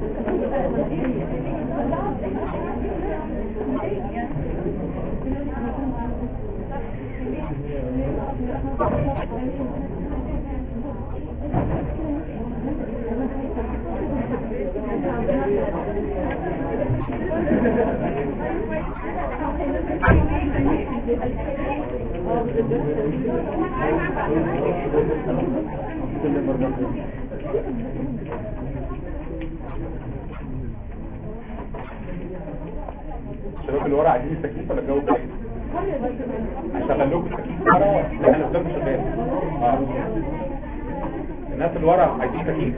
الشباب اللي ورا عايزين التكييف ولا الجو كويس هشغل لكم التكييف ورا انا قدام شغال آه. الناس اللي ورا عايزين تكييف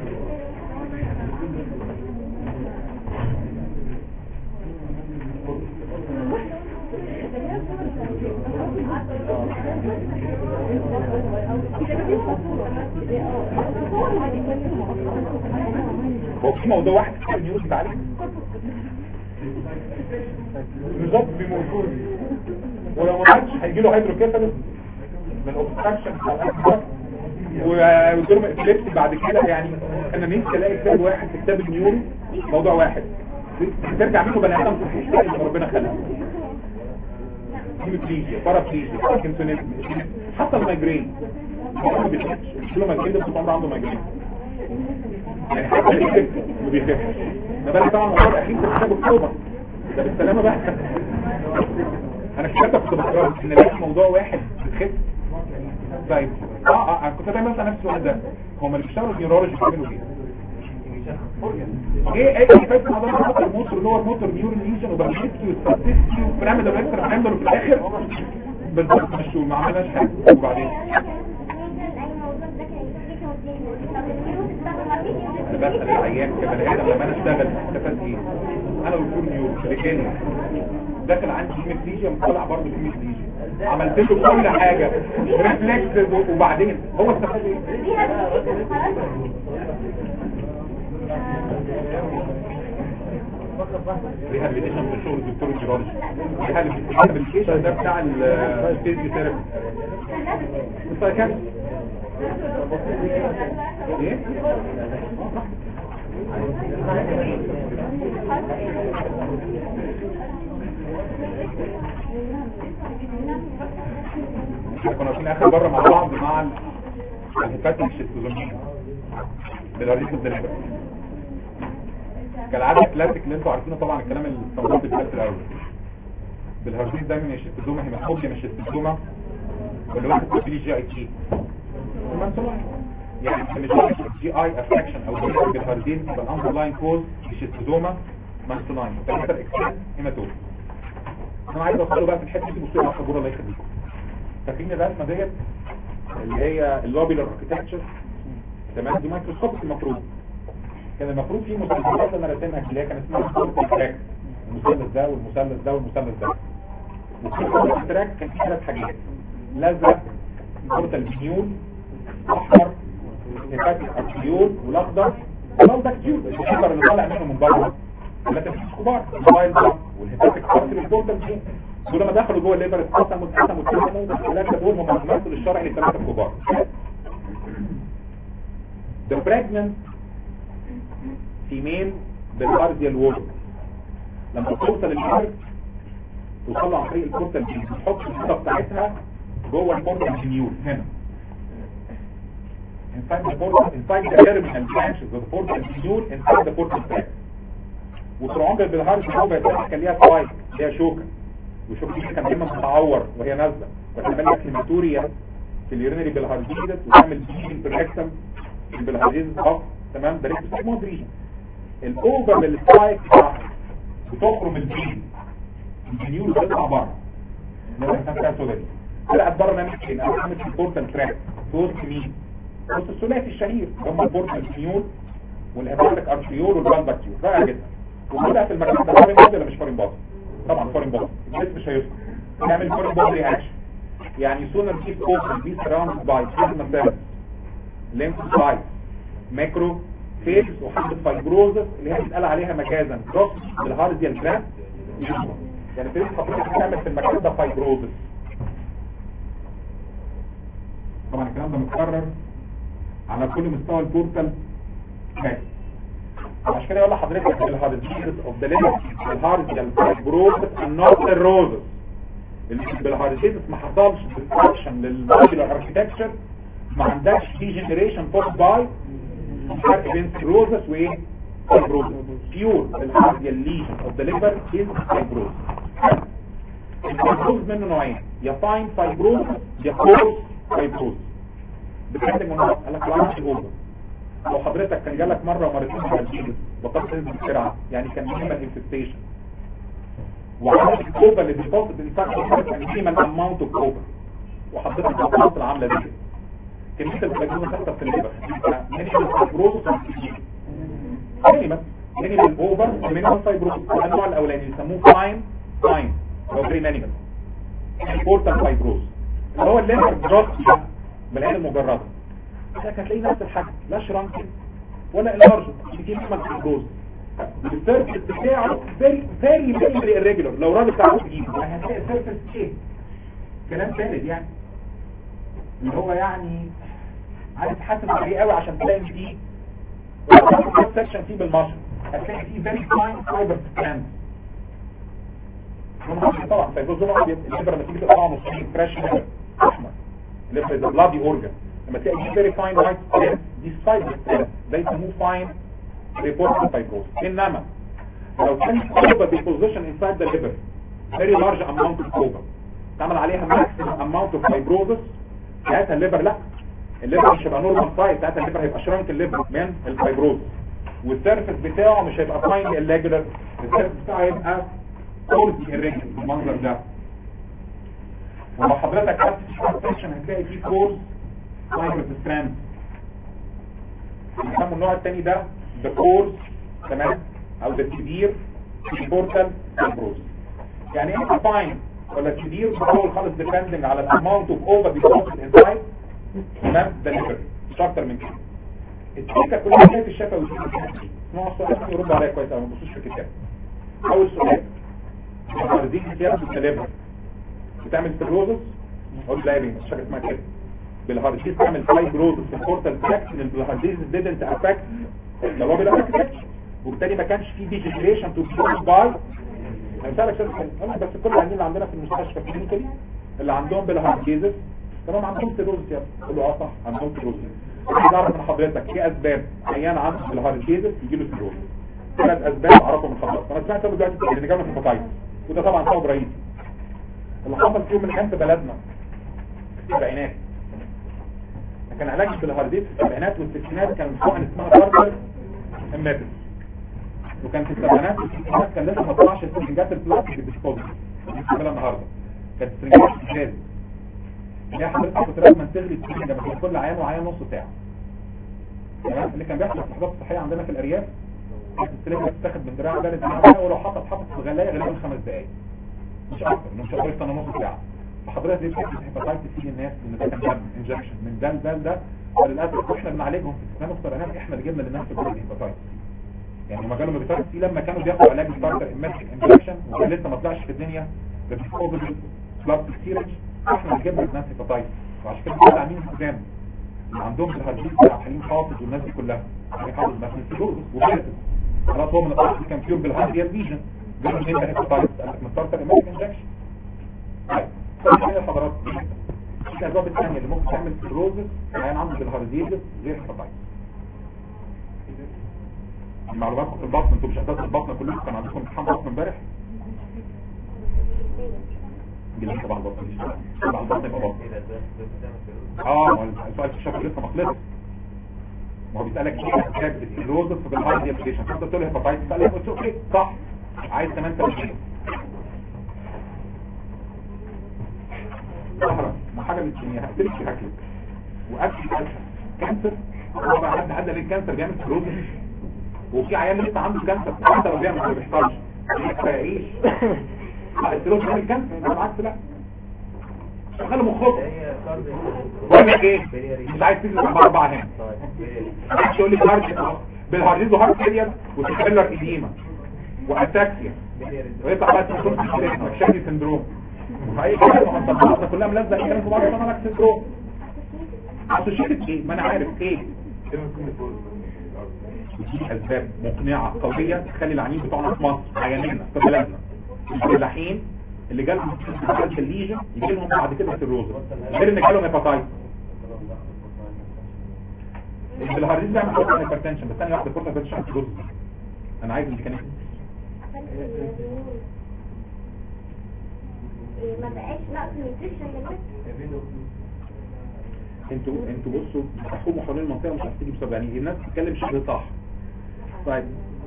هو في موضوع واحد في النيوز بتاعي بالظبط في موجود ولو ما عادش هيجي له هيدروكيفالس من اوبستراكشن او اكبر ودورم ابليبسي بعد كده يعني انا نفسي الاقي كتاب واحد في كتاب النيورو موضوع واحد ترجع منه بني ادم صحيح اللي ربنا خلقه هيموبليجيا بارابليجيا باركنسونيزم حتى المايجرين ما بيخفش مش له مايجرين ده طول عنده مايجرين يعني حتى اللي بيخف ما بيخفش ما بالك طبعا الموضوع الاخير في كتاب الكوبا ده بالسلامه بقى انا كتبت في الدكتوراه ان لقيت موضوع واحد بتخف طيب اه اه أنا كنت دايما اسال نفسي السؤال ده هم اللي بيشتغلوا نيورولوجي بيعملوا ايه؟ ايه ايه اللي فايت موضوع الموتور موتور اللي هو موتور نيورون ليجن وبرشيتي وستاتستي وبيراميدال ريكتر بنعمله في الاخر بالظبط مش ما عملناش حاجه وبعدين انا بسال العيان كبني ادم لما انا اشتغل استفاد ايه؟ انا دكتور نيورو رجالي داخل عندي هيمتليجيا مطلع برضه هيمتليجيا عملت له كل حاجه ريفلكس وبعدين هو استفاد ايه؟ ريهابيليتيشن في الشغل الدكتور الجيرولوجي ريهابيليتيشن ده بتاع الفيزيو ثيرابي السايكاتري ايه؟ احنا كنا واقفين اخر مره مع بعض مع الهيباتيك شيستوزوميا بالاريثم ديليفري كالعاده الكلاسيك اللي انتوا عارفينه طبعا الكلام الستاندرد بتاعت الاول بالهرزيز دايما يا شيستوزوما هيماتوبيا مش شيستوزوما واللي واحد بيجي جي اي تي يعني مش جي اي افكشن او بالهرزيز يبقى الاندرلاين كوز شيستوزوما مانسوناين فاكتر اكسس هيماتوبيا انا عايز اوصله بقى في الحته دي بصوا على السبوره الله يخليكم فاكرين الرسمه ديت اللي هي اللوبيلر اركتكتشر تمام دي مايكروسكوب المفروض كان المفروض في مثلثات انا راسمها اللي هي كان اسمها سبورت تراك المثلث ده والمثلث ده والمثلث ده وفي سبورت تراك كان في ثلاث حاجات الازرق بورتال بنيول الاحمر هيباتيك ارتيول والاخضر الاندكتيول الشجر اللي طالع منه من بره ثلاثه مش كبار الموبايل ده والهيباتيك ارتيول البورتال دي دول لما دخلوا جوه الليفر اتقسموا اتقسموا اتقسموا الثلاثه دول هم الممثل الشرعي للثلاثه الكبار The pregnant female بالارضيال وول لما توصل الليفر توصل له عن طريق البورتال دي بتحط الصوره بتاعتها جوه البورتال جنيول هنا inside the portal inside the terminal branches of the portal genule inside the portal tract وترعمل بالهارد هو بيتحكى كان ليها سوايك ليها شوكه والشوكه دي كان دايما بتعور وهي نازله وتعمل لك هيماتوريا في اليورينري بالهارديزت وتعمل بيجين بريكتم بالهارديزت اه تمام ده لسه اسمه دريجن الاوفر للسبايك بتاعها بتخرم البين الجنيول بتطلع بره اللي كان فيها سودا دي طلعت بره نعمل فين او عملت في البورتال تراك في وسط مين وسط الثلاثي الشهير هم البورتال جنيول والهيباتيك ارتيول والبالباكتيول رائع جدا وكلها في المكان ده فورين بودي ولا مش فورين بودي طبعا فورين بودي الجسم مش هيسكت نعمل فورين بودي رياكشن يعني سونر دي اوبن بي سراوند باي بلازما سيلز ليمفوسايت ماكرو فيز وحبه فايبروزس اللي هي بيتقال عليها مجازا كروس بالهارديال جراف يعني في حضرتك بتعمل في المكان ده فايبروزس طبعا الكلام ده متكرر على كل مستوى البورتال ماشي عشان كده يقول لحضرتك الهارزيز اوف ذا ليمت الهارزيال فايبروزس and not الروزس اللي بالهارزيز ما حصلش ديستراكشن للموديولار اركتكتشر ما عندكش ديجنريشن فوق باي فرق بين سيروزس وايه فايبروزس بيور الهارزيال ليجن اوف ذا ليفر از فايبروزس الفايبروز منه نوعين يا فاين فايبروز يا كورس فايبروز depending on what قال لك لارج اوفر لو حضرتك كان جالك مره ومرتين بالجينس بطلت تنزل بسرعه يعني كان مينيمال انفستيشن وعملت الكوبا اللي بيفاضل انفاكت كان مينيمال اماونت اوف كوبا وحضرتك بطلت العامله دي كميه الفلاجون تحصل في الليبر مينيمال فايبروز مينيمال مينيمال اوفر مينيمال فايبروز النوع الاولاني يسموه فاين فاين او فري مينيمال امبورتنت فايبروز اللي هو الليبر جاست بالعين المجرده لكن هتلاقي نفس الحجم لا شرانك ولا انلارج بيجي لك فايبروز السيرفس بتاعه فيري فيري فيري irregular لو راجل بتاعه تجيب هتلاقي السيرفس ايه كلام ثالث يعني اللي هو يعني عايز تحسن عليه قوي عشان تلاقي ان فيه سكشن فيه بالمشر هتلاقي فيه فيري فاين فايبر ستراند طبعا فيبروز لون ابيض الليبر لما تيجي تقطعه نصين فريش احمر الليبر ده بلادي اورجان لما تلاقي دي فيري فاين وايت دي سايد ده يسموه فاين ريبورت فايبروز انما لو كان كوبا ديبوزيشن انسايد ذا ليبر فيري لارج اماونت اوف كوبا تعمل عليها ماكسيمم اماونت اوف فايبروزس ساعتها الليبر لا الليبر مش هيبقى نورمال سايز ساعتها الليبر هيبقى شرانك الليبر من الفايبروز والسيرفس بتاعه مش هيبقى فاين irregular السيرفس بتاعه هيبقى كورسي irregular بالمنظر ده ولو حضرتك خدت سكشن هتلاقي فيه كورس فايبر ستراند بيسموا النوع الثاني ده ذا كورس تمام او ذا سيفير امبورتال فايبروز يعني ايه فاين ولا سيفير بتقول خالص ديبندنج على الاماونت اوف اوفر ديبوزيت انسايد تمام ده ليفر مش اكتر من كده التيكه كلها هي في الشفا والشفا نوع السؤال عشان يرد عليا كويس ما تبصوش في الكتاب اول سؤال البرازيل سيارة بالتليفر بتعمل سيروزس اقول لا يا بيه مش حاجه اسمها كده بالهارديز تعمل فايبروزس في الكورتال تراكت ان الهارديز didn't affect لو هو بالافكت وبالتالي ما كانش في ديجنريشن تو بي باي هنسالك سؤال ثاني بس كل العيانين اللي عندنا في المستشفى كلينيكالي اللي عندهم بالهارديزس تمام عندهم سيروزس يا قول له اه صح عندهم سيروزس عايز اعرف من حضرتك ايه اسباب عيان عنده بالهارديزس يجي له سيروزس ثلاث اسباب اعرفهم من حضرتك انا سمعت دلوقتي اللي جابنا في الهيباتايتس وده طبعا سبب رئيسي اللي حصل فيهم من كان في بلدنا في السبعينات كان علاج بالهارديز في السبعينات والستينات كان حقن اسمها كارتر اماتس وكان في السبعينات والستينات كان لسه ما طلعش السنجات البلاستيك الديسبوزل بنستعملها النهارده كانت السنجات ازاز اللي هي حضرتك كنت لازم تغلي السنجه بس كل عيان وعيان نص ساعه تمام اللي كان بيحصل في الحاجات الصحيه عندنا في الارياف كانت السلكه بتتاخد من دراع ده لدراع ولو حطت حطت في غلايه غالبا خمس دقائق مش اكتر انه مش هقدر يستنى نص ساعه فحضرتك دي بتحكي هيباتايتس سي الناس ان ده كان دم انجكشن من ده لده لده وللاسف احنا بنعالجهم في استخدام السرطانات احنا اللي جبنا للناس في الهيباتايتس يعني هم جالهم هيباتايتس سي لما كانوا بياخدوا علاج ستارتر اماتيك انجكشن وكان لسه ما طلعش في الدنيا بالديسبوزبل بلاستيك سيرج احنا اللي جبنا للناس هيباتايتس وعشان كده كنا عاملين التزام اللي عندهم الهرجيز بتاع حليم حافظ والناس دي كلها حليم حافظ بس من سيروز وبيرتس خلاص هو من الاصل كان فيهم بالهارديال فيجن جابوا منين ده هيباتايتس قال لك من ستارتر اماتيك انجكشن طيب كل حضرات الاسباب الثانيه اللي ممكن تعمل سيروزس يعني عنده بالهارديزس غير هيباتايتس المعلومات في البطن انتوا مش اساس البطن كلكم كان عندكم امتحان بطن امبارح جيلين طبعا البطن مش طبعا البطن يبقى بطن اه ما السؤال في الشكل لسه ما خلصش ما هو بيسالك ايه اسباب السيروزس في بالهارديزس انت قلت له هيباتايتس قال لك اوكي صح عايز كمان تمشي ظهرا ما حاجه من الكيمياء هقتلك في اكلك واكل كانسر كانسر طبعا حد عدى ليه كانسر بيعمل سيروزس وفي عيال لسه عنده كانسر حتى لو بيعمل ما بيحصلش يعيش السيروزس بيعمل كانسر انا بالعكس لا شغال مخك بقول لك ايه مش عايز تجيب اربعه هنا مش يقول لي هارد بالهارديز وهارد فيلير وتكبلر ايديما واتاكسيا ويطلع بقى تكون مكشافي سندروم فاي كلام مهندسه كلها ملزق الكلام في بعض طبعا سندروم اسوشيتد ايه ما انا عارف ايه ودي اسباب مقنعه قويه تخلي العميل بتوعنا في مصر عيانينا في بلدنا الفلاحين اللي جالهم الليجن يجي لهم بعد كده السيروز غير ان جالهم هيباتايتس الهارديز بيعمل كورتال هايبرتنشن بس انا واحده كورتال هايبرتنشن سيروز انا عايز الميكانيزم ما بقاش نقص نيوتريشن للبس انتوا انتوا بصوا بتحكموا حوالين المنطقه مش هتيجي بسبب يعني الناس بتتكلم شبه صح طيب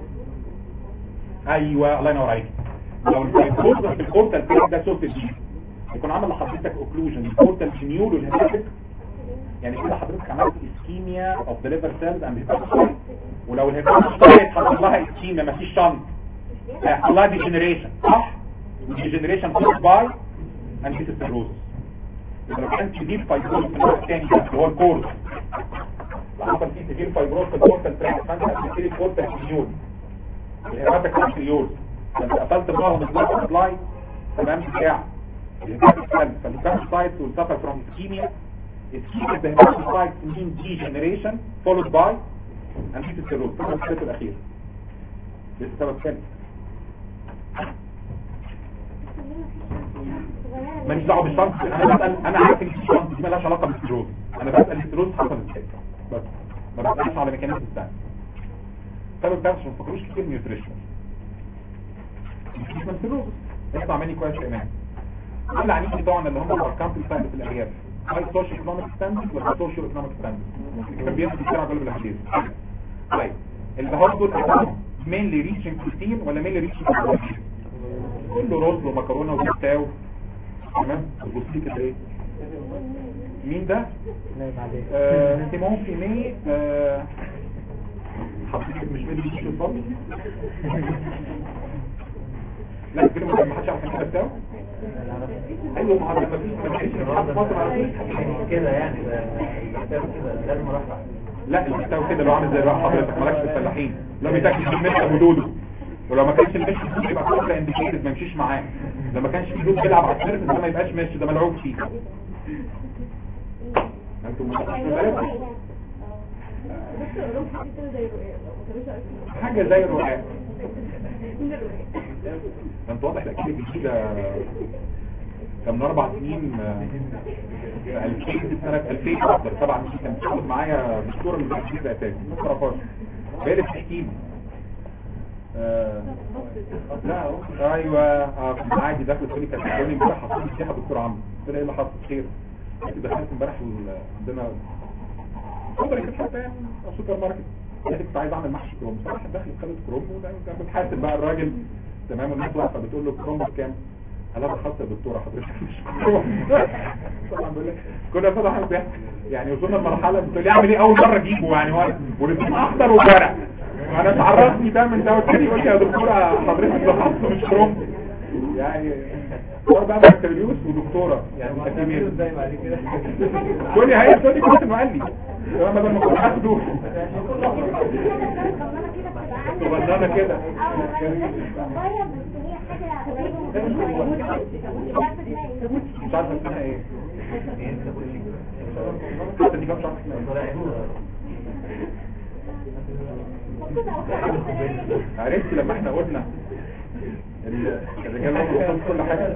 ايوه الله ينور عليك لو الفايبروز في الكورتال بيك ده سورت دي يكون عمل لحضرتك اوكلوجن الكورتال جنيول والهيباتيك يعني كده حضرتك عملت اسكيميا اوف ذا ليفر سيلز اند هيباتيك ولو الهيباتيك حصل لها اسكيميا مفيش شنط هيحصل لها ديجنريشن صح وديجنريشن كوز باي انتيس سيروز لو كان سيفير فايبروز في الوقت الثاني اللي هو الكورس لو حصل فيه سيفير فايبروز في الكورتال تراك فانت هتبتدي الكورتال جنيول الهيباتيك كونتريول فانت قفلت معاهم البلاد سبلاي تمام بتاع فالهيباتيك والسفر فروم اسكيميا اسكيميا the hepatocytes mean degeneration followed by anticytosine ثم الستيب الاخير ده السبب الثاني ماليش دعوه بالشنط انا بسال انا عارف ان في شنط دي مالهاش علاقه بالستيروز انا بسال الستيروز حصل ازاي بس ما بسالش على ميكانيزم الثاني السبب ده عشان ما تفكروش كتير نيوتريشن مش ستيروز اسمع مني كويس يا امان كل العنيف بتوعنا اللي هم الارقام في الفند في الارياف هاي سوشيال ايكونوميك ستاندرد ولا سوشيال ايكونوميك ستاندرد كان بياخد بسرعه قبل الحديث طيب اللي هو دول مينلي ريتشنج بروتين ولا مينلي ريتشنج بروتين كله رز ومكرونه وبتاو تمام بصي كده ايه مين ده آه سيمون فيني آه حضرتك مش مدري ايش الفضل لا كده ما حدش عارف كده بتاعه ايوه ما عرفت ما فيش ما فيش حد على كده يعني كده لازم اروح لا البتاع كده لو عامل زي بقى حضرتك مالكش في الفلاحين لو بيتاكل بالمشي ودوده ولو ما كانش المشي يبقى كله انديكيتد ما يمشيش معاه لو ما كانش في دود بيلعب على السيرفس ده ما يبقاش ماشي ده ملعوب فيه انتوا مش حاجه زي الرقاق انت واضح الاكل الجديده كان من اربع سنين آه، 2000 سنه 2000 اكتر سبع سنين كان بتشتغل معايا دكتوره من الجديده اساسا ما تعرفهاش هي اللي بتحكي لي آه، لا ايوه اه عادي دخلت تقول لي كانت بتقول لي امبارح حصل لي سياحه دكتور عمرو قلت لها ايه اللي حصل خير قلت دخلت امبارح ال- عندنا سوبر ماركت حتى يعني أو سوبر ماركت قلت كنت عايز اعمل محشي كروم بصراحه دخلت خدت كروم وده بتحاسب بقى الراجل تمام الناس واقفه بتقول له كروم بكام قال لها خاصه الدكتوره حضرتك مش كروم طبعا بقول لك كنا فتح الضحك يعني وصلنا لمرحله بتقول لي اعمل ايه اول مره اجيبه يعني هو ورسم اخضر وورق انا اتعرضني ده من ده والتاني يقول لي يا دكتوره حضرتك ده خاصه مش كروم يعني صار بقى بكالوريوس ودكتوره يعني اكاديميه ازاي بعد كده كل هي تقول لي كنت مؤلف تمام بدل ما كنت اخده صغننه كده مش عارف اسمها ايه حتى دي كام شهر اسمها ايه عرفت لما احنا قلنا ال- الرجال هم وصلوا كل حاجه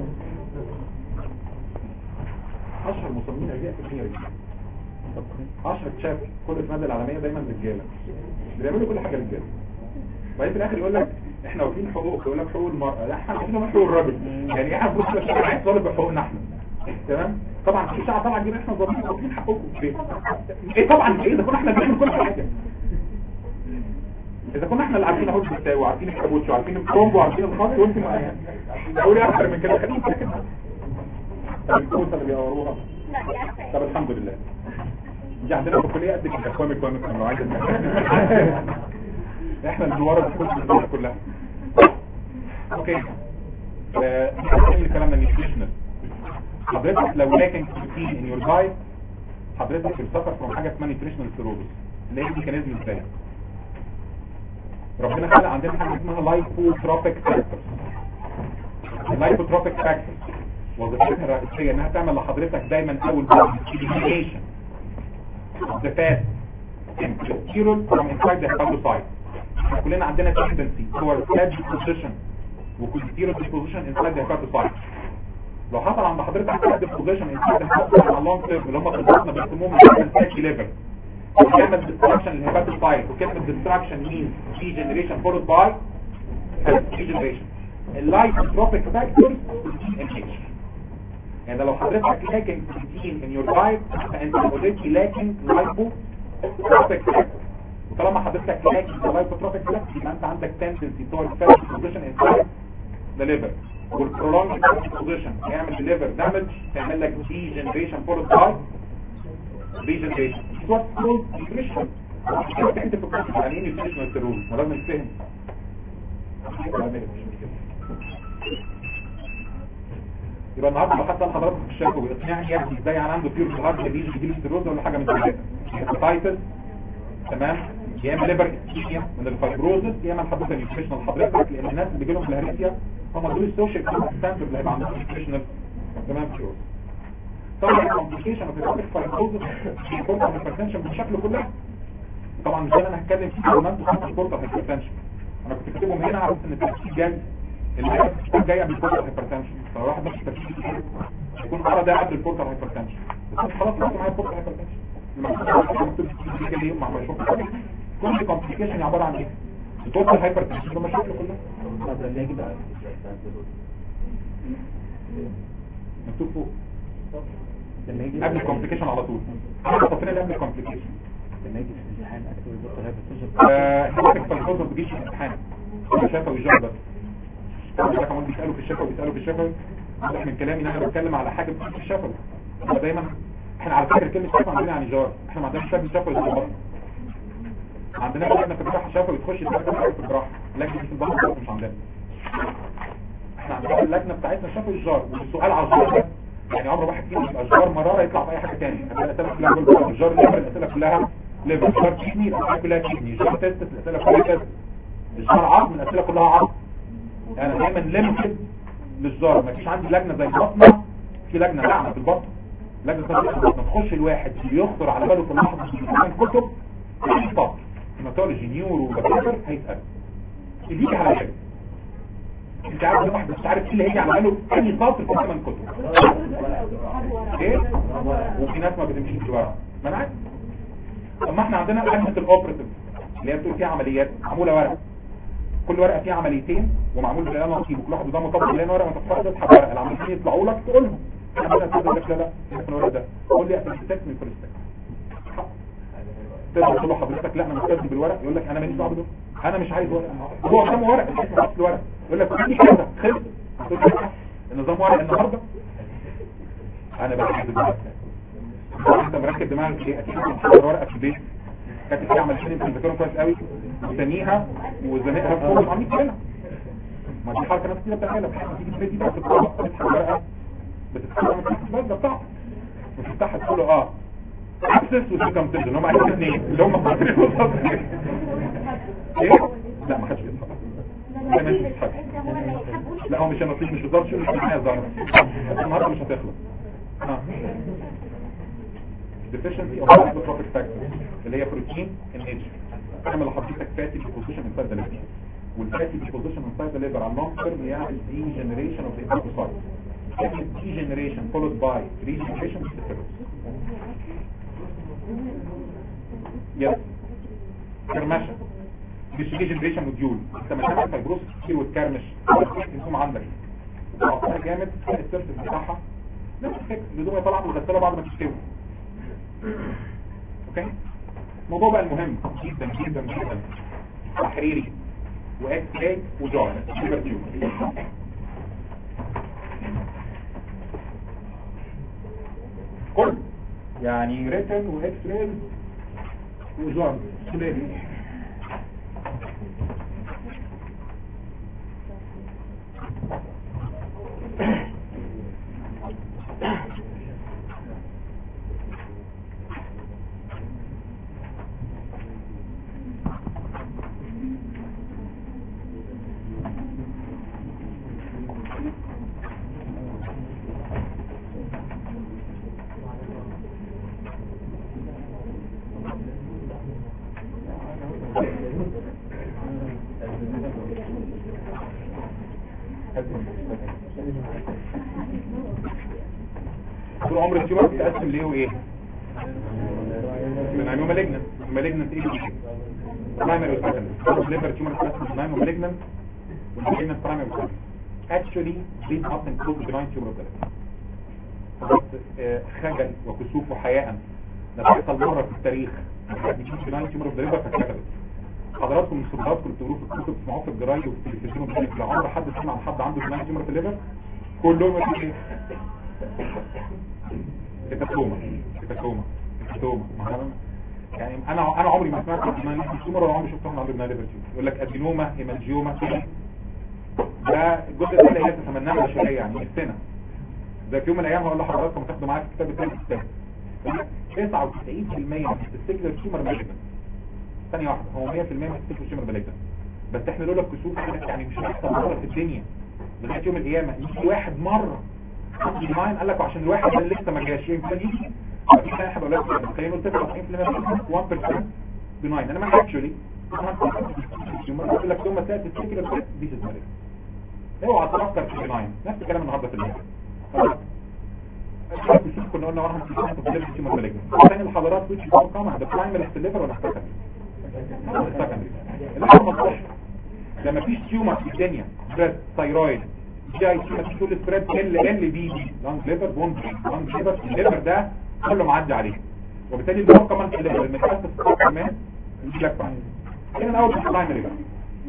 اشهر مصممين ازياء في الدنيا رجاله 10 اكتشاف كل الماده العالميه دايما رجاله بيعملوا كل حاجه رجاله وبعدين في الاخر يقول لك احنا واخدين حقوق يقول لك حقوق المراه لا احنا واخدين حقوق الراجل يعني احنا المفروض كده الشرع عايز طالب بحقوقنا احنا تمام طبعا في شعب طبعا جينا احنا ظابطين واخدين حقوقكم ليه؟ ايه طبعا ايه ده كنا احنا بنعمل كل حاجه اذا كنا احنا اللي عارفين اهو البتاع وعارفين الكابوتش وعارفين الكرومبو وعارفين الخط وانت ما قولي اكتر من كده خليك كده طب الكوسه اللي بيقروها طب الحمد لله دي عندنا في الكليه قد كده اخواني اخواني انا لو عايز احنا اللي ورا الكتب الدنيا كلها اوكي آه، نكمل كلامنا نيوتريشنال حضرتك لو لاكن بروتين ان يور دايت حضرتك بتسفر من حاجه اسمها نيوتريشنال سيروزس اللي هي الميكانيزم ازاي ربنا خلق عندنا حاجه اسمها لايبوتروبيك فاكتورز اللايبوتروبيك فاكتورز وظيفتها الرئيسيه انها تعمل لحضرتك دايما اول elimination of the fat and cholesterol from inside the hepatocyte كلنا عندنا tendency towards fat deposition وكوليسترول deposition inside the hepatocyte لو حصل عند حضرتك fat deposition inside the hepatocyte على long term اللي هم في البطن بيسموهم fatty liver وكلمة destruction للهيباتوسايت وكلمة destruction means degeneration followed by degeneration اللايكوتروبيك فاكتورز NH يعني لو حضرتك lacking protein in your diet فانت already lacking lipotropic factor وطالما حضرتك lacking the lipotropic factor يبقى انت عندك tendency towards fat deposition inside the liver والprolonged fat deposition يعمل liver damage يعمل لك degeneration followed by regeneration It's what's called nutrition انت في القصة يعني ايه nutritional steroid ما لازم نتفهم يبقى النهارده لو حد حضرتك في الشركه ويقنعني يا ابني ازاي انا عنده بيور هارد ديزيز يجي لي ولا حاجه من ثلاثه هيباتايتس تمام يا اما ليفر اسكيميا من الفايبروزس يا اما حضرتك نيوتريشنال حضرتك لان الناس اللي بيجي لهم الهريسيا هم دول السوشيال ستاندرد اللي هيبقى عندهم نيوتريشنال تمام كيور طبعا الكومبليكيشن اوف الفايبروزس فايبروزس بيكون الهايبرتنشن بشكل كله طبعا مش انا هتكلم فيه كمان انتوا خدتوا البورتال هايبرتنشن انا كنت كاتبهم هنا على ان التركيز جاي اللي هي بتكون جايه بالبورتال هايبرتنشن فالواحد مش تركيز يكون قرا ده قبل البورتال هايبرتنشن بس خلاص بقى معايا البورتال هايبرتنشن كل كومبليكيشن عباره عن ايه البورتال هايبرتنشن ده مشاكل كلها هذا اللي يجي بقى مكتوب فوق لما يجي قبل الكومبليكيشن على طول السطرين اللي قبل الكومبليكيشن لما يجي في الامتحان اكتب الدكتور هيبقى هاتك فالفوز ما بتجيش في الامتحان شفوي جاب بس ده كمان بيسالوا في الشفوي بيسالوا في الشفوي واضح من كلامي ان انا بتكلم على حاجه بتيجي في الشفوي هو دايما احنا على فكره كلمه شفوي عندنا يعني جار احنا ما عندناش شفوي شفوي زي البطن عندنا لجنه في الجراحه شفوي تخش تلاقي في الجراحه لكن في البطن مش عندنا احنا عندنا اللجنه بتاعتنا شفوي الجار والسؤال على الجار ده يعني عمر واحد فينا يبقى الجار مراره يطلع في اي حاجه ثانيه الاسئله كلها جول الجار ليفر الاسئله كلها ليفر جار كيدني الاسئله كلها كيدني جار تيست الاسئله كلها تيست الجار عظم الاسئله كلها عظم انا دايما ليمتد للجار مفيش عندي لجنه زي البطنه في لجنه لعنه في البطن لجنه زي البطن تخش الواحد يخطر على باله في اللحظه من كتب سطر هيماتولوجي نيورو وبكتر هيسال اللي يجي على بالك انت عارف واحد مش عارف ايه اللي هيجي على باله اي سطر في ثمان كتب ايه وفي ناس ما بتمشيش بورقه ما انا عارف طب ما احنا عندنا لجنه الاوبريتيف اللي هي بتقول فيها عمليات معموله ورقه كل ورقه فيها عمليتين ومعمول بلان نصيب وكل واحد قدامه طبق بلان ورقه وانت تسحب ورقه العمليتين يطلعوا لك تقول لهم انا بدات اقول لك لا لا في الورقه ده قول لي افلستك من فرستك تقدر تقول له حضرتك لا انا مستخدم بالورق يقول لك انا ماليش دعوه بدول انا مش عايز ورق هو قدامه ورق مش عايز اصل ورق يقول لك في كذا خلص تقول له النظام ورق النهارده انا بحب دماغك انت مركب دماغك ليه اكيد انت محضر ورقه في البيت كانت في عملتين انت بتذاكرهم كويس قوي وثانيها وزنقها فوق وعميل كده ما دي حركه ناس كتير بتعملها بتحس تيجي تبتدي بقى تطلع تفتح ورقه بتتكلم من تحت البلد بتاعتك وتفتحها تقول له اه اكسس وسيركمتنشن هم عايزين اثنين اللي هم فاكرين ايه لا ما حدش بيتحرك لا مش بيتحرك لا هو مش النصيب مش وزاره شو مش معايا الزهره النهارده مش هتخلص اه deficiency of lipotropic factor اللي هي بروتين الاتش اعمل لحضرتك فاتي ديبوزيشن انسايد ذا ليفر والفاتي ديبوزيشن انسايد ذا ليفر على اللونج تيرم يعمل دي جنريشن اوف هيباتوسايت كلمه دي جنريشن فولود باي ريجنريشن يس كرمشه مش ريجنريشن موديول انت ما تعمل فايبروس كتير وتكرمش الانسوم عندك وقتها جامد السيرفس بتاعها نفس الفكره الهدوم طالعه من الغساله بعد ما تستوي اوكي الموضوع بقى المهم جدا جدا جدا تحريري واكس راي وجوين ليفر تيوب كل يعني ريتن واكس راي وجوين ثلاثي عمر التيومر بتقسم ليه وايه بنعمله مالجنت مالجنت ايه برايمري وسكندري ليفر تيومر بتقسم بنعمله مالجنت والمالجنت برايمري وسكندري actually these not include benign tumor of the liver بس آه، خجل وكسوف وحياء ده بيحصل مرة في التاريخ حد يجيب benign tumor of the liver فاتكتبت حضراتكم من خبراتكم اللي بتقروه في الكتب تسمعوه في الجرايد وفي التلفزيون وفي لو عمر حد سمع عن حد عنده benign tumor في الليفر كلهم يقولوا ايه هيباتوما هيباتوما هيباتوما ما هو أنا- يعني انا انا عمري ما سمعت عن benign tumor ولا عمري شفت واحد عنده benign liver tumor يقول لك ادينوما هيمانجيوما كده ده الجزء ده اللي هي تتمناه البشريه يعني نفسنا زي في يوم من الايام هقول لحضراتكم تاخدوا معايا في كتاب الثالث الثاني 99% من التستيكلر تيومر مالجنت ثانية واحدة هو 100% من التستيكلر تيومر مالجنت بس احنا لولا الكسوف يعني مش هيحصل مرة في الدنيا لغاية يوم القيامة يجي واحد مرة عنده ديماين قال لك عشان الواحد ده اللي لسه ما جاش يمكن يجي مفيش اي حاجة ولا خلينا نقول 99% 1% بناين انا ما اكشولي يقول لك يوم ما تلاقي التستيكلر دي مالجنت اوعى تفكر في البناين نفس الكلام النهارده في الليل خلاص الكسوف كنا قلنا واحد في الكسوف في الليفر تيومر مالجنت ثاني الحضارات which is more common the primary في الليفر ولا السكندري السكندري اللي هو مصلحة لما فيش تيومر في الدنيا سبريد ثايرويد جي اي تيومر في كل سبريد ال ال بي دي لانج ليفر بون لانج ليفر الليفر ده كله معدي عليه وبالتالي اللي هو كمان في الليفر المتاسس كمان يجي لك بعد هنا الاول في البرايمري بقى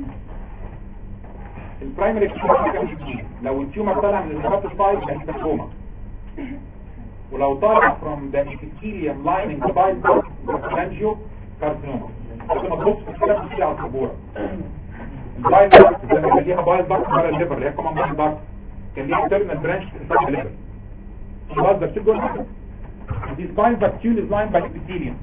البرايمري لو التيومر طالع من الهيباتوسايت ده هيباتوما ولو طالع from the epithelium lining the bile duct cholangio carcinoma لما تبص في الكتاب كتير على السبوره البايل داكت زي ما كان ليها بايل داكت بره الليفر اللي هي كمان بايل داكت كان ليها تيرمينال برانش inside the liver خلاص ده شيء جوه This bile duct is lined by epithelium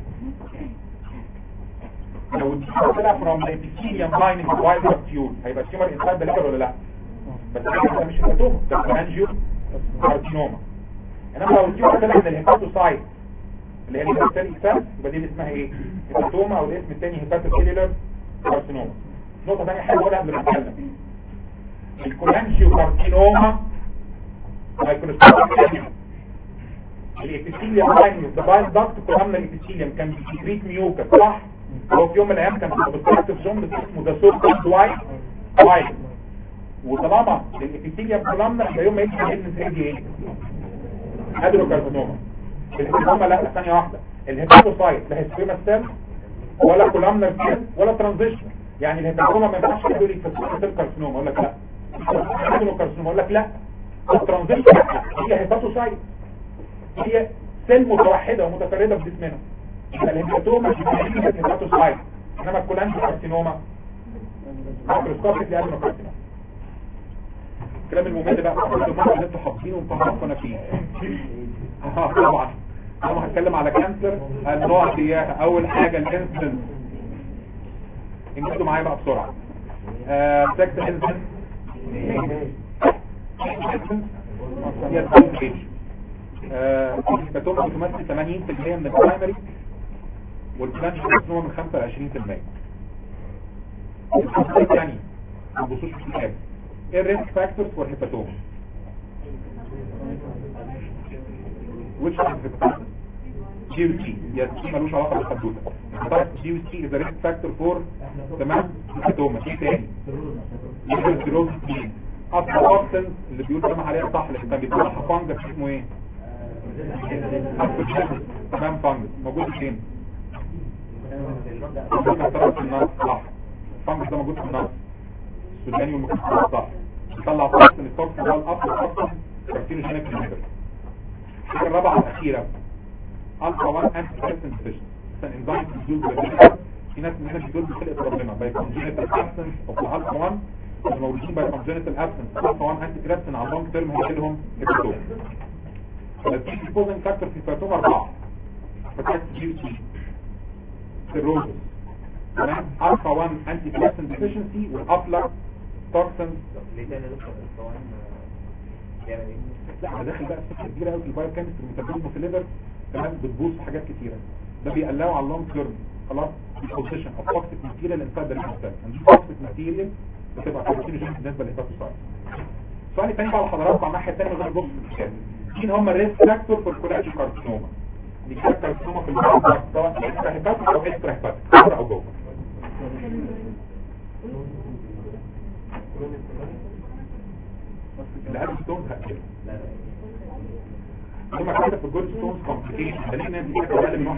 لو التيومر طلع from the epithelium lining the bile duct tube هيبقى التيومر inside the liver ولا لا بس ده مش هيباتوما ده cholangio carcinoma انما لو التيومر طلع من الهيباتوسايت اللي هي الهيباتيك سيل يبقى دي اللي اسمها ايه هيباتوما او الاسم الثاني هيباتوسيلولار كارسينوما نقطه ثانيه حلوه اقولها قبل ما اتكلم الكولانجيو كارسينوما مايكروسكوبيك الابيثيليوم لاين اوف ذا بايل داكت كولامنا الابيثيليوم كان بيكريت ميوكس صح هو في يوم من الايام كان في اوبستراكتيف زون اسمه ذا سور كولد وايت وايت وطالما الابيثيليوم كولامنا يبقى يوم ما يجي الهيدنس هيجي ايه ادروكارسينوما الهيباتوما لا ثانية واحدة الهيباتوسايت لا هيسفيما سيل ولا كولامنر سيل ولا ترانزيشن يعني الهيباتوما ما ينفعش يقول لي في الكارسينوما اقول لك لا ادروكارسينوما اقول لك لا الترانزيشن هي هيباتوسايت هي سيل متوحدة ومتفردة في جسمنا يبقى الهيباتوما هي هيباتوسايت انما الكولانجي كارسينوما مايكروسكوبيك لادروكارسينوما الكلام الممل بقى المرة اللي انتوا حافظينه ومفهمكم فيه اه طبعا انا هتكلم على كانسر النوع اياها اول حاجة الانسلين انجزوا معايا بقى بسرعة سكت انسلين هي الفول ايج الهيباتوما بتمثل 80% من البرايمري والبلانش بتسنوها من 5 ل 20% الحصة الثانية ما تبصوش في الكتاب ايه الريسك فاكتورز فور هيباتوما which is the GUT yes دي ملوش علاقة بالحدوثة طيب GUT is a risk factor for تمام هيباتوما ايه تاني يجب جروث سبين اصلا اوبسن اللي بيقول كلام عليها صح اللي كان بيطلعها فانجس اسمه ايه أسفل تمام فانجس موجود فين موجود في النص صح الفانجس ده موجود في النص السوداني والمكسر صح يطلع توكسين التوكسين ده الأصل توكسين كارسينوجينيك ليفر الحاجة الرابعة الأخيرة ألفا 1 أنتي كارسين ديفيشن مثلا انزايم بيدول بالديفيشن في ناس مننا بيدول بخلقة ربنا باي كونجينيتال ابسنس اوف الفا 1 الموجودين باي كونجينيتال ابسنس الفا 1 أنتي كارسين على اللونج تيرم هيجي لهم هيباتوم فالتي ديبوزن فاكتور في الهيباتوم أربعة فكانت جي تي سيروزس تمام الفا 1 أنتي كارسين ديفيشنسي والأفلر توكسين ليه تاني دكتور الصوان بيعمل ايه؟ لا انا داخل بقى في كبيره قوي في البايو كيمستري ميتابوليزم في الليفر كمان بتبوظ في حاجات كتيره ده بيقلقوا على اللونج تيرم خلاص البوزيشن اوف توكسيك ماتيريال انسايد ذا ليفر سيل دي توكسيك ماتيريال بتبقى كارسينوجين بالنسبه للهيباتوسايت السؤال الثاني بقى لحضراتكم على الناحيه الثانيه من غير بص في الكتاب مين هم الريسك فاكتور في الكولاجين كارسينوما دي كده كارسينوما في البلد سواء اكسترا هيباتيك او اكسترا هيباتيك بره او جوه الهاد ستونز هتكلم لما كده في الجولد ستونز كومبليكيشن مالجنسي كده اقل من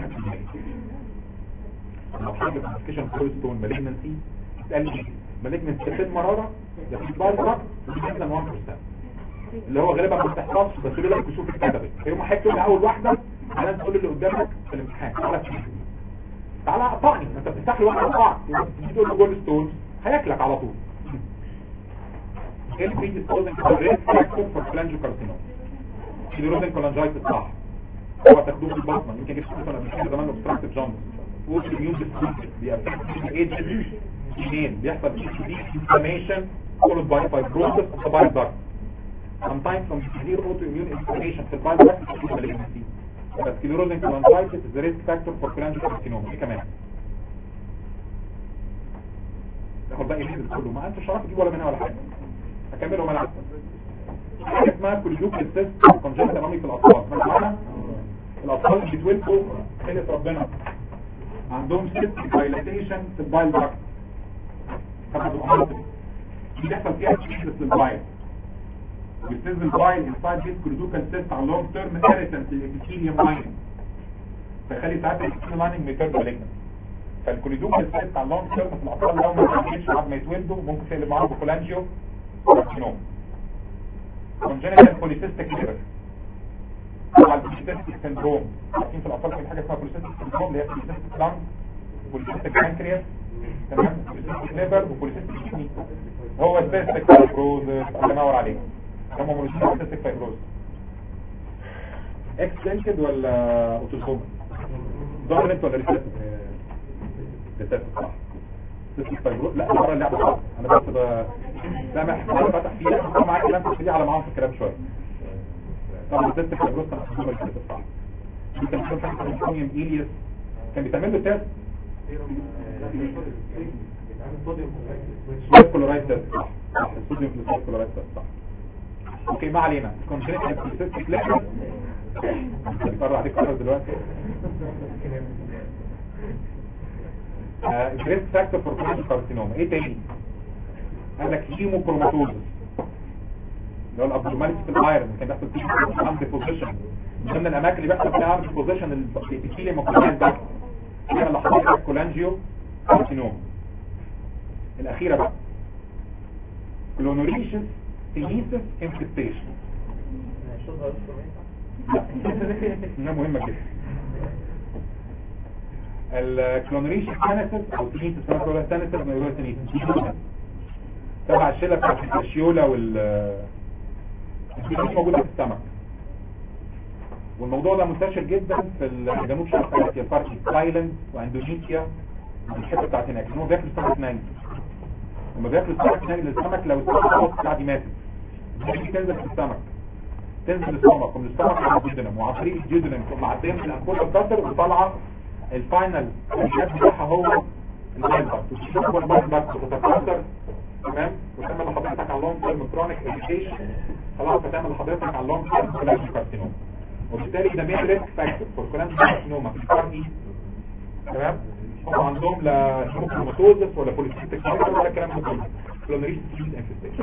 1% لو حاجه كومبليكيشن جولد ستون مالجنسي تقل لي مالجنسي في المراره يا في البلد مثلا 1% اللي هو غالبا ما بتحصلش بس يقول لك كشوف الكتبه فيقوم حاجه تقول اول واحده انا تقول اللي قدامك في الامتحان تعالى تشوف. تعالى قطعني انت بتفتح لي واحد قطعك تيجي تقول له جول ستون هياكلك على طول ال بي ديسبوزنج ريسك فاكتور فور كلانجوكارسينوما سكليروزنج كولانجايتس صح هو تاخدوه في البطنه يمكن يجيب سكوتون قبل كده زمان اوبستراكتيف جامبس وش الميون ديسبوزنج بيأفكت ايجنت اثنين بيحصل دي انفلاميشن followed by fibrosis of the bile duct sometimes from severe autoimmune inflammation في البايل duct to malignancy but sclerosing cholangitis is the risk factor for cholangiocarcinoma ايه كمان تاخد بقى ينزل كله ما انت شرحت دي ولا منها ولا حاجه هكملهم انا حاجه اسمها كوليوكل سيست كونجنتال امامي في الاطفال سمعت عنها الاطفال اللي بيتولدوا خلق ربنا عندهم سيست دايلاتيشن في البايل duct خدوا امامي دي بيحصل فيها تشيزس للبايل بيستنزل البايل انسايد ديس كوليوكل سيست على لونج تيرم اريتنت للابيثيليوم لايننج فيخلي ساعات الابيثيليوم لايننج ميتيرن مالجنت فالكوليدوكال سيست على اللونج تيرم في الاطفال لو ما كانتش بعد ما يتولدوا ممكن تقلب معاهم بكولانجيو كارسينوم كونجنتال بوليسيستيك ليفر طبعا البوليسيستيك سندروم عارفين في الاطفال في حاجه اسمها بوليسيستيك سندروم اللي هي بوليسيستيك لانج بوليسيستيك بانكرياس تمام بوليسيستيك ليفر وبوليسيستيك كدني هو السيستيك فايبروز الله ينور عليك هم مرشدين سيستيك فايبروز اكس لينكد ولا اوتوسوم دوميننت ولا ريسيستيك ريسيستيك صح سيستيك فايبروز لا المره اللعبه صح انا بس ب- سامح انا فتح فيها بس معاك كلام تشتري على معاهم في الكلام شويه طبعا ريسيستيك فايبروز كان اوتوسوم ريسيستيك صح دي كان بيكون حاجه اسمها إيلياس كان بيتعمل له تيست سويت كلورايد تيست صح صح الصوديوم كلورايد كلورايد تيست صح اوكي ما علينا كونجنتال بوليسيستيك ليفر بيقرر عليك قرار دلوقتي جريس فاكتور فور كلانج كارسينوما ايه تاني قال لك هيموكروماتوزس اللي هو الابنورماليتي في الايرون كان بيحصل فيه عند ديبوزيشن من ضمن الاماكن اللي بيحصل فيها عند ديبوزيشن الابيثيليوم ماكروفاج ده هي اللي حصلت كولانجيو كارسينوما الاخيره بقى كلونوريشن تينيسس انفستيشن انها مهمة جدا الكلونريشن سانسس او تينيسس سانسس ولا سانسس ما يقولوا تينيسس تبع الشلة بتاعت الفاشيولا وال دي مش موجودة في السمك والموضوع ده منتشر جدا في جنوب شرق اسيا فرق تايلاند واندونيسيا الحته بتاعت هناك ان هو بياكل سمك ني لما بياكل السمك ني السمك لو السمك بتاع دي ماتت دي تنزل في السمك تنزل السمك ومن السمك على الجدنم وعن طريق الجدنم تقوم معديه من الانكوله بتاثر وطالعه الفاينل الشاب بتاعها هو الهايبر وتشوف هو الهايبر وتتكاثر تمام وتعمل لحضرتك على لونج تيرم كرونيك اديكيشن خلاص هتعمل لحضرتك على لونج تيرم كولانجي كارسينوما وبالتالي ده مين ريسك فاكتور فور كولانجي كارسينوما في الفار اي تمام هم عندهم لا هيموكروماتوزس ولا بوليسيستيك ولا الكلام ده كله كلونريش ديزيز انفستيشن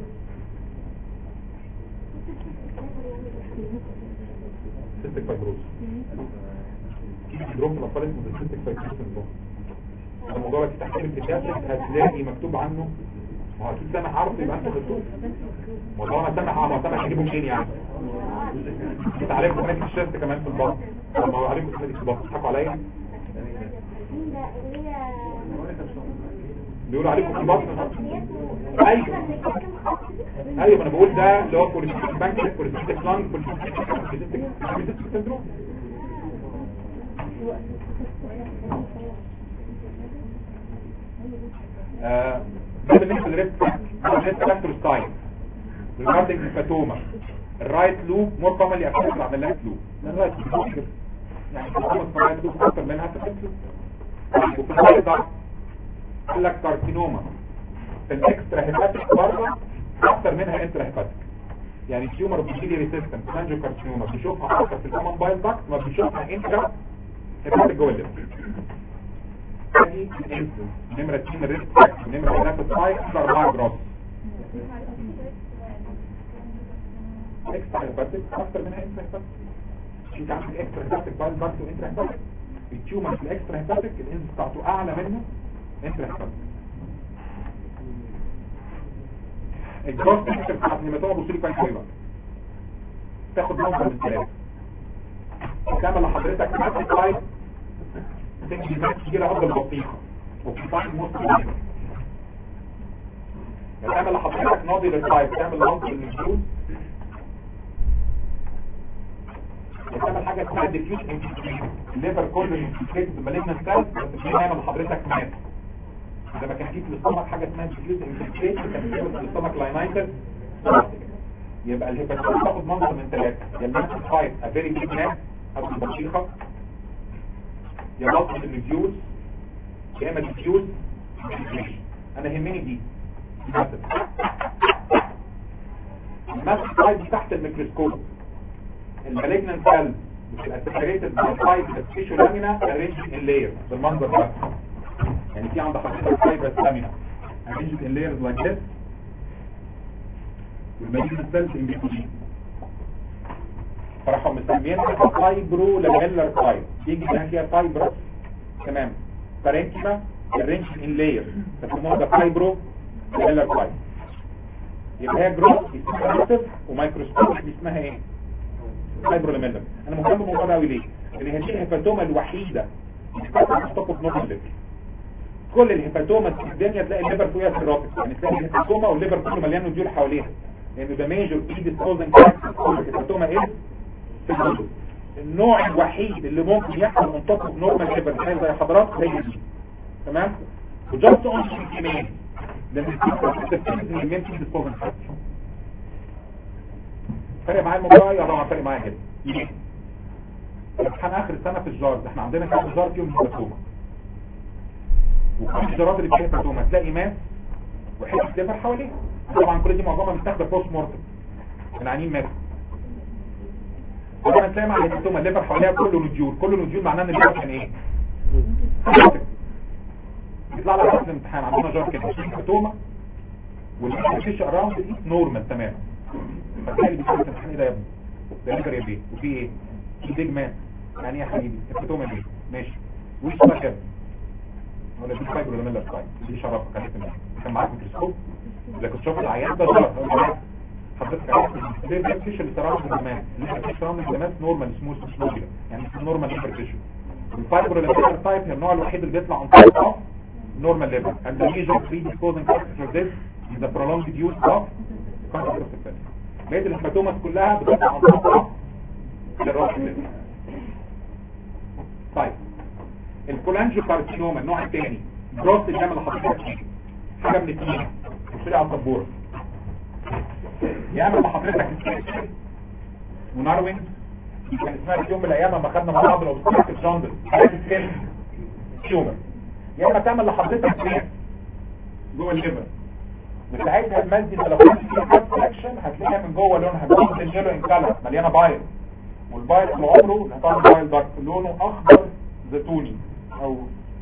سيستيك فايبروز سندروم الاطفال اسمه سيستيك فايبروز سندروم الموضوع ده تحت الكتاب هتلاقي مكتوب عنه ما هو اكيد سامح عارف يبقى انت مكتوب موضوع انا سامح اه سامح هجيبه منين يعني انت عليكم كمان في الشيست كمان في البطن ما هو عليكم في البطن بتضحكوا عليا مين ده اللي هي بيقولوا عليكم في البطن ايوه ايوه ما انا بقول ده اللي هو بوليسيستيك بانكرياس بوليسيستيك لانج بوليسيستيك بوليسيستيك سندروم آه، ده بالنسبه للريسك الريسك فاكتور ستايل ريجاردنج الفاتوما الرايت لوب مور كومنلي افكتد على الليفت لوب الرايت لوب يعني الخمس رايت لوب اكتر منها في الليفت لوب وفي الحال ده قال لك كارسينوما في الاكسترا هيباتيك بره اكتر منها انترا هيباتيك يعني تيومر بتجيلي ريسيستنت مانجو كارسينوما بنشوفها اكتر في الكومن بايل داكت ما بنشوفها انترا هيباتيك جوه الليفر ادي الانسولين نمره 2 الريسك فاكتور نمره 3 سايت 4 جرام اكسترا هيباتيك اكتر منها انترا هيباتيك انت عندك اكسترا هيباتيك بايل داكت وانترا هيباتيك التيومر في الاكسترا هيباتيك الانسولين بتاعته اعلى منه انترا هيباتيك الجروس بيكتشر بتاعت الهيماتوما بصوا لي كويس قوي بقى تاخد نظره من الثلاثه تعمل لحضرتك ماسك لايف تنجي بس كده افضل بطيخه وفي تايم موست تعمل لحضرتك ناضي للتايب تعمل ناضي للمجهول تعمل حاجه اسمها ديفيوز الليفر كله انفكتد بمالجنت سيلز بس في نعمل لحضرتك مات اذا ما كان في في الاستومك حاجه اسمها ديفيوز انفكتد كان في في الاستومك لاينايتس يبقى الهيباتيتس تاخد منظر من ثلاثه يا الماسك فايت ا فيري بيج مات او البطيخه يا بطن المديوز يا اما ديفيوز انا يهمني دي مثلا الماسك فايت دي تحت الميكروسكوب المالجنان سيل بتبقى سيبريتد باي فايت تيشو لامينا ارينج ان لاير بالمنظر ده يعني في عند حضرتك فايبرس لامينا ارينج ان لايرز لايك ذس والمالجنان سيل ان بتوين فراحوا مسميينها فايبرو لاميلر فايب يجي هنا فيها فايبرس تمام بارينكيما ارينج ان لاير فسموها ده فايبرو لاميلر فايب يبقى هي جروث اسمها ومايكروسكوب اسمها ايه فايبرولاميلر انا مهتم بالموضوع ده قوي ليه لان هذه الهيباتوما الوحيده اللي بتستطيع في نص الليفر كل الهيباتوما في الدنيا تلاقي الليفر فيها في الراكب يعني تلاقي الهيباتوما والليفر كله مليان نوديول حواليها لان ده ميجور ايدس اوزن كل الهيباتوما ايه في الجلد النوع الوحيد اللي ممكن يحصل اون توب اوف نورمال ليفر زي حضراتكم هي دي تمام وجاست اون في كمان لان التفكير من المين ايدس اوزن فرق معايا الموضوع يا طبعا فرق معايا كده ليه؟ امتحان اخر السنه في الجار ده احنا عندنا كام جار فيهم هيباتوما وكل الجارات اللي فيها هيباتوما تلاقي ماس وحته ليفر حواليه طبعا كل دي معظمها متاخده بوست مورتم العنين مات طبعا تلاقي مع الهيباتوما الليفر حواليها كله نوديول كله نوديول معناه ان الليفر كان ايه؟ يطلع لك في الامتحان عندنا جار كده هيباتوما والليفر فيش اراوند نورمال تماما فتلاقي بيقول لك الامتحان ايه ده يا ابني ده ليفر يا بيه وفي ايه في بيج مان يعني ايه يا حبيبي الفتومه دي ماشي وش بقى كده ولا دي فايبر ولا ميلر سايد دي شرفك كان اسمها كان معاك ميكروسكوب اذا كنت شايف العيان ده شرف حضرتك عارف ليه ده فيش اللي سراوند الزمان اللي فيش سراوند الزمان نورمال سموث سلوجر يعني نورمال ليفر تيشو الفايبر ولا ميلر سايد هي النوع الوحيد اللي بيطلع عن طريق normal level and the major predisposing factor for this is the prolonged use of contraceptive pills بقية الهيباتومات كلها بتطلع عن طريق للراس الليفر طيب الكولانجيو كارسينوما النوع الثاني جروس الدم اللي حضرتك فيه حاجه من الاثنين بص لي على السبوره يا اما حضرتك سكيتشر وناروين كان اسمها في يوم من الايام لما خدنا مع بعض الاوبستراكتيف جاندل سكين تيومر يا اما تعمل لحضرتك سكين جوه الليفر وساعتها المادة لو كانت فيها كات سكشن هتلاقيها من جوه لونها جولدن يلو ان كلر مليانه بايل والبايل طول عمره نطلع بايل دارك لونه اخضر زيتوني او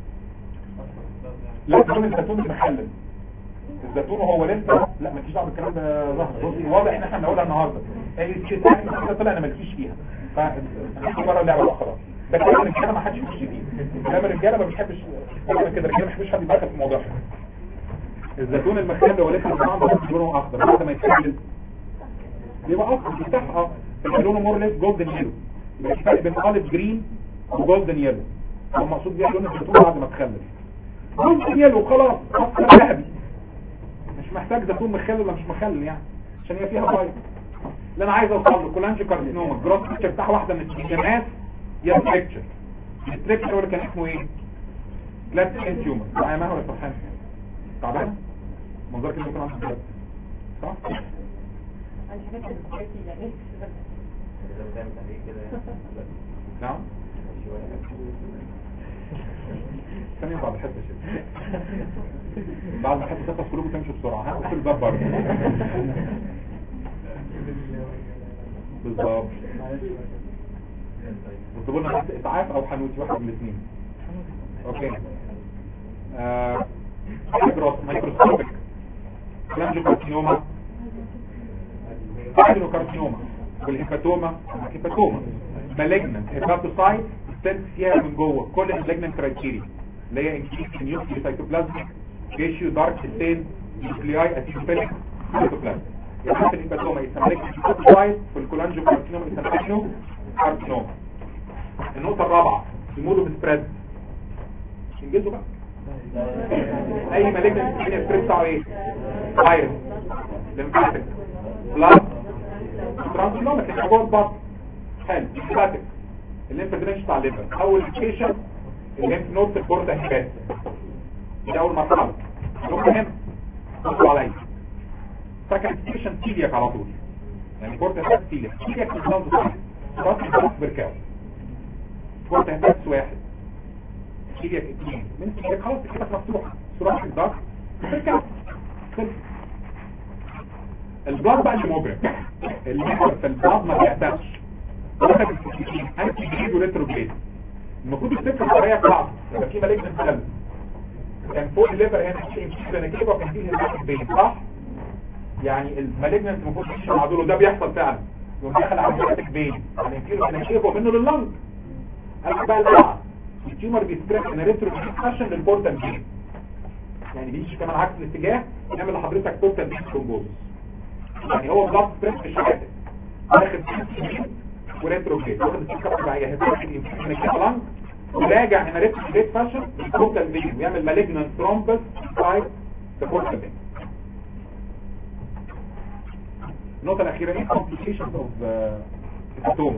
لا لون الزيتون المخلل الزيتون هو لسه لا مالكيش دعوه بالكلام ده ظهر بصي واضح ان احنا بنقولها النهارده اي شيء ثاني كده طلع انا مالكيش فيها فهنمشي بره اللعبه بقى خلاص ده كلام الرجاله ما حدش يخش فيه كلام الرجاله ما بيحبش كلام كده الرجاله ما بيحبش حد يدخل في الموضوع الزيتون المخلل هو لسه عنده لونه اخضر بعد ما يتخلل بيبقى اخضر بيفتح اه لونه مورلس جولدن يلو يبقى في فرق بين اوليف جرين وجولدن يلو هو المقصود بيها لون الزيتون بعد ما تخلل جولدن يلو خلاص اصفر ذهبي مش محتاج زيتون مخلل ولا مش مخلل يعني عشان هي فيها بايض اللي انا عايز اوصل له كولانجي كارسينوما جروس بيكتشر بتاع واحده من الجماعات يا ستريكتشر الستريكتشر اللي كان اسمه ايه؟ جلاد تيومر معايا ما هو فرحان تعبان منظرك اللي ممكن عنده جلاد صح؟ الحاجات اللي بتحكي يعني إذا بتعمل عليه كده نعم شوية ثانية بعد الحصة شيء بعد ما الحصة تخلص كلكم تمشوا بسرعة ها اقفل الباب بره بالظبط اكتبوا لنا بس اسعاف او حنوتي واحد من الاثنين اوكي آه مايكروس مايكروسكوبيك كلانجوكارسينوما ادينوكارسينوما والهيباتوما هيباتوما مالجنت هيباتوسايت ستنت فيها من جوه كل المالجنت كرايتيريا اللي هي انكريس نيوكليو سايتوبلازميك ريشيو دارك ستين نيوكلياي اسيتوبيليك سايتوبلازم يعني في الهيباتوما يسمى هيباتوسايت في الكولانجوكارسينوما يسمى كارسينوما النقطة الرابعة المودو سبريد انجزوا بقى اي مالجنت الدنيا سبريد بتاعه ايه فايروس لمفاتك بلاد ترانسلومك اللي جوه البطن حلو لمفاتك الليمف درينج بتاع الليفر اول ستيشن الليمف نود البورتا هيبات دي اول مرحله نقطه هنا بصوا عليا سكند ستيشن تيلياك على طول يعني بورتا هيبات تيلياك تيلياك في النظام راس البطن بركاو بورتا هيبات واحد تيلياك اثنين من تيلياك خلاص كده مفتوحه سرعه الضغط بركاو خلص البلاد بقى اللي مبرم الليفر في البلاد ما بيعتمش واخد السكين انتي جريد وريتروجريد المفروض السكر الطريقه بتاعته يبقى في مالجنت سيل كان فوق الليفر هنا في انفيشن وكان فيه هيباتيك بين صح يعني المالجنت المفروض يمشي مع دول وده بيحصل فعلا يقوم داخل على هيباتيك بين يعني انفيشن ومنه لللنج قال بقى القلعه التيومر بيسبريد ان ريتروجريد فاشن للبورتال بين يعني بيمشي كمان عكس الاتجاه يعمل لحضرتك بورتال بين كومبوز يعني هو بلاد سبريد في الشهاده واخد وريتروجريد واخد السكه الطبيعيه هيبقى من الكلام وراجع هنا ريتروجريد فاشن البورتال فين ويعمل مالجنان ثرومبس سايت البورتال فين النقطه الاخيره ايه complications of هيباتوما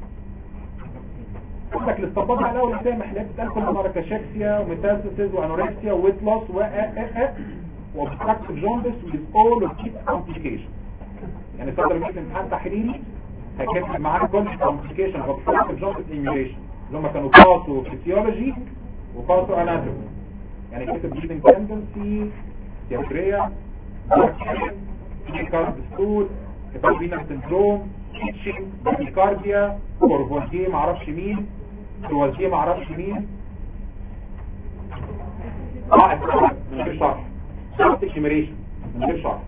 عندك الاستنباط بقى الاول ازاي محلات بتقال كل مره كاشاكسيا وميتاسيسز وانوركسيا وويت لوس و وobstructive jaundice with all of these complications يعني صدر مثل امتحان تحريري هيكتب معاك كل complication of obstructive jaundice emulation اللي هم كانوا باسو فيسيولوجي وباسو اناتومي يعني كتب bleeding tendency diarrhea كارد ستول هيباتوفينال سندروم تيتشنج بيكارديا كورفوزيه معرفش مين كروازيه معرفش مين اه من غير شرح شرط اكيميريشن من غير شرح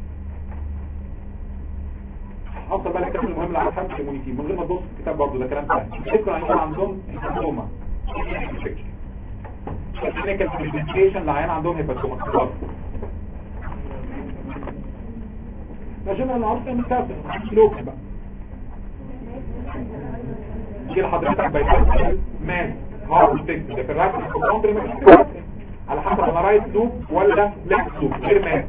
افضل بقى الكلام المهم اللي على حد الكوميونتي من غير ما تبص الكتاب برضه ده كلام سهل الفكره ان عندهم هيباتوما الكلينيكال بريزنتيشن لعيان عندهم هيباتوما عشان انا عارف ان كاسر لوك بقى يجي لحضرتك بايباس مان هارد تكت ده في الراس الكومبري مش على حسب انا رايت لوب ولا ليفت لوب غير مان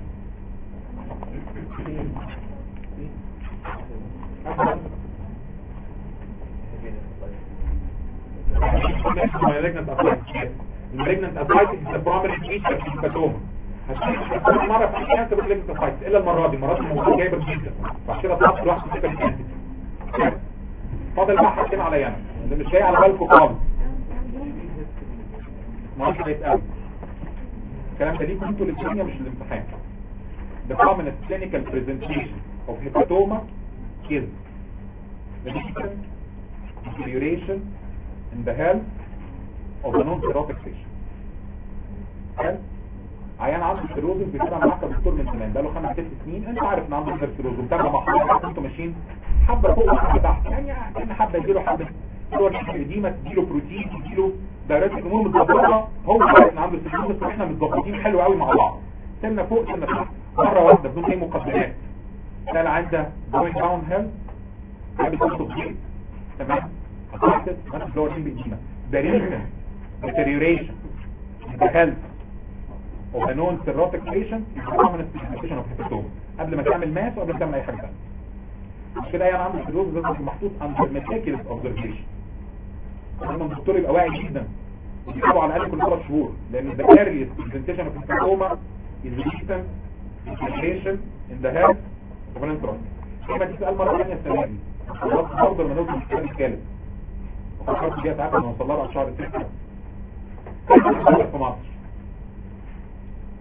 المالجنت اسايتس is the primary feature في الهيباتوما هتشوف كل مره في كانسر مالجنت اسايتس الا المره دي المره دي الموضوع جايبه جدا فعشان كده طلعت لوحده كده كانسر فاضل بقى حاجتين عليا انا اللي مش جاي على بالكم خالص ما اعرفش هيتقال الكلام ده ليكم انتوا الاثنين مش الامتحان The prominent clinical presentation of hepatoma is significant deterioration in the health of the non-cirrhotic patient. حلو؟ عيان عنده سيروزس بيتابع معاك دكتور من زمان بقاله خمس ست سنين انت عارف ان عنده سيروزس ومتابع مع حضرتك انتوا ماشيين حبه فوق وحبه تحت يعني كان حبه يجيله حبه هو الاديمه تجيله بروتين تجيله دايرات الامور متظبطه هو عارف ان عنده سيروزس واحنا متظبطين حلو قوي مع بعض سنه فوق سنه تحت مره واحده بدون اي مقدمات كان عنده جوينج داون هيل قبل التصديق تمام حضرتك ما تدور دي بإديمة the reason deterioration in the health of a non-cirrhotic patient is the common presentation of hepatoma قبل ما تعمل ماس وقبل ما تعمل اي حاجه ثانيه مش كده يعني عنده سيروز لازم يكون محطوط under meticulous observation لازم الدكتور يبقى واعي جدا ويتابعه على الاقل كل ثلاث شهور لان the earliest presentation of hepatoma is recent deterioration in the health of an enterotic كما تسأل مرة ثانية السنة دي خلاص برضه لما نوصل للسؤال الثالث وفكرت بيها ساعات لما وصل لها شهر ستة في مصر يقول لك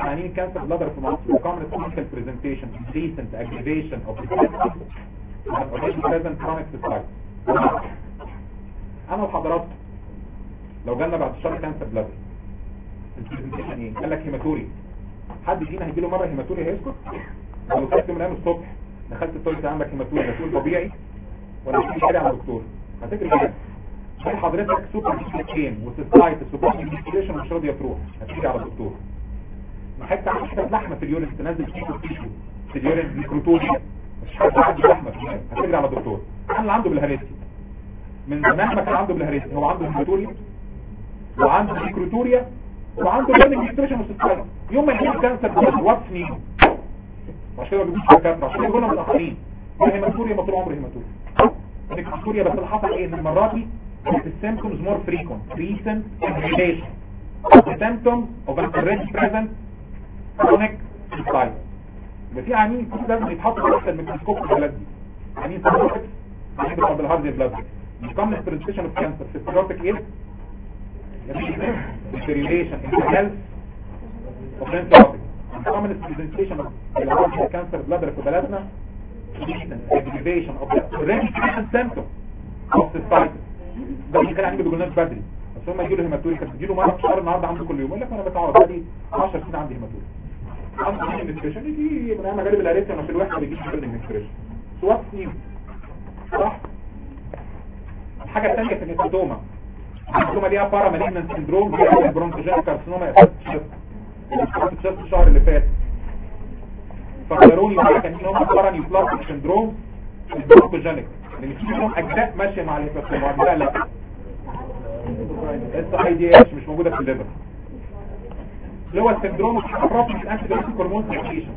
عيانين كانسر بلادر في مصر وكامل clinical presentation recent aggravation of the symptoms and already present chronic cystitis انا وحضراتكم لو جالنا بعد الشهر كانسر بلادر البرزنتيشن ايه قال لك هيماتوري حد فينا هيجي له مره هيماتوري هيسكت لو كنت من ايام الصبح دخلت التويلت عندك هيماتوري ده تقول طبيعي ولا في حاجه على الدكتور هتجري كده هل حضرتك سوبر كين وسيستايتس سوبر كيشن مش راضيه تروح هتيجي على الدكتور حتى عندك حته لحمه في اليورين تنزل فيه تيشو في اليورين ميكروتوريا مش حاجه عندي لحمه في اليورين هتجري على الدكتور انا اللي عنده بالهريسي من زمان ما كان عنده بالهريسي هو عنده هيماتوريا وعنده ميكروتوريا وعنده بيرنينج اكستريشن وسيستايتس يوم ما يجيب كانسر واتس نيو عشان كده ما بيجوش دكاتره عشان كده بيقولوا متاخرين يا هيماتوريا ما طول عمره هيماتوريا هيماتوريا بس اللي حصل ايه ان المره دي the symptoms more frequent recent aggravation of the symptoms of an already present chronic cystitis يبقى في عيانين كتير لازم يتحطوا تحت الميكروسكوب في البلد دي عيانين سيروتكس عيانين بتوع بالهارد بلاد يقام البرزنتيشن اوف كانسر في السيروتك ايه؟ deterioration in the health of lymphatic common presentation of the cancer bladder في بلدنا aggravation of the already present symptom of cystitis ده اللي كان عندي بيقولناش بدري بس هم يجوا له هيماتوري كانت بتجي له مره في الشهر النهارده عنده كل يوم يقول لك انا بتعرض بقالي 10 سنين عندي هيماتوري عندي هيماتوري يجي من ايام غالب الاريتيا ما في الوحده بيجي في الهيماتوري سوات نيو صح الحاجه الثانيه في الهيماتوما الهيماتوما ليها بارا مالينان سندروم دي البرونكوجينيك كارسينوما اكتشفت الشهر اللي فات فكروني بقى كان هم بارا نيوبلاستيك سندروم البرونكوجينيك لان في منهم اجزاء ماشيه مع الهيباتوما واجزاء لا اس اي دي اتش مش موجوده في الليفر اللي هو السندروم الحرافي من انتي بيوتيك هرمون سكريشن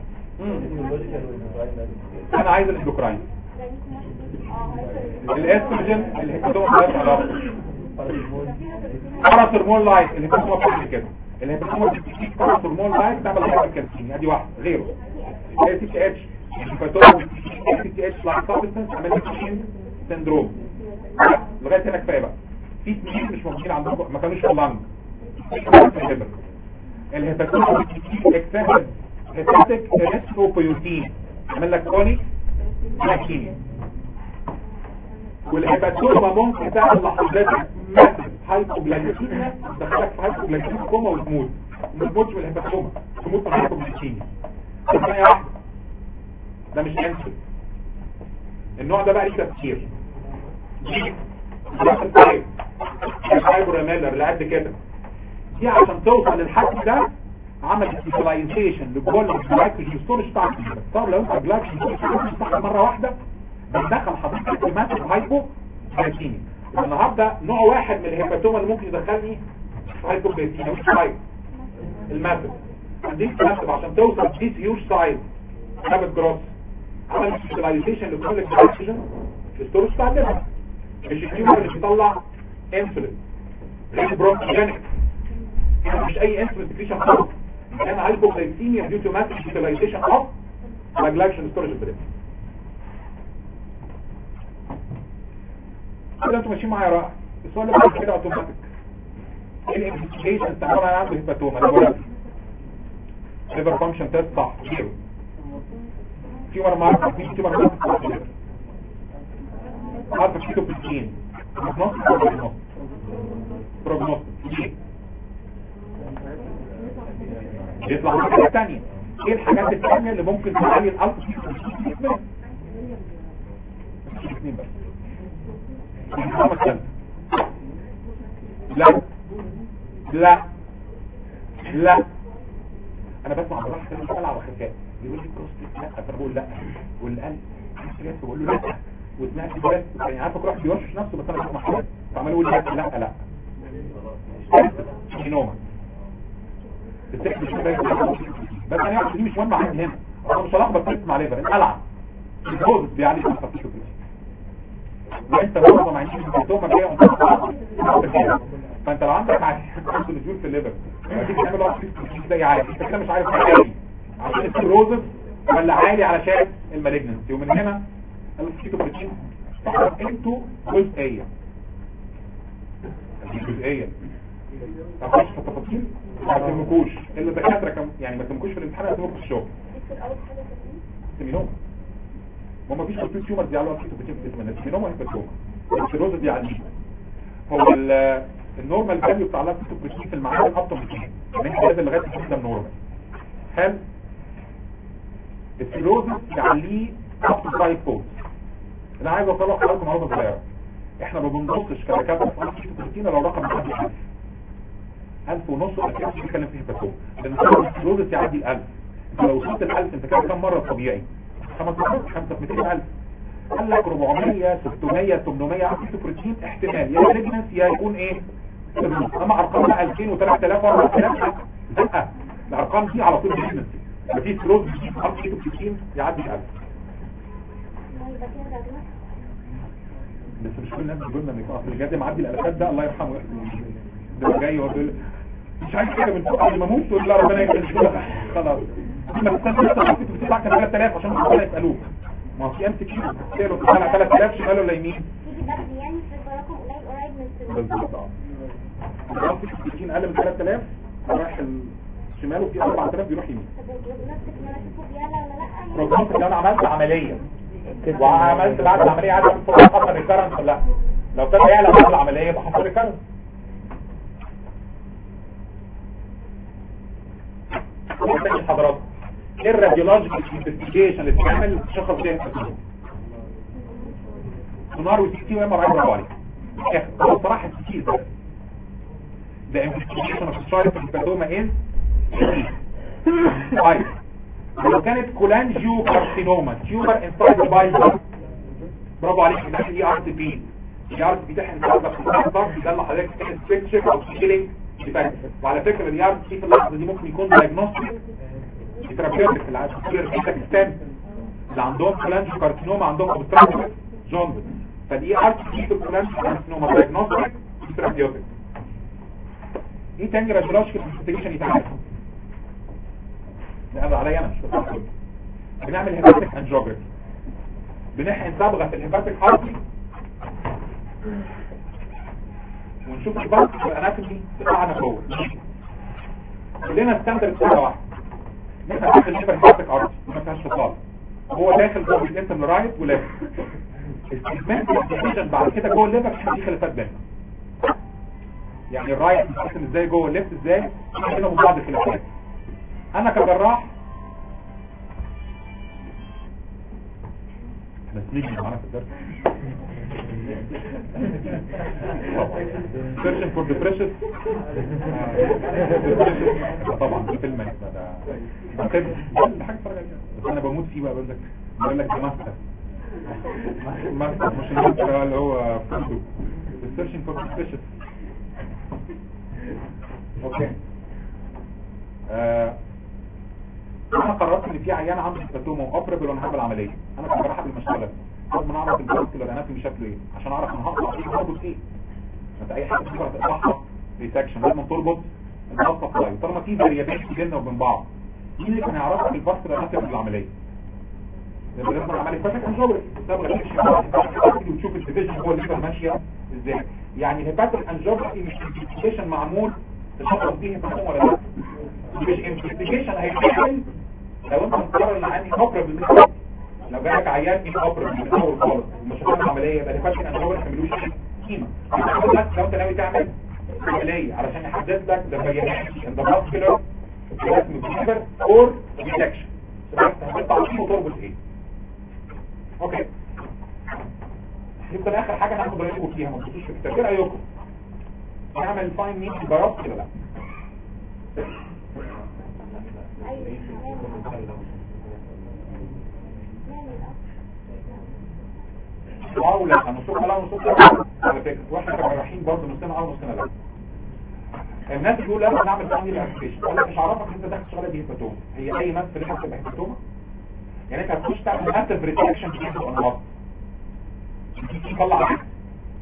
انا عايز الاندوكراين الاستروجين الهيباتوما مالهاش علاقه باراسورمون لايت الهيباتوما بتعمل كده الهيباتوما بتديك باراسورمون لايت تعمل هايبركالسيميا دي واحده غيره اي سي تي اتش الهيباتوما اي سي تي اتش لايت سبستنس عمل لك سندروم لغايه هنا كفايه بقى في اثنين مش موجودين عندكم ما كانوش في اللنج الهيباتوما اكسسيف هيباتيك ريسكوبيوتين عمل لك كونيك لاكيميا والهيباتوما ممكن تعمل لحضرتك ماسك هايبوجلايكيميا تدخلك في هايبوجلايكيميا كوما وتموت ما تموتش من الهيباتوما تموت من الهايبوجلايكيميا ثانيه واحده ده مش انسل النوع ده بقى ليه تفكير دي الفايبروميلر اللي قد كده دي عشان توصل للحد ده عمل سبيشاليزيشن لكل الجلايكوجين ستورج بتاع الكلى طب لو انت الجلايكوجين ستورج مره واحده بتدخل حضرتك في ماسك هايبو جلايكيميا النهارده نوع واحد من الهيباتوما اللي ممكن يدخلني في هايبو جلايكيميا مش هايبو الماسك عندك ماسك عشان توصل ديس هيوج سايز رابط جروس عمل سبيشاليزيشن لكل الجلايكوجين ستورج بتاع الليفر مش التيومر اللي بيطلع انسولين غير بروكوجينيك مش اي انسولين سكريشن خالص كان هايبوغلايسيميا ديو تو ماسك يوتيلايزيشن اوف لاجلاكشن ستورج بريد كده انتوا ماشيين معايا رائع السؤال ده بعد كده اوتوماتيك ايه الانفستيجيشن تعملوا انا عنده هيباتوما لابوراتوري ليفر فانكشن تيست صح زيرو تيومر ماركر في تيومر ماركر عارف كيتو بروتين بروجنوستيك ولا بروجنوستيك بروجنوستيك يطلع حاجة تانية ايه الحاجات التانية اللي ممكن تعلي الالفا كيتو بروتين اثنين بس النظام الثالث لا لا لا انا بسمع براحة كده بلعب حكاية يقول لي بروستيت لا فبقول لا والقلب بقول له لا وسمعت بس يعني عارفه كل واحد بيوشش نفسه بس انا بسمع حاجه فعمال يقول لا لا لا جينوما التكنيك مش بس انا يعني دي مش مهمه عندي هنا انا مش هلخبط نفسي مع ليفر القلعه الجوز بيعلي التفتيش وانت برضه ما عنديش السيمتوم جايه فانت لو عندك عنده نزول في الليفر هتيجي تعمل واحد زي عادي انت كده مش عارف عالي عشان السيروزس ولا عالي علشان المالجنسي ومن هنا الكيتوبروتين فقط انتوا جزئية دي جزئية تخش في التفاصيل ما تهمكوش اللي الدكاتره كم يعني ما تهمكوش في الامتحان هتهمكوا في الشغل دكتور اول حاجه كمان سيمينوما ما ما فيش كوتين تيومر دي على كيتو كوتين في السيمينوما سيمينوما هيباتوما السيروز دي عندي هو ال- النورمال فاليو بتاع لاكتو كوتين في المعادن اب تو 200 يعني انت لازم لغايه 200 ده النورمال حلو السيروز يعليه اب تو 5 فولد انا عايز اوصل لكم معلومه صغيره احنا ما بنبصش كدكاتره في لاكتو كوتين لو رقم معدي 1000 1000 ونص اكيد مش بنتكلم فيه هيباتوما لان السيروز يعدي ال 1000 انت لو وصلت ال 1000 انت كده كام مره طبيعي خمس مرات خمسة في 200000 قال لك 400 600 800 عندي بروتين احتمال يا مالجنس يا يكون ايه اما ارقام بقى 2000 و3000 و4000 لا الارقام دي على طول مالجنس مفيش كلوز ارقام بروتين يعدي ال 1000 ما يبقى فيها درجات بس مش كل الناس بيقول لنا ان يكون اصل الجد معدي الالفات ده الله يرحمه ده جاي يقعد يقول مش عايز حاجه من فوق قبل ما اموت تقول لا ربنا يكرمك خلاص ما تستنى انت كنت بتطلع كان 3000 عشان ربنا يسالوك ما هو في ام سي كيو تساله طلع 3000 شمال ولا يمين تيجي بدري يعني في رقم قليل قريب من السن بالظبط اه لو في 60 اقل من 3000 رايح الشمال وفي 4000 بيروح يمين طب وبنفسك ان انا اشوفه بيعلى ولا لا يعني بروجنوستيك لو انا عملت عمليه وعملت بعد العمليه عدم فرصه حصل ريكارنس ولا لا لو كان يعلى بعد العمليه يبقى حصل ريكارنس تاني حضراتكم ايه الراديولوجيكال انفستيجيشن اللي بتعمل تشخص بيها الانفستيجيشن سونار وسي تي وام ار اي برافو عليك هو بصراحه السي ده the investigation of choice of carcinoma is طيب لو كانت كولانجيو كارسينوما تيومر انسايد البايل برافو عليك ده اي ار تي بي الاي ار تي بي ده احنا بنعرف في ده اللي حضرتك تعمل سبيك تشيك او سكيلينج وعلى فكره الاي ار تي في اللحظه دي ممكن يكون دايجنوستيك ثيرابيوتيك اللي عايز تصير الكستان اللي عندهم كولانجيو كارسينوما عندهم اوبستراكتيف جوندس فالاي ار تي بي في الكولانجيو كارسينوما دايجنوستيك ثيرابيوتيك ايه تاني راديولوجيكال انفستيجيشن يتعمل ده عليا انا مش بتاع كله بنعمل هيباتيك انجيوجرافي بنحقن صبغه في الهيباتيك ارتري ونشوف البلس والاناتومي بتاعنا جوه كلنا ستاندرد حاجه واحده ان احنا داخل نبقى الهيباتيك ارتري ما فيهاش فصال هو داخل جوه الانت من رايت وليفت استثناء الديفيجن بعد كده جوه الليفر مش في خلافات بينهم يعني الرايت بيتقسم ازاي جوه الليفت ازاي بينهم بعض الخلافات انا كجراح احنا سنيجي معانا في الدرس سيرشن فور ديبريشن طبعا ده فيلم ده ده فيلم ده حاجه اتفرج عليها بس انا بموت فيه بقى بقول لك بقول لك ده ماستر ماستر مش الماستر اللي هو فوتو سيرشن فور ديبريشن اوكي آه، انا قررت ان في عيان عنده هيباتوما واوبرابل وانا هعمل عمليه انا كنت رايح قبل ما اشتغل لازم أنا اعرف الفاسكولار اناتومي شكله ايه عشان اعرف انا هقطع ايه هربط ايه انت اي حاجه تقدر تقطعها ريسكشن لازم تربط الخطه فلاي طالما في فاريابيلتي بيننا وبين بعض مين اللي كان هيعرفها في الفاسكولار اناتومي في العمليه لما لازم العمليه فاتك انجوبري تبغى تمشي وتشوف الديفيجن هو اللي ماشيه ازاي يعني الهيباتيك انجوبري مش انفستيجيشن معمول تشخص بيه هيباتوما ولا لا مش انفستيجيشن هيتعمل لو انت مقرر ان عندي اوبرا بالمثال لو جالك عيان ايه اوبرا من الاول خالص ومش هتعمل عمليه يبقى الهيباتيك انجوبري ما تعملوش قيمه بس لو انت ناوي تعمل عمليه علشان يحدد لك ده بيانات ان ذا ماسكولار اسم بيفر اور ديتكشن بس هتقطع فيه وتربط ايه اوكي يبقى اخر حاجه ناخد رايكم فيها ما تبصوش في الكتاب ايه رايكم نعمل فاين مين بيوت كده لا او لا نصوص لا نصوص لا على فكره واحنا كجراحين برضه نصنا اه نصنا لا الناس بتقول لازم نعمل فاميلي ابلكيشن انا مش عارفك انت داخل شغاله دي هيباتوما هي اي ماس في ريحه تبقى هيباتوما يعني انت هتخش تعمل اكتف ريتراكشن في الانواط طلع عليك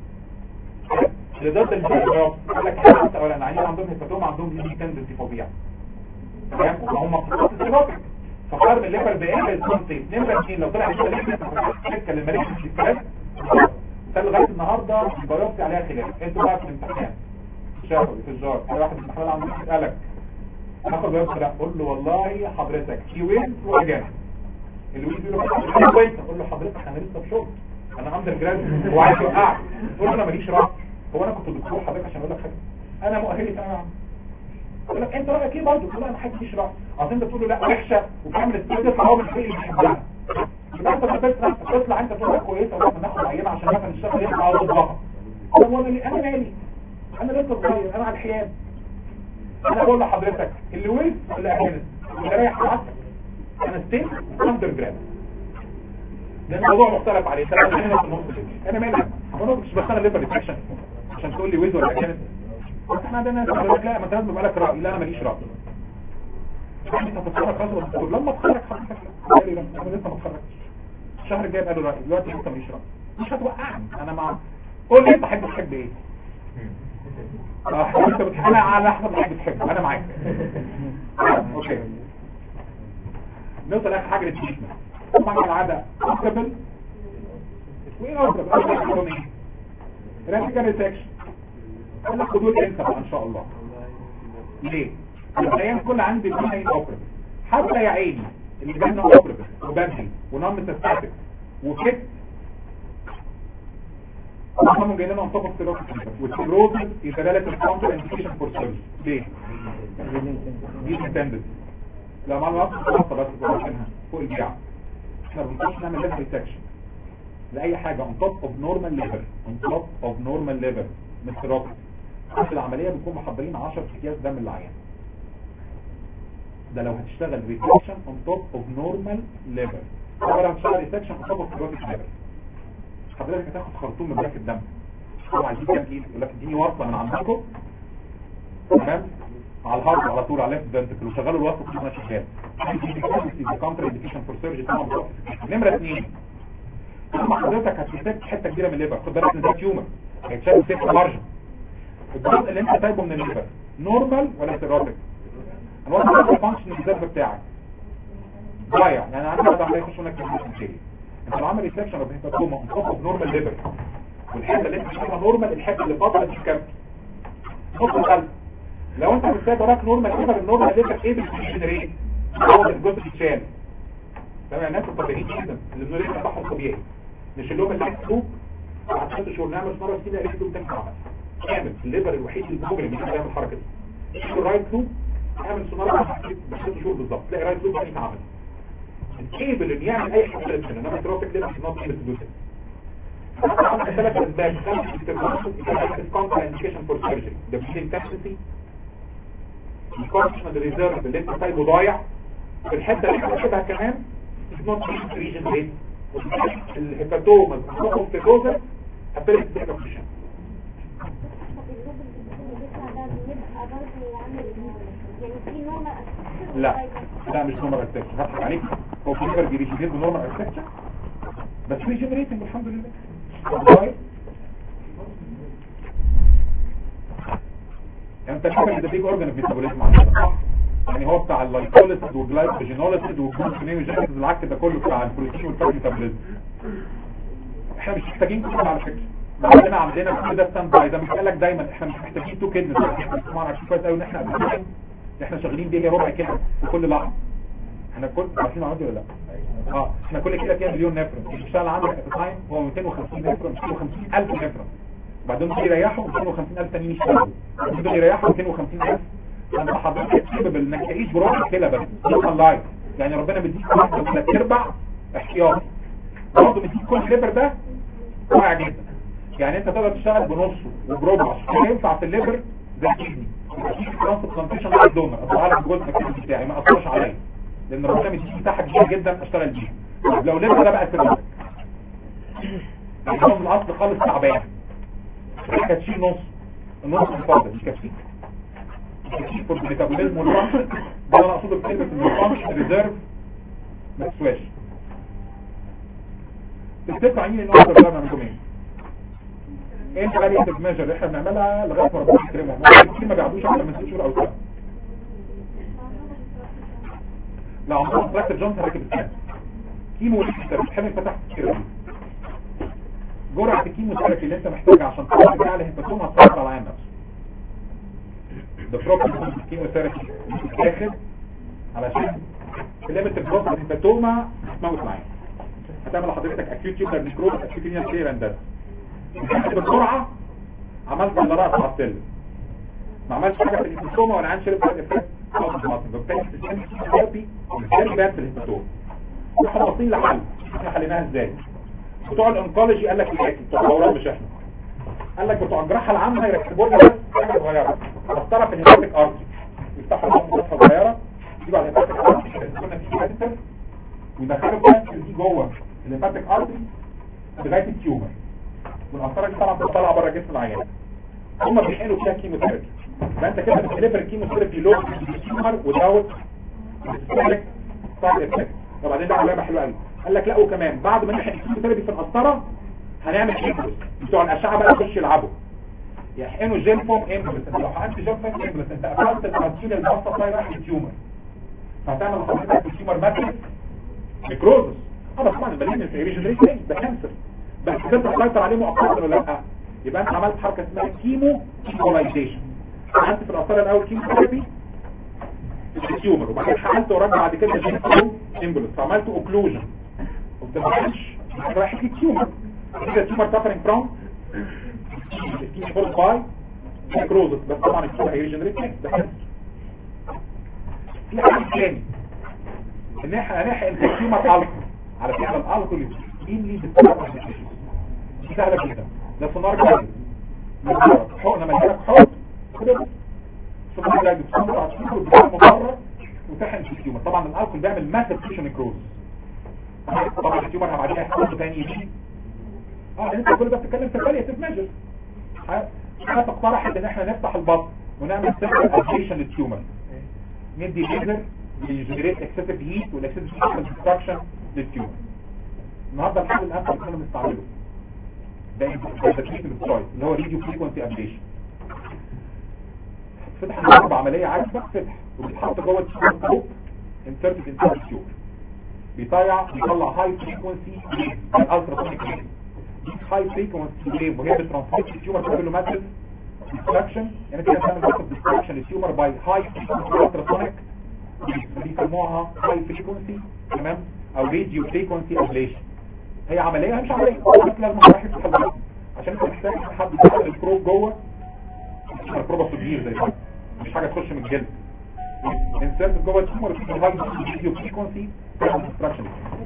لضد الفيروس قال لك انت اولا العيانين عندهم هيباتوما عندهم دي تندنسي فظيع تمام وهم في خط السيروتك فقار من الليفر بإيه الكونسيت نمرة اثنين لو طلع كده لسه للمريض مش الكلام ده لغايه النهارده البيوبسي عليها خلاف انتوا بقى في الامتحان شافوا في الجار في واحد من المحلال عنده يسألك اخد ويب لا قول له والله حضرتك في وين واجانب الويز بيقول له كويس اقول له حضرتك انا لسه في شغل انا اندر جراد وعايز يوقعك قول له انا ماليش راي هو انا كنت دكتور حضرتك عشان اقول لك حاجه انا مؤهلي ثانوي عام يقول لك انت رايك ايه برضه تقول له انا حاجه ماليش راي اصل انت تقول له لا وحشه وتعمل استيد يطلع هو من الفريق اللي بيحبها يبقى انت بتطلع تطلع انت تقول لك كويسه ولا ناخد عينه عشان مثلا الشغل يطلع على ضغط طب وانا ليه انا مالي انا لسه صغير انا على الحياه انا بقول لحضرتك اللي ويز ولا اهانت اللي رايح معاك انا ستيل اندر جراد ده الموضوع مختلف عليه انت بقى هنا في النص كده. انا مالي انا مش بشتغل ليبر ريفليكشن عشان تقول لي ويز ولا اهانت احنا عندنا ناس يقول لك لا ما انت لازم يبقى لك راي لا انا ماليش راي انت هتتخرج خلاص ولا تقول لما اتخرج حضرتك لا قال لي لا انا لسه ما اتخرجتش الشهر الجاي بقى له راي دلوقتي لسه ماليش راي مش هتوقعني انا مع قول لي انت حابب تحب ايه اه انت بتحب انا على حسب ما بتحب انا معاك اوكي نوصل اخر حاجه للتريتمنت طبعا العاده اوبرابل وايه اوبرابل راديكال ريسكشن انا خدود انسى بقى ان شاء الله ليه الايام كل عندي الاثنين اوبرابل حتى يا عيني اللي جالنا اوبرابل وبنهي ونون ميتاستاتيك وفيت هم جايين لنا انطبق ستيروتيك والسيروزز is a relative counter indication for surgery ليه؟ دي intended لا ما انا اصلا بس بروحينها فوق البيع احنا بنخش نعمل لها ريسكشن لاي حاجه on top of normal level on top of normal level مستروكت في العمليه بنكون محضرين 10 اكياس دم للعيان ده لو هتشتغل ريسكشن on top of normal level طبعا لو هتشتغل ريسكشن on top of cirrhotic level حضرتك هتاخد خرطوم من بلاك الدم هو عايزين كام ايد يقول لك اديني وصله من عندكم تمام على الهارت على طول على الليفت فنتكل وشغلوا الوصله كل ما شغال كونتر انديكيشن فور سيرجري طبعا بتقف. نمره اثنين لما حضرتك هتحتاج حته كبيره من الليفر خد بالك ان ده تيومر هيتشال سيف مارجن الجزء اللي انت سايبه من الليفر نورمال ولا سيروتيك انا واضح الفانكشن الريزيرف بتاعك ضايع يعني عندك واحد عمال يخش هناك في انت لو عامل ريسكشن اوف هيباتوما انقص نورمال ليفر والحته اللي انت شايفها نورمال الحته اللي فاضله دي كام نص القلب لو انت محتاج وراك نورمال ليفر النورمال ليفر ايه بالجنريت هو الجزء اللي اتشال تمام الناس الطبيعيين جدا اللي النورمال بتاعهم طبيعي نشيل لهم الليفت لوب بعد ست شهور نعمل مره كده ليفت لوب تاني عمل كامل الليفر الوحيد المجرم اللي بيعمل الحركه دي نشيل الرايت لوب نعمل سونار بعد ست شهور بالظبط تلاقي رايت لوب تاني اتعمل الكيبل اللي يعمل اي حاجه للسن انما تروفيك ليفر نوت ايبل تو دو عندنا ثلاث اسباب خمس استراتيجيات كونتر انديكيشن فور سيرجري ده بيدين كابسيتي الكونشنال ريزيرف اللي انت سايبه ضايع في الحته اللي انت سايبها كمان نوت ريجن ريت الهيباتوما الكوكو فيبروزا ابيلت ديكوبشن طب الجروب اللي بيطلع ده بيبقى برضه عامل يعني في نورمال لا لا مش نورمال اركتكشر هضحك عليك هو في ليفر بيريجنيت بنورمال اركتكشر بس ريجنريتنج الحمد لله طيب. يعني انت شايف ان ده بيج اورجان ميتابوليزم عندنا صح يعني هو بتاع اللايكوليسيس والجلايكوجينوليسيس والجلوكونيوجينيسيس بالعكس ده كله بتاع البروتين والفات ميتابوليزم احنا مش محتاجين كل على فكره عندنا عندنا كل ده ستاند باي ده مش لك دايما احنا مش محتاجين تو كيدنس طبعا عارفين كويس قوي ان احنا قبل احنا شغالين بيها ربع كده في كل لحظه احنا كل عارفين عندي ولا لا اه احنا كل كده فيها مليون نفرون اللي بيشتغل عندك في التايم هو 250 نفرون 250 الف نفرون بعدين دول يريحوا 250 الف تانيين يشتغلوا بعدين دول يريحوا 250 الف انت حضرتك تسبب انك تعيش بروحك كده بس نوصل لايف يعني ربنا مديك واحده وثلاث ارباع احتياطي برضه مديك كل ليبر ده واقع جدا يعني انت تقدر تشتغل بنصه وبربع عشان ينفع في الليبر زي الكيدني ترانسبلانتيشن لايف دونر اطلع لك جزء الكيدني بتاعي ما اثرش عليا لان ربنا مديك مساحه كبيره جدا اشتغل بيها طب لو ليبر ده بقى سيرفر يعني هو من الاصل خالص تعبان انت هتشيل نص النص الفاضل مش كافيك التكييف فور الميتابوليزم والفانكشن ده انا اقصده بكلمه ان الفانكشن ريزيرف ما تسواش تفتكروا عيني ان هو ده من دومين ايه الفاليتيف ميجر اللي احنا بنعملها لغايه ما ربنا يكرمهم هم كتير ما بيعدوش اكتر من ست شهور او سنه لو عملنا تراكتر جونسون راكب السنه كيمو ثيرابي حلو فتحت كده جرعه الكيمو ثيرابي اللي انت محتاجها عشان تقدر على الهيباتوما هتسيطر على العين نفسه the proper chemotherapy بتتاخد علشان تلمت البروسس الهيباتوما تموت معاك هتعمل لحضرتك اكيوت تيوبر نيكروز اكيوت رينال فيلر اند بسرعه عملت بلارات على السلم ما عملتش حاجه في الهيباتوما وانا عندي شرب افكت فبالتالي السيستم ثيرابي ازاي بات في الهيباتوما احنا واصلين لحل احنا حليناها ازاي بتوع الانكولوجي قال لك الاكل بتوع الاورام مش احنا قال لك بتوع الجراحه العامه هيركبوا لنا بس حاجه صغيره مسطره في الهيباتيك ارتي يفتحوا لهم فتحه صغيره يجوا على الهيباتيك ارتي يكون في كانسر ويدخلوا الكانسر دي جوه الهيباتيك ارتي لغايه التيومر والقسطره دي طبعا بتطلع بره جسم العيان هم بيحقنوا فيها كيموثيرابي يبقى انت كده بتديليفر الكيموثيرابي لو التيومر وداوت سايد افكت وبعدين ده علامه حلوه قوي قال لك لا وكمان بعد ما نحقن الكيموثيرابي في القسطره هنعمل امبلس بتوع الاشعه بقى يخش يلعبوا يحقنوا جيل فوم امبلس انت لو حقنت جيل فوم امبلس انت قفلت الارتيول الموصل طاير راح للتيومر فهتعمل لحضرتك في التيومر ماتريكس نيكروزس اه بس طبعا المالين في ريجنريت ده كانسر بس تقدر تسيطر عليه مؤقتا ولا لا يبقى انت عملت حركه اسمها كيمو كيمولايزيشن عملت في الاثار الاول كيموثيرابي في التيومر وبعدين حقنت ورد بعد كده جيل فوم امبلس فعملت اوكلوجن وما بتبقاش رايح للتيومر كده التيومر سافرنج فروم التيومر فول باي نيكروزس بس طبعا التيومر هيريجنريت ده كانسر في حاجه تاني ان احنا هنحقن في التيومر الكحول على فكره الالكحول مين ليه بتسبب دي سهله جدا ده سونار جاي حقنه مليانه كحول كده سونار جاي بتصنع على التيومر بتاعه بره وتحقن في التيومر طبعا الالكحول بيعمل ماسيف تيشن نيكروز طبعا التيومر بعديها هيحصل تاني يمين اه انت كل ده بتتكلم في باليتيف ميجر حاجه اقترحت ان احنا نفتح البطن ونعمل سيرفر اديشن للتيومر ندي ليزر يجنريت اكسسيف هيت والاكسسيف هيت يعمل ديستراكشن للتيومر النهارده الحل الامثل اللي احنا بنستعمله ده التريتمنت تشويس اللي هو راديو فريكوانسي ابليشن فتح الضربة عملية عارفة فتح وبيتحط جوه التيومر كوب انسرتد انسايد التيومر بيطلع بيطلع هاي فريكوانسي الالتراسونيك ويف دي هاي فريكوانسي ويف وهي بترانسميت التيومر تعمل له ماسيف ديستراكشن يعني كده بتعمل ماسيف ديستراكشن للتيومر باي هاي فريكوانسي التراسونيك بيسموها هاي فريكوانسي تمام او راديو فريكوانسي ابليشن هي عمليه هي مش عمليه بس لازم واحد يفتح البطن عشان انت محتاج حد يدخل البروب جوه البروب كبير زي كده مش حاجه تخش من الجلد انسرت جوه التيومر في هاي راديو فريكوانسي تعمل ديستراكشن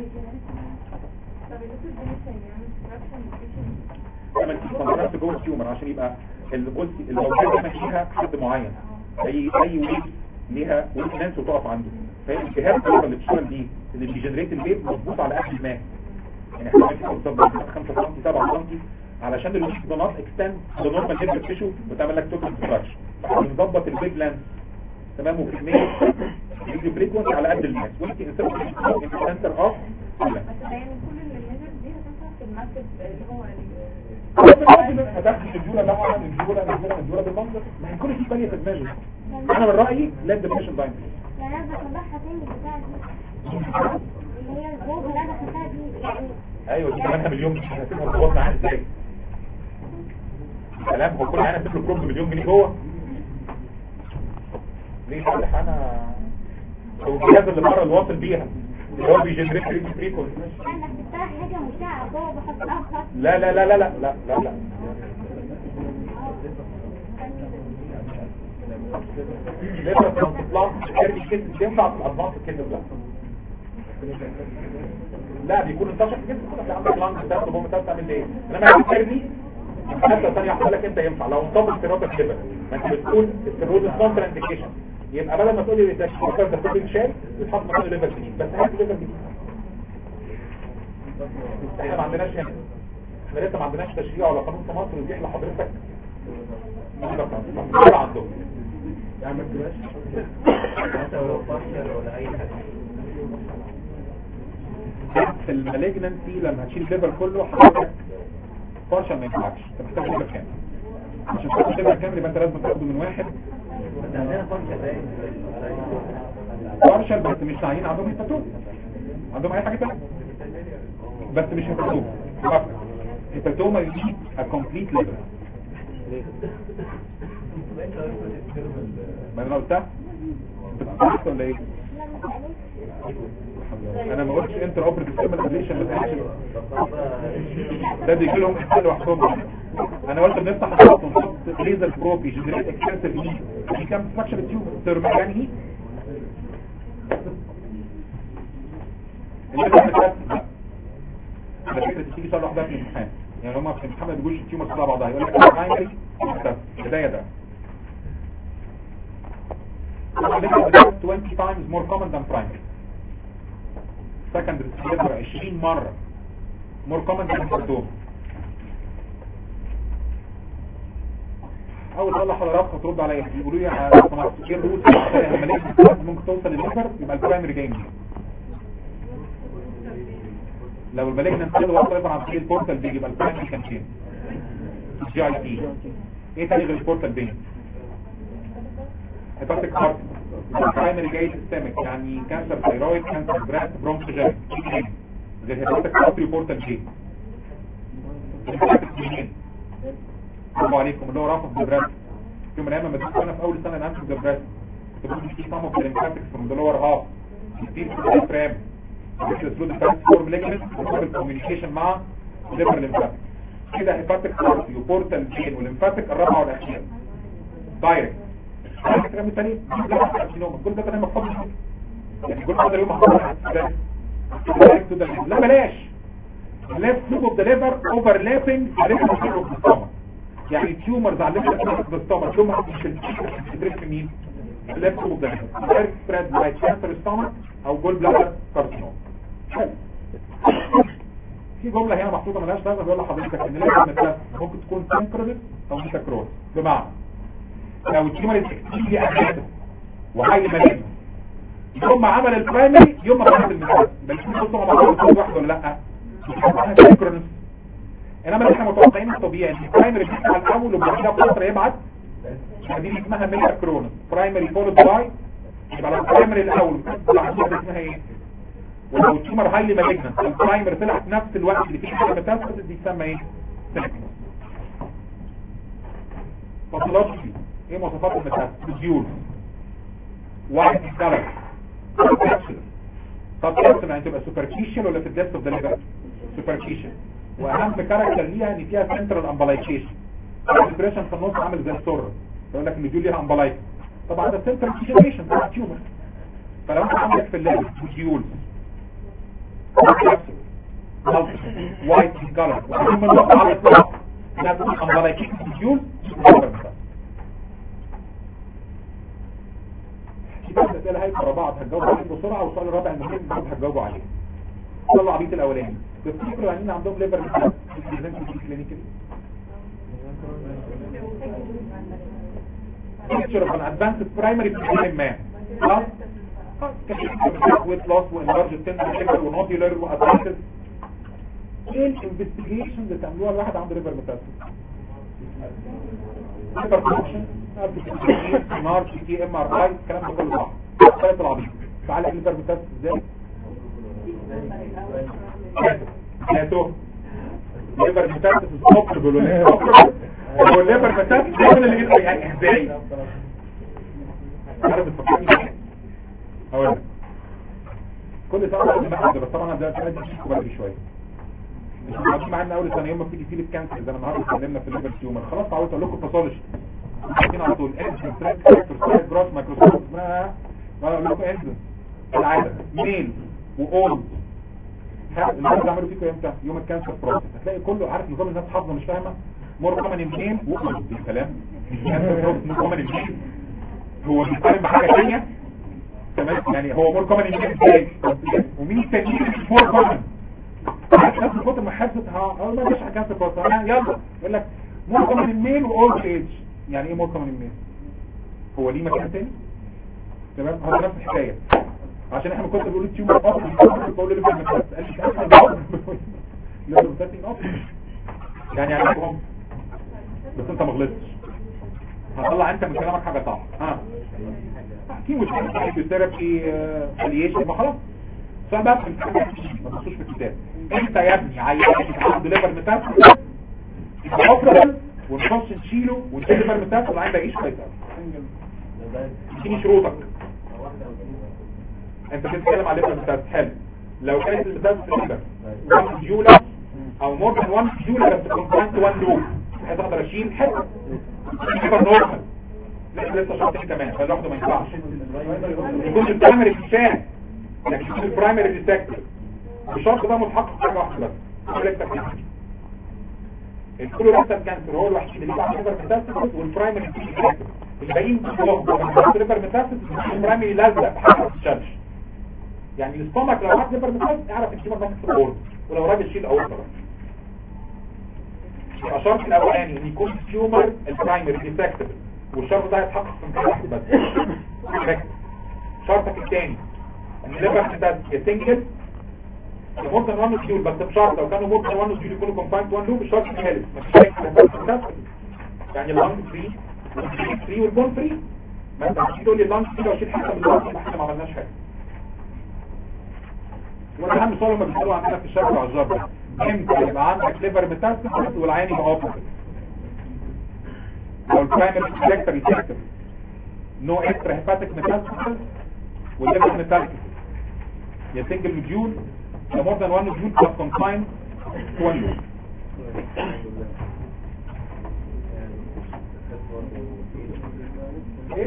تعمل كونتراكت جوه التيومر عشان يبقى الجزء الموجود ده فيها حد معين اي اي ويف ليها ويف نانس وتقف عنده فهي الجهاز الكهرباء اللي بتشتغل دي اللي بيجنريت الويف مظبوط على قد الماء يعني احنا عايزين نظبط 5 سم 7 سم علشان الويف ده نوت اكستند لنورمال هيد تيشو وتعمل لك توتال ستراكشر فبنظبط الويف لانس تمام وكميه الفيديو فريكونسي على قد الماس وانت انسان انت سنتر اوف بس يعني كل الليزر دي هتنفع في المكتب اللي هو هتاخد الجوله بقى الجوله الجوله الجوله بالمنظر ما هي كل شيء ثانيه في دماغي انا من رايي لا ديفينيشن دايم يعني انا بطلعها تاني بتاع دي اللي هي الجوه اللي انا دخلتها دي يعني ايوه دي كمان مليون هتبقى ارتباط معاها ازاي كلام هو كل عينه بتدخل كروب مليون جنيه جوه ليه صالح انا هو الجهاز اللي بره الواصل بيها اللي هو بيجنريت ريد فريكونسي انا بتاع حاجه مشعه جوه بحطها خط لا لا لا لا لا لا لا لا ليبرا ترانسبلانت كيربي كيس ينفع في الادفانس كيس لا لا بيكون انتشر في الجسم كله في عندك لانج بتاعته بوم بتاعته تعمل ايه انما لو كيربي حتى ثانيه هقول لك انت ينفع لو انطبق سيروتك كده ما انت بتقول السيروز كونتر انديكيشن يبقى بدل ما تقول لي ده شوكر ده كوبين شاي بتحط مكانه ليفر جديد بس هات ليفر جديد احنا ما عندناش هنا احنا لسه ما عندناش تشريع ولا قانون في مصر يتيح لحضرتك ولا عندهم يعني ما تبقاش حتى لو فاشل ولا اي حاجه في المالجنسي لما هتشيل الليفر كله حضرتك فاشل ما ينفعش انت محتاج ليفر كامل عشان تاخد ليفر كامل يبقى انت لازم تاخده من واحد بس عندنا فاشل باين فاشل بس مش لاقيين عندهم هيباتوم عندهم اي حاجه تانية بس مش هيباتوم هيباتوما يجيب a complete liver انت قلت الترم ما انا قلتها انت بتعرف ولا ايه لا ما سألتش انا ما قلتش انتر اوبريتيف سيستم ابليشن ما تقولش ده بيجي لهم كل لوحدهم انا قلت بنفتح الخط ونحط ليزر بروب يجنريت اكستنسيف اي دي كام ستراكشر تيوب ترم يعني ايه اللي ده متأكد على فكرة تيجي سؤال لوحدها في الامتحان يعني هما في الامتحان ما بيجوش التيومر كلها بعضها يقول لك برايمري بداية ده Liver 20 times more common than primary secondary liver 20 مرة more common than symptom اول سؤال لحضراتكم هترد عليا يقولوا لي على سمعت ايه الروت لما لقيت ممكن توصل للليفر يبقى البرايمري جاي منين لو المالجنان سيل وصل ليفر عن طريق البورتال بيجي يبقى البرايمري كان فين جي اي تي ايه تاني غير البورتال بين هيباتيك هارت البرايمري جاي سيستمك يعني كانسر ثايرويد كانسر برات برونكوجين غير هيباتيك هارت بورتال بين منين برافو عليكم اللي هو رافض جبرات في يوم من الايام لما دخلت انا في اول سنه نعمل جبرات كنت بقول في صمم في الليمفاتكس فروم ذا لور هاف كتير في الفرام الاسلوب الفاتس فورم ليجمنت الكوميونيكيشن مع الليفر ليمفاتكس كده هيباتيك ارتي وبورتال فين والليمفاتيك الرابعه والاخيره دايركت الكلام الثاني كل ده كلام مفهوم يعني كل هذا اليوم هحضر لا بلاش left loop of the liver overlapping the left loop of the stomach يعني تيومرز على الليفت loop of the stomach يوم هتدرس في مين left loop of the liver direct spread by cancer stomach او gall bladder carcinoma حلو في جملة هنا محطوطة ملهاش لازمة بيقول لحضرتك ان الليفر متلف ممكن تكون سينكرونس او ميتاكروز بمعنى لو التيومر اكتيفي اجهزه وهاي مالين يوم ما عمل البرايمري يوم ما عمل المثال بل يكون بصوا مع بعض كل واحد ولا لا سينكرونس انما احنا متوقعين الطبيعي ان البرايمري بيطلع الاول وبعدها بفتره يبعت دي اسمها ميتاكرونس برايمري فولد باي يبقى لو البرايمري الاول بتطلع اسمها ايه ولو التيومر هايلي مالجنت البرايمري طلع في نفس الوقت اللي فيه الميتاستاسيس دي تسمى ايه سينكرونس باثولوجي ايه مواصفات الميتاستاسيس ديول وايت كلر طب كابسول يعني تبقى سوبرفيشال ولا في الديبث اوف ذا ليفر سوبرفيشال واهم كاركتر ليها ان فيها سنترال امبلايكيشن الديبريشن في النص عامل زي السره يقول لك المديول ليها امبلايك طبعا ده سنترال ديجنريشن بتاع التيومر فلو انت عندك في الليفر مديول وايت كلر وهم الوقت على الطرف ده امبلايكيشن مديول بس الاسئله هاي ورا بعض هتجاوبوا عليه بسرعه والسؤال الرابع المهم برضه هتجاوبوا عليه يلا عبيط الاولاني تفتكروا يعني عندهم ليفر كلينيكال picture of an advanced primary problem ما خلاص weight loss وانلارج تندر ونوبيولار واسايتس ايه الانفستيجيشن اللي تعملوها الواحد عنده ليفر ميتاستاسيس ليفر فانكشن نار سي تي ام ار اي الكلام ده كله صح ثلاث العبيط تعالى الليفر ميتاستاسيس ازاي جاتو ليفر ميتاستاسيس اوبربل ولا هو الليفر ميتاستاسيس هو اللي يبقى يعني ازاي عارف التفكير هقول لك كل سنه لازم ناخد بس طبعا ده كانت بتشيكوا بدري شويه مش موجودين معانا اول سنه يوم ما بتيجي فيه الكانسر زي ما النهارده اتكلمنا في الليفر تيومر خلاص تعودت اقول لكم باثولوجي عارفين على طول انزيم تراك فاكتور سايد جراس مايكروسكوب اسمها وانا اقول لكم انزيم العاده ميل واولد اللي بيعملوا فيكم امتى يوم الكانسر بروسيس هتلاقي كله عارف نظام الناس حافظه مش فاهمه مور كومن اثنين واولد دي كلام الكانسر بروسيس مور كومن اثنين هو بيتكلم بحاجه ثانيه تمام يعني هو مور كومن اثنين ازاي ومين التانيين مش مور كومن نفس الكتب ما حفظتها اول ما تشرح كانسر بروسيس يلا يقول لك مور كومن اثنين واولد ايج يعني ايه مور كومن اثنين هو ليه مكان تاني تمام هو نفس الحكايه عشان احنا كنا بنقول التيومر اصلا بقول له ليفر ميتاستاسيس قال لي احنا جاوب ليفر ميتاستاسيس اصلا يعني عندهم بس انت ما غلطتش هطلع انت من كلامك حاجه صح ها في مشكله في ثيرابي فاليشن ما خلاص سؤال بقى في الامتحان ما تبصوش في الكتاب انت يا ابني عيان عنده ليفر ميتاستاسيس افضل ونخش نشيله ونشيل الليفر ميتاستاسيس والعين ده يعيش كويس قوي اديني شروطك انت بتتكلم على الليفر ميتاستاسيس حلو لو كانت الميتاستاسيس الليفر 1 جولا او مور ذان 1 جولا بس كونفايند 1 لوب بحيث اقدر اشيل حته الليفر نورمال لسه لسه شرطين كمان فلوحده ما ينفعش يكون البرايمري بتاعي يعني يكون البرايمري ديتكتور الشرط ده متحقق في حاجه واحده بس كوليكتر كانسر الكولوريكتر كانسر هو الوحيد اللي بيبقى ليفر ميتاستاسيس والبرايمري ديتكتور الباقيين كلهم ليفر ميتاستاسيس البرايمري لازق في حاجه ما بتتشالش يعني الاستومك لو راح ليفر ميتاستاسيس اعرف الكيمر ماسك في الاورد ولو راجل شيل اورد يبقى الشرط الاولاني ان يكون تيومر البرايمري ديتكتور والشرط ده هيتحقق في مكان واحد بس ركز. شرطك الثاني ان الليفر ميتاستاسيس يا سنجل يا مور ذان 1 سيول بس بشرط لو كانوا مور ذان 1 سيول يكونوا كونفايند 1 لوب الشرط الثالث مفيش حاجه اسمها liver metastasis. يعني اللانج فري والبرين فري والبون فري ما انت مش تقول لي اللانج فري لو اشيل حته من اللانج يبقى احنا ما عملناش حاجه والاهم سؤال لما بيسالوا عندنا في الشرق العجار ده امتى يبقى عندك ليفر ميتاستاسيس والعين يبقى اوبوزيت لو البرايمري سيلكتور يسكتر نو اكسترا هيباتيك ميتاستاسيس والليفر ميتاستاسيس يا سنجل مديول يا مور ذان 1 مديول بلس كونفاين 1 لوب ايه؟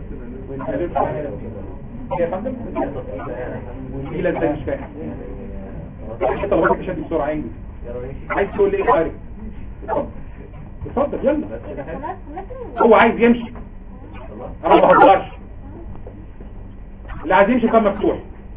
يا فندم؟ والنيلة ازاي مش فاهم انت لو مش هدي بسرعة انجز عايز تقول لي ايه خارج اتفضل اتفضل يلا خلاص مثلا هو عايز يمشي انا ما بهزرش اللي عايز يمشي كان مفتوح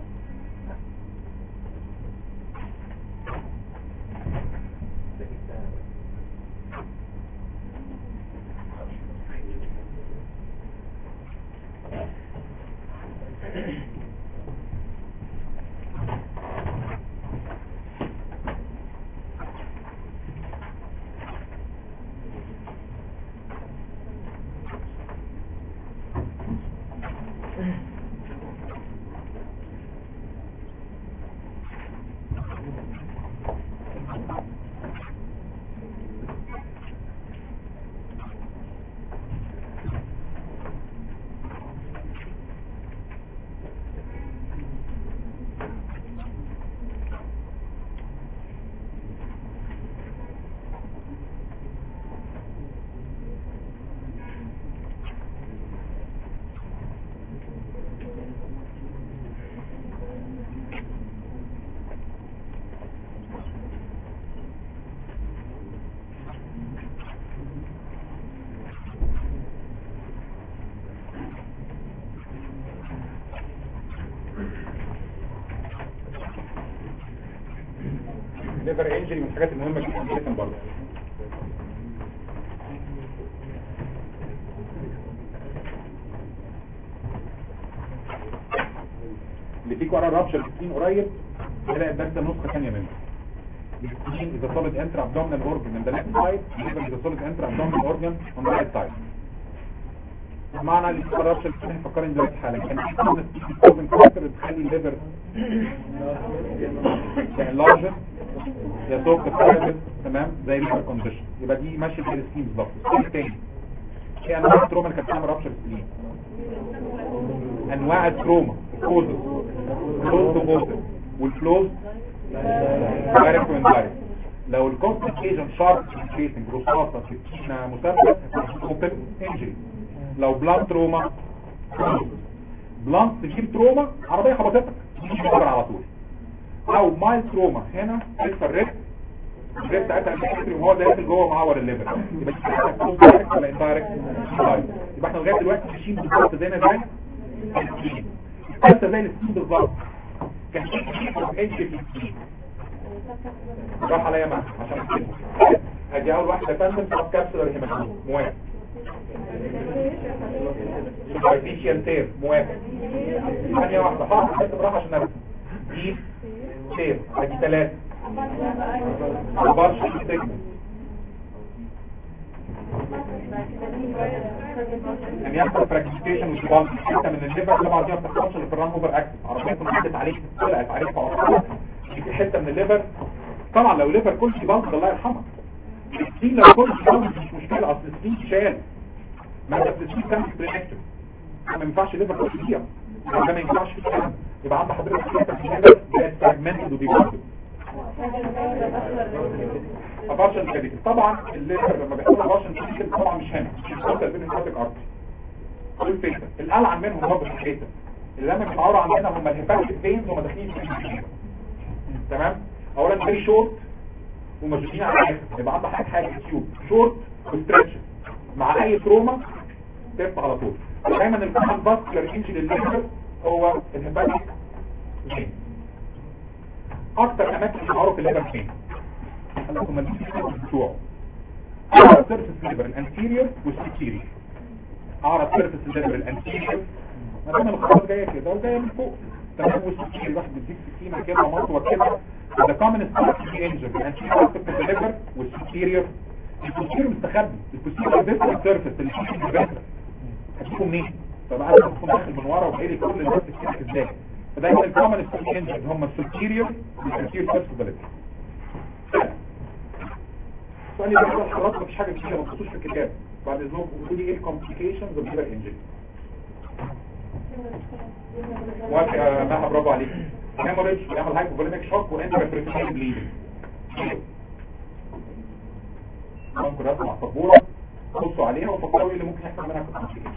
ليفر انجري من الحاجات المهمة جدا جدا برضه اللي فيك ورا الرابشر السكين قريب تلاقي بس نسخة ثانية منه السكين is a solid intra-abdominal organ on the left side liver is a solid intra-abdominal organ on the right side معنى اللي فيك ورا الرابشر السكين فكرني دلوقتي حالا كان في كون السكين كاركتر بتخلي الليفر يعني larger يا سوق الثالث تمام زي الليفر كونديشن يبقى دي ماشيه زي السكين بالظبط السكين تاني ايه انواع التروما اللي كانت بتعمل رابشر السكين انواع التروما كوزز كلوز كوزز والفلوز دايركت واندايركت لو الكونسنتريشن شارب انكريسنج رصاصه سكينه مثبت ممكن انجري لو بلان تروما بلان تجيب تروما عربيه خبطتك تجيب خبر على طول او مايل تروما هنا لسه الريت الريت بتاعتها الفكري وهو داخل جوه معور الليفر يبقى دي بتاعتها كلوز دايركت ولا اندايركت يبقى احنا لغايه دلوقتي ماشيين بالظبط زي ما زي السكين الثالثه زي السكين بالظبط كان في انجري في السكين راح عليا معك عشان كده ادي اول واحده يا فندم سب كابسولار هيماتوم موافق سوبرفيشال تير موافق ثانيه واحده خلاص حته براحه عشان ارسم دي تير ادي ثلاثه برش سيجمنت ان يحصل فراجمنتيشن وشباب حته من الليفر طبعا دي ما بتحصلش اللي في الران اوفر اكتف عربيتهم عدت عليك طلعت عليك فوق في حته من الليفر طبعا لو ليفر كل شباب الله يرحمه السين لو كل شباب مش مشكله اصل السليم شال ما انت السليم كان برينكتيف ما ينفعش ليفر كل دقيقه ده ما ينفعش في الكلام يبقى عند حضرتك حته في الليفر بقت فراجمنتد وبيبوظ ابارشن كابيتال طبعا الليفر لما بيحصل ابارشن كابيتال طبعا مش هنا مش الكوتر بين الكوتك ارتري دول فيتا الالعن منهم برضه الفيتا اللي لما بيتعوروا عندنا هم الهيباتيك فينز وهم داخلين في الفيتا. تمام اولا فيري شورت ومشدودين على الاخر يبقى عندك حاجه حاجه تيوب شورت وستريتش مع اي تروما تفتح على طول دايما الكومن فاسكولار انجري للليفر هو الهيباتيك فين اكتر اماكن بيتعوروا في الليفر فين قال لكم الفيتا بتوعه اعرض سيرفس الليفر الانتيريور والسيتيريور اعرض سيرفس الليفر الانتيريور ما دام الخطوات جايه كده وجايه من فوق تمام والسكين واحد بيديك سكينه كده مطوه كده ده كومن ستارت في انجر الانتيريور سيرفس الليفر والسيتيريور البوستيريور مستخبي البوستيريور ديستال سيرفس اللي فيه الباترا هتجيبه منين طب عايز تكون داخل من ورا وقايل كل الناس بتشترك ازاي فدايما الكومن ستارت انجر هم السيتيريور والانتيريور سيرفس الليفر سؤال يبقى كده حضرتك مفيش حاجه كتير ما تحطوش في الكتاب بعد اذنكم قولوا لي ايه الكومبليكيشنز اوف ليفر انجري موافق يا مها برافو عليك هيموريدج بيعمل هايبوفوليميك شوك واندوبريتيشن بليدنج ممكن رسم على السبوره بصوا عليها وفكروا ايه اللي ممكن يحصل منها كومبليكيشن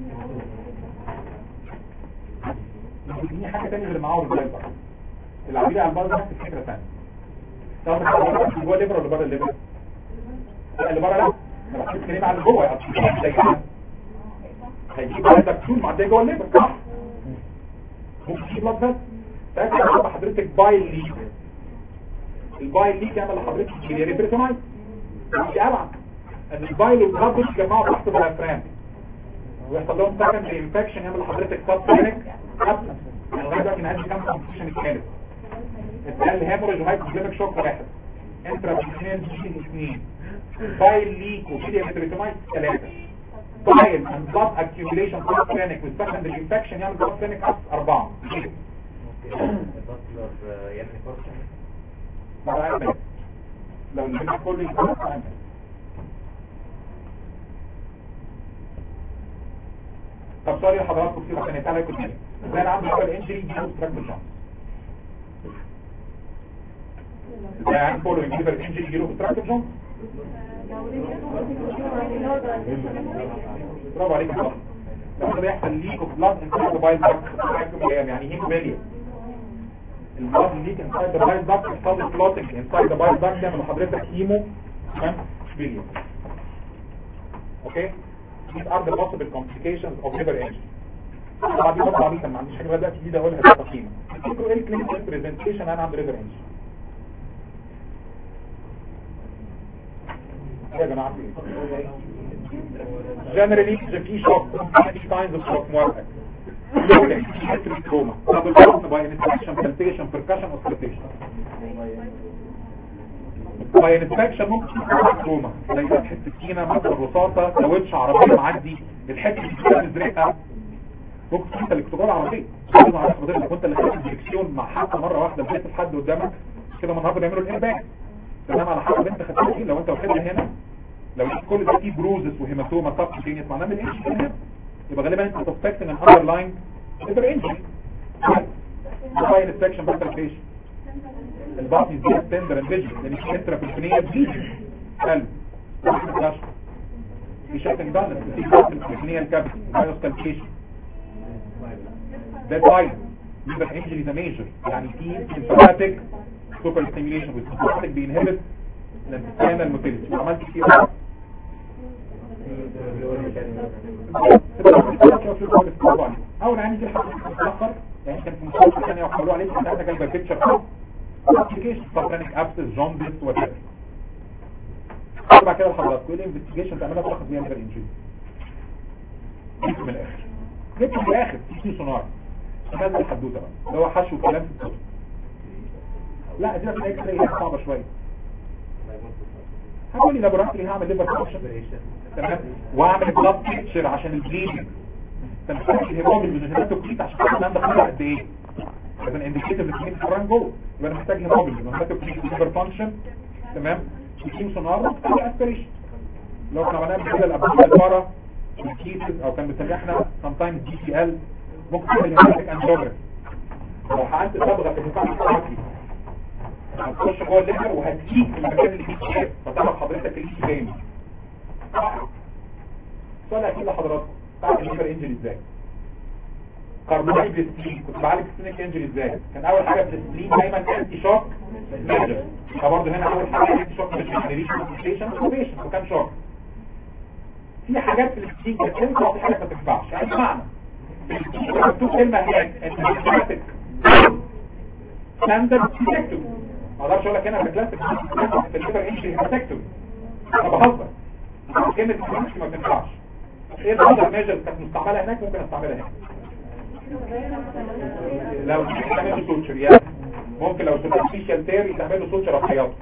دي حاجه ثانيه غير معاهم البايبر العمليه على البايبر نفس الفكره ثانيه تعرف البايبر جوه الليفر ولا بره الليفر لا اللي بره لا انا بحط كلمه على اللي جوه يعني هيجيب عندك طول معديه جوه الليفر صح ممكن تجيب بلاد بس ساعتها يعمل لحضرتك بايل ليك البايل ليك يعمل لحضرتك كليري بريتونايت دي ابعد ان البايل والبلاد دول يتجمعوا تحت الافران ويحصل لهم سكند انفكشن يعمل لحضرتك سب كلينيك ابسنس يعني لغايه دلوقتي عندي كام كومبليكيشن اتكلم اتقال هيموريج وهايبوكليميك شوك واحد انترا بيتنين اثنين بايل ليك وكليري بريتونايت ثلاثه بايل and blood accumulation blood clinic with secondary infection يعمل blood clinic up أربعة البطلر يعمل فرصة مع العلم لو الجميع كله يكون فاهم طب سؤال لحضراتكم كتير عشان يتعالى يكون هنا ازاي انا عندي اول انجري دي اوبستراكت جامب ازاي عندي فولو انجري انجري دي اوبستراكت جامب برافو عليك يا صاحبي لو ده بيحصل ليك اوف بلاد انسايد ذا بايل داكت يعني هيموفيليا البلاد ليك انسايد ذا بايل داكت يحصل كلوتنج انسايد ذا بايل داكت يعمل لحضرتك هيمو تمام فيليا اوكي these are the possible complications of liver injury طبعا دي طبعا عبيطه ما عنديش حاجه بدات جديده اقولها بالتقييم تفتكروا ايه الكلينيكال بريزنتيشن انا عند liver injury يا جماعه في ايه generally the في shock many kinds of shock موافق لولا history trauma طب الفرق by inspection palpation percussion auscultation by inspection ممكن تكون تروما زي فتحة سكينة مثلا رصاصة كاوتش عربية معدي الحتة اللي بتبقى مزرقة ممكن تكون انت اللي كنت عربية لازم على حضرتك كنت اللي خدت الدركسيون مع حد مرة واحدة لقيت الحد قدامك كده من النهارده بيعملوا الانباك تمام على حسب انت خدتها ايه لو انت واخدها هنا لو لقيت كل ده فيه بروزس وهيماتوما طب تاني معناه من ايش هنا يبقى غالبا انت سسبكت ان الاندرلاين ليفر انجري باي انسبكشن بالبلتيشن الباطي زي تندر انفيجن لان في انترا في بليدنج قلب في شكل بالانس في شكل الكلينية الكابت بايوس كالكيشن ده باي ليفر انجري ذا ميجر يعني في سيمباتيك سوبر ستيميليشن والسيمباتيك بينهبت الانتستينال موتيليتي وعملت كتير اول عندي دي الحاجه متاخر يعني كان في مستشفى ثانيه وحولوا عليه كان ده جايبه بيكتشر ابلكيشن سبرانيك ابسس جوندس وكده بعد كده لحضرتك كل انفستيجيشن تعملها تاخد بيها ليفر انجري جبت من الاخر جبت من الاخر في سونار هذا الحدوته بقى اللي هو حشو كلام في الكتب لا دي في الاكس راي صعبه شويه هقول لي لابوراتوري هعمل ليفر فانكشن تمام واعمل بلاد بيكتشر عشان البليدنج انت محتاج الهيموجلوبين من الهيماتوكريت عشان تعرف عندك خطر قد ايه لازم انديكيتور الاثنين فران جوه يبقى انا محتاج هيموجلوبين من الهيماتوكريت ليفر فانكشن تمام تكيم سونار وتعمل اسبريشن لو كنا عملناها كده الابواب البارا الكيسز او كان بنسميها احنا sometimes دي سي ال ممكن تعمل هيماتيك انجيوجرافي لو حققت صبغه في الدفاع الحركي هتخش جوه الليفر وهتسيب في المكان اللي فيه شاف فتعرف حضرتك اللي فين سؤال اكيد لحضراتكم تعرف الليفر انجري ازاي كاربوناي بالسليم كنت بعالج السينيك انجري ازاي كان اول حاجه بالسليم دايما انتي شوك ميجر فبرضه هنا اول حاجه انتي شوك ميجر ريشن اوبيشن وكان شوك في حاجات في السليم كانت تنفع وفي حاجات ما تنفعش يعني بمعنى مكتوب كلمه هناك انت ستاندرد ديتكتيف ما اقدرش اقول لك هنا في كلاسيك في الليفر انجري ديتكتيف انا بهزر كلمه ديتكتيف ما تنفعش ايه الهاندر ميجر كانت مستعمله هناك ممكن استعملها هنا لو تعملوا سوتشر يعني ممكن لو سوبرفيشال تيري تعملوا سوتشر احتياطي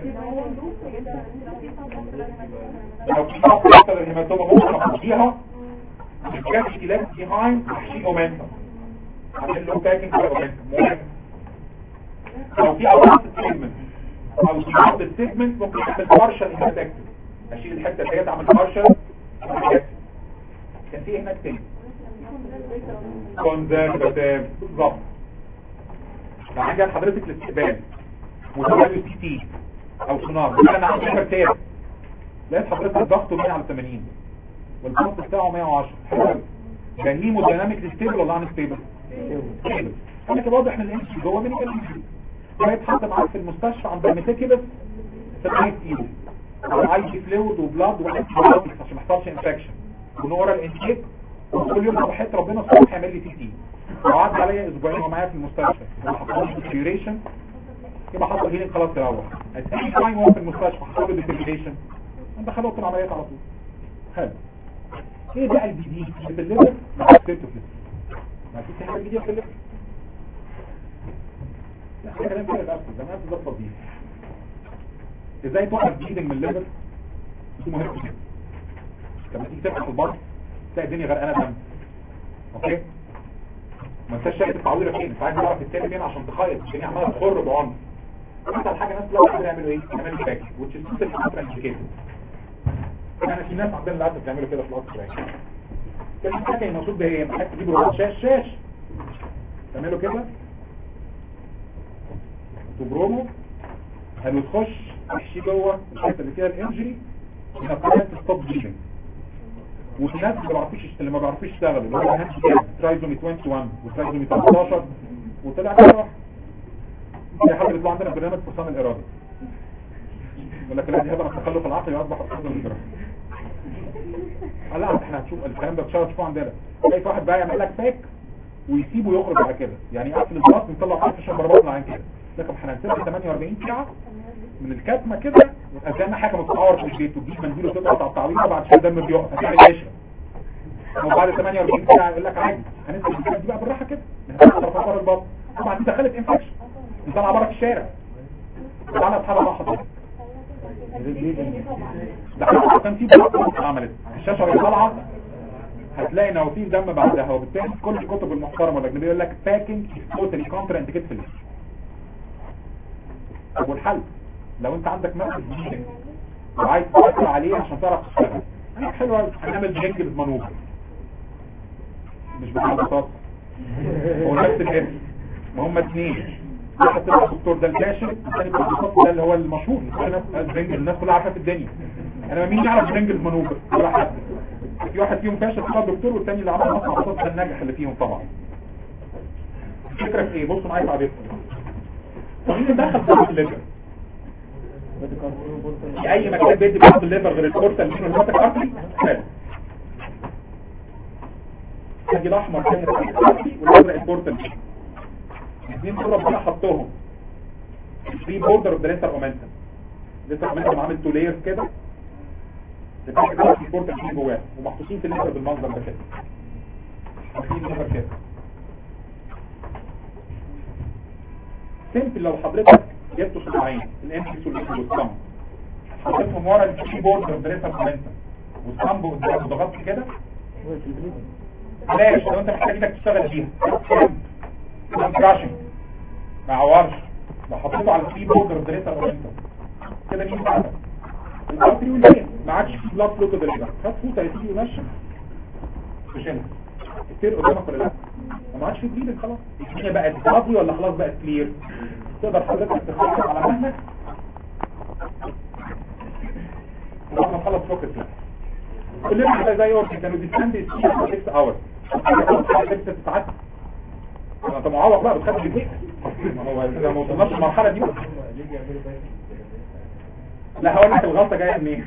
لو في خط اكتر الهيماتوما ممكن اخديها الكافيتي ليفت بيهايند شي اومنتم عامل له باكينج على اومنتم لو في اوقات سيجمنت او بعض السيجمنت ممكن تعمل بارشل انتكتيف اشيل الحته ديت اعمل بارشل كان في هناك تاني كونزرفتيف بالظبط لو عندي حضرتك الاستقبال وتعملوا سي تي او سونار انا عندي كارتير لقيت حضرتك ضغطه 100 على 80 والضغط بتاعه 110 حلو كان ليه موديناميك ستيبل ولا ان ستيبل ستيبل انا كده واضح من الانسي جوه من الانسي بيتحط معاك في المستشفى عند الميتيكبس في الاي سي يو اي جي فلويد وبلاد وانتي بايوتكس عشان ما يحصلش انفكشن ونورال انتيك وكل يوم صبحت ربنا الصبح يعمل لي تي تي وقعد عليا اسبوعين ومعايا في المستشفى وحصل لي ديتيريشن يبقى حصل هيلينج خلاص يروح اي تايم هو في المستشفى حصل له ديتيريشن انت خلصت العمليات على طول حلو ايه بقى الجديد اللي في الليفر ما حسيته في ما فيش حاجه جديده في الليفر لا ده كلام كده بقى زمان بالظبط دي ازاي توقف بليدنج من الليفر دي مهم جدا لما تيجي تفتح البطن تلاقي الدنيا غرقانه دم اوكي ما انتش شايف التعويره فين انت عايز تعرف التاني فين عشان تخيط الدنيا عماله تخر بعنف انت الحاجه ناس لو قدروا يعملوا ايه يعملوا باك which is totally contraindicated يعني في ناس عندنا العادة بتعملوا كده في القصر يعني كان الحاجه المقصود بها ايه محتاج تجيب روبوت شاش شاش تعملوا كده تبرمه هنخش تحشي جوه الحته اللي فيها الانجري انها قناه ستوب بليدنج وفي ناس اللي ما بيعرفوش اللي ما بيعرفوش يشتغلوا اللي هو هانش ترايزومي 21 وترايزومي 13 وطلع كده واحد في حد بيطلع عندنا برنامج فصام الإرادة يقول لك لا دي هذا التخلف العقلي وأصبح الحزن الإدراك قال لا احنا هنشوف الكلام ده بتشارج فوق عندنا تلاقي واحد بقى يعمل لك فيك ويسيبه يخرج بعد كده يعني يقفل البلاط ويطلع فيه عشان ضربات عن كده لكن احنا هنسيبها 48 ساعه من الكتمه كده وتقدمنا حاجه متطور في البيت وتجيب منديل وتضغط على التعويضه بعد شويه الدم بيقف هتعمل قشره وبعد 48 ساعه يقول لك عادي هننزل البيت دي بقى بالراحه كده هنطلع بره البطن طبعا دي دخلت انفكشن نطلع بره في الشارع تعالى اصحابها مع حضرتك ده حتى كان في بلاط عملت الشاشه اللي طالعه هتلاقي نوافيل دم بعدها وبالتالي كل الكتب المحترمه الاجنبيه يقول لك باكينج توتالي كونترا انديكيت في طب والحل لو انت عندك مركز بليدنج وعايز تأثر عليه عشان تعرف تشتغل هنعمل حلو قوي هنعمل جنك بالمانوفر مش بتاع بساطه هو نفس الاسم ما هم اثنين واحد طلع الدكتور ده الكاشف الثاني الدكتور ده اللي هو المشهور الناس الناس كلها عارفه في الدنيا انا مين يعرف جنك المانوفر ولا حد في واحد فيهم كاشف طلع الدكتور والثاني اللي عمل مصنع بساطه ده الناجح اللي فيهم طبعا الفكره في ايه بصوا معايا تعبيركم طب مين دخل في الليفر في اي مكان بيدي بعض الليفر غير الكورتال اللي هو الارتري هاجي الاحمر كان الارتري والازرق الكورتال الاثنين دول ربنا حطهم في بوردر اوف ذا ليتر اومنتم ليتر اومنتم عامل تو لايرز كده لكن كده في الكورتال في جواه ومحطوطين في الليفر بالمنظر ده كده في الليفر كده سيمبل لو حضرتك جبتوا صباعين الانفكس والسكام حطيتهم ورا الكيبورد والبريسر مومنتم والسامبو قدام وضغطت كده بلاش لو انت محتاج انك تشتغل بيها ما كراشنج ما عورش لو حطيته على الكيبورد والبريسر مومنتم كده مين بعدك الارتري والفين ما عادش في بلاد فلو كده ليه خد فوطه يا سيدي ومشي مش هنا كتير قدامك ولا لا ما عادش في بليدنج خلاص الدنيا بقت فاضي ولا خلاص بقت كلير تقدر حضرتك تخلص على مهلك وبعد نخلص فوكس لا كلنا كده زي اورتي كانوا بيستند 6 اور 6 ساعات انت معوق بقى بتخبي البيت ما هو اذا ما وصلناش للمرحله دي لا هقول لك الغلطه جايه منين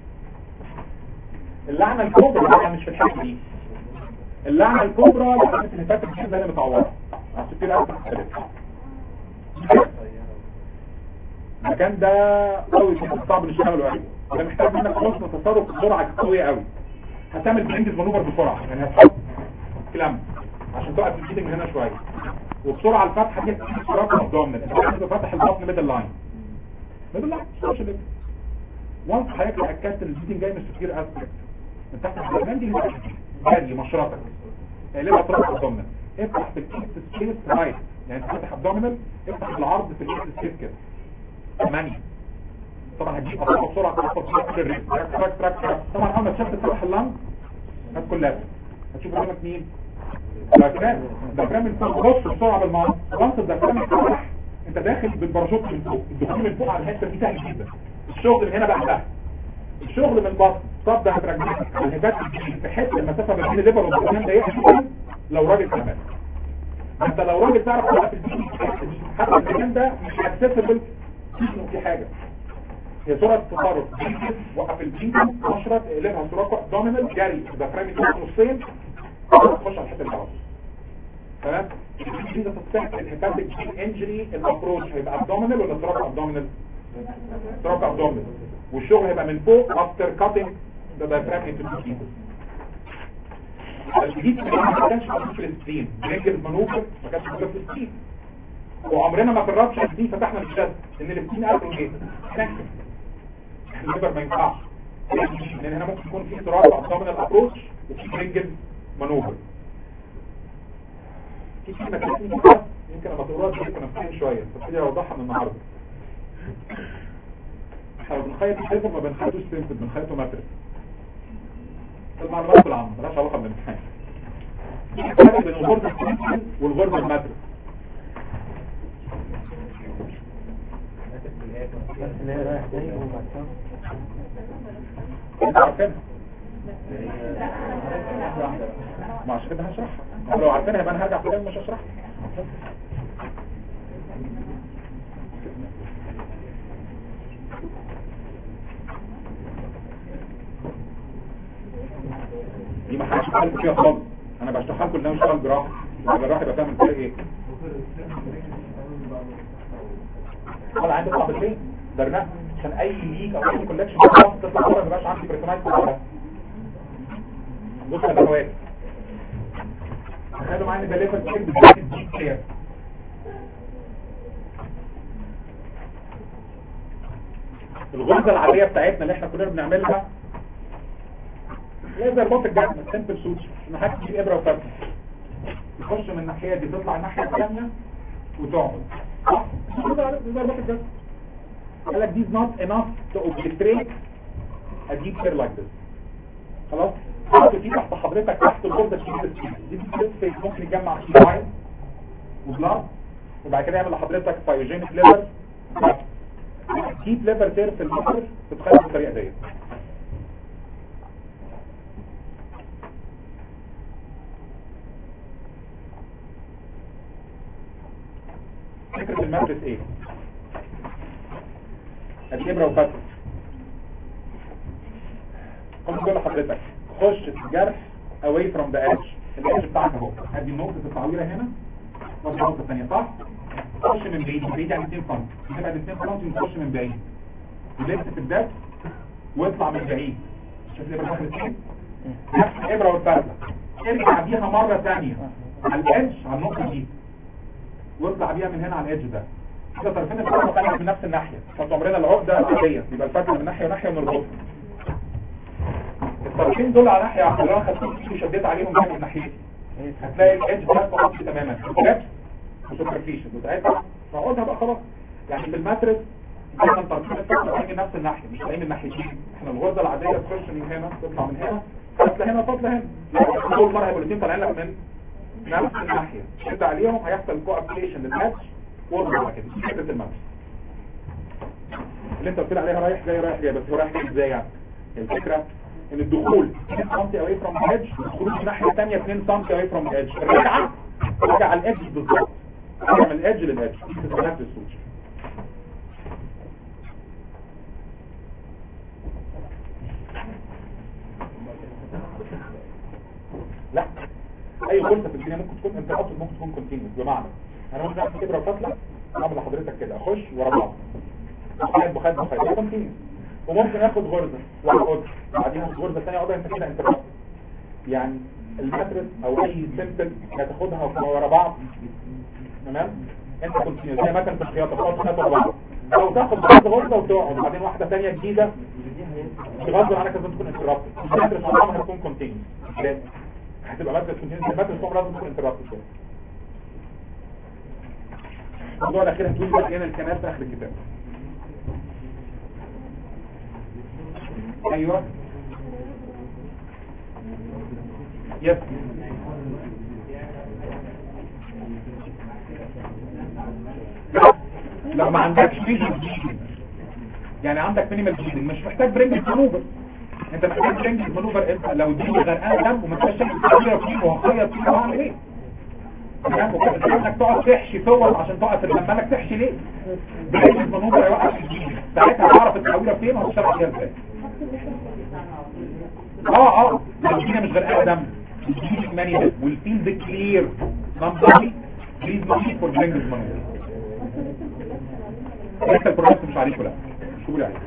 اللعنه الكبرى بقى مش في الحته دي اللعنه الكبرى اللي اللي فاتت دي زي اللي متعوره عشان كده أنا بختلف. المكان ده قوي جدا صعب نشتغله عليه ده محتاج منك حسن تصرف بسرعه قويه قوي هتعمل برينجز مانوفر بسرعه يعني هتحط كلام عشان تقف الفيدنج هنا شويه وبسرعه الفتحه دي هتجيب سرعه ابدومنال انت لازم تفتح البطن ميدل لاين ميدل لاين مش ليفل وانس حضرتك اتاكدت ان الفيدنج جاي من سكير اسبكت من تحت البرنامج دي جري مشرطك اقلبها طرف ابدومنال افتح في الاكس سبيس رايت يعني تفتح ابدومنال افتح بالعرض في الاكس سبيس كده 8 طبعا هتجيب اطراف بسرعه تحفظ فيها كل الريس تراك تراك تراك تراك طبعا اول ما تشفت تفتح اللنج هات كلها هتشوف قدامك مين دايفرام دايفرام من فوق بص بسرعه بالمعص وانت الدايفرام يتفتح انت داخل بالباراشوت من فوق الدخول من فوق على الحته دي سهل جدا الشغل من هنا بقى سهل الشغل من البطن طب ده هترجعك الهبات في حته المسافه بين الليفر والبطن ضيقه جدا لو راجل كمان انت لو راجل تعرف توقف البيت حتى المكان ده مش اكسسبل في حاجه هي سرعه التصرف وقف البيت مشرط اقلبها سرعه دومينال جري ده فرامي نصين تخش على الحته اللي بعده تمام دي تستحق الهيباتيك انجري الابروش هيبقى ابدومينال ولا سرعه ابدومينال سرعه ابدومينال والشغل هيبقى من فوق افتر كاتنج ده دايفرام انتو الجديد ما كانش موجود في السكرين برينجر مانوفر ما كانش موجود في السكرين وعمرنا ما قررتش دي فتحنا الشد ان الاثنين قالوا ايه الليبر ما ينفعش لان هنا ممكن يكون في اضطراب ابدومينال ابروش وفي برينجر مانوفر في كلمه تانية يمكن لما تقراها تبقى نفسيا شويه بس هي اوضحها من النهارده احنا بنخيط الحيطه ما بنخيطوش سيمبل بنخيطه ماتريك المعلومات العامة ملهاش علاقة بالامتحان الفرق بين الغرزة السيمبل والغرزة الماتريك انت عارفينها ما عشان كده هشرحها لو عارفينها يبقى انا هرجع في مش هشرحها دي ما حدش قال فيها خالص انا بشرحها لكم ان انا اشتغل جراح الجراح يبقى فاهم الفرق ايه ولا عندي طلع بالليل درناه عشان اي ليك او اي كولكشن تطلع بره ما يبقاش عندي بريتونايت ولا بص انا واقف تخيلوا معايا ان ده ليفل تشيك بالذات الديب كير الغرزه العاديه بتاعتنا اللي احنا كلنا بنعملها هي زي رباط الجسم سمبل سوتش ان حد يجيب ابره وفتح يخش من الناحيه دي تطلع الناحيه الثانيه وتقعد صح زي رباط الجسم قال لك دي not enough to obliterate a deep hair like this خلاص حط دي تحت حضرتك تحت الغرزه الشديده دي دي ممكن يتجمع فيه واين وبلاد وبعد كده يعمل لحضرتك بايوجينيك ليفر ديب ليفر تير في المصر تتخيل بالطريقه ديت فكرة الماتريس ايه ادي ابره وفتح قلت بقول لحضرتك خش في الجرح away from the edge الedge بتاعك اهو ادي نقطة التعويرة هنا ودي نقطة ثانية صح خش من بعيد بعيد يعني 2 سم تبقى 2 سم تخش من بعيد ولبس في الدرس واطلع من بعيد شوف الابره داخل فين نفس الابره والفتله ارجع بيها مرة ثانية على الادج على النقطة دي واطلع بيها من هنا على الادج ده كده طرفين الفتله طالعه من نفس الناحية فانت عمرنا العقدة العادية يبقى الفتله من ناحية وناحية ونربطها الطرفين دول على ناحية واحدة لو انا خدتهم كده وشديت عليهم من ناحيتي هتلاقي الادج ده فقط تماما كابس وسوبرفيشن وساعتها نقعدها بقى خلاص يعني في الماتريس دايما ترتيب الفصل هيجي نفس الناحيه مش هيجي من ناحيتين احنا الغرزه العاديه تخش من هنا تطلع من هنا فصل هنا فصل هنا اول مره هيبقوا الاثنين طالعين لك من نفس الناحيه شد عليهم هيحصل كوابليشن للماتش واربط كده دي فكره الماتش اللي انت قلت لي عليها رايح جاي رايح جاي بس هو رايح جاي ازاي يعني الفكره ان الدخول 2 سم اواي فروم ايدج والخروج الناحيه الثانيه 2 سم اواي فروم ايدج الرجعه رجع على الايدج بالظبط رجع من الايدج للايدج دي تسميها السوتش لا اي غرفه في الدنيا ممكن تكون انت اصلا ممكن تكون كونتينوس بمعنى انا ممكن اعمل كبره وفاصله اعمل لحضرتك كده اخش ورا بعض بخيط بخيط بخيط ده كونتينوس وممكن اخد غرزه واقعد بعدين اخد غرزه ثانيه اقعد انت كده انت يعني الماتريس او اي سيمبل هتاخدها ورا بعض تمام انت كونتينوس زي مثلا في الخياطه تحط خيط ورا بعض او تاخد غرزه غرزه وتقعد وبعدين واحده ثانيه جديده بغض عنك لازم تكون انترابت الماتريس عمرها هتكون كونتينوس لازم هتبقى مادة كونتينوس المادة عمرها لازم تكون انترابت كده الموضوع الاخير هتقول بقى هنا الكنات في اخر الكتاب ايوه يس لو ما عندكش ميجر يعني عندك مينيمال بليدنج مش محتاج برينج مانوفر انت محتاج برينج مانوفر انت لو دي غرقان دم وما تبقاش شايف التغيير فيه وهخيط فيه وهعمل ايه تمام وكان انك تقعد تحشي فوق عشان تقف لما بالك تحشي ليه برينج مانوفر يوقف الجيل ساعتها تعرف التغيير فين وهتشتغل فيها ازاي اه اه لو الجيل مش غرقان دم الجيل ماني والفيلد كلير نمبري بليز نوت فور برينج مانوفر لسه البروجكت مش عليكم لا مش قولي عليكم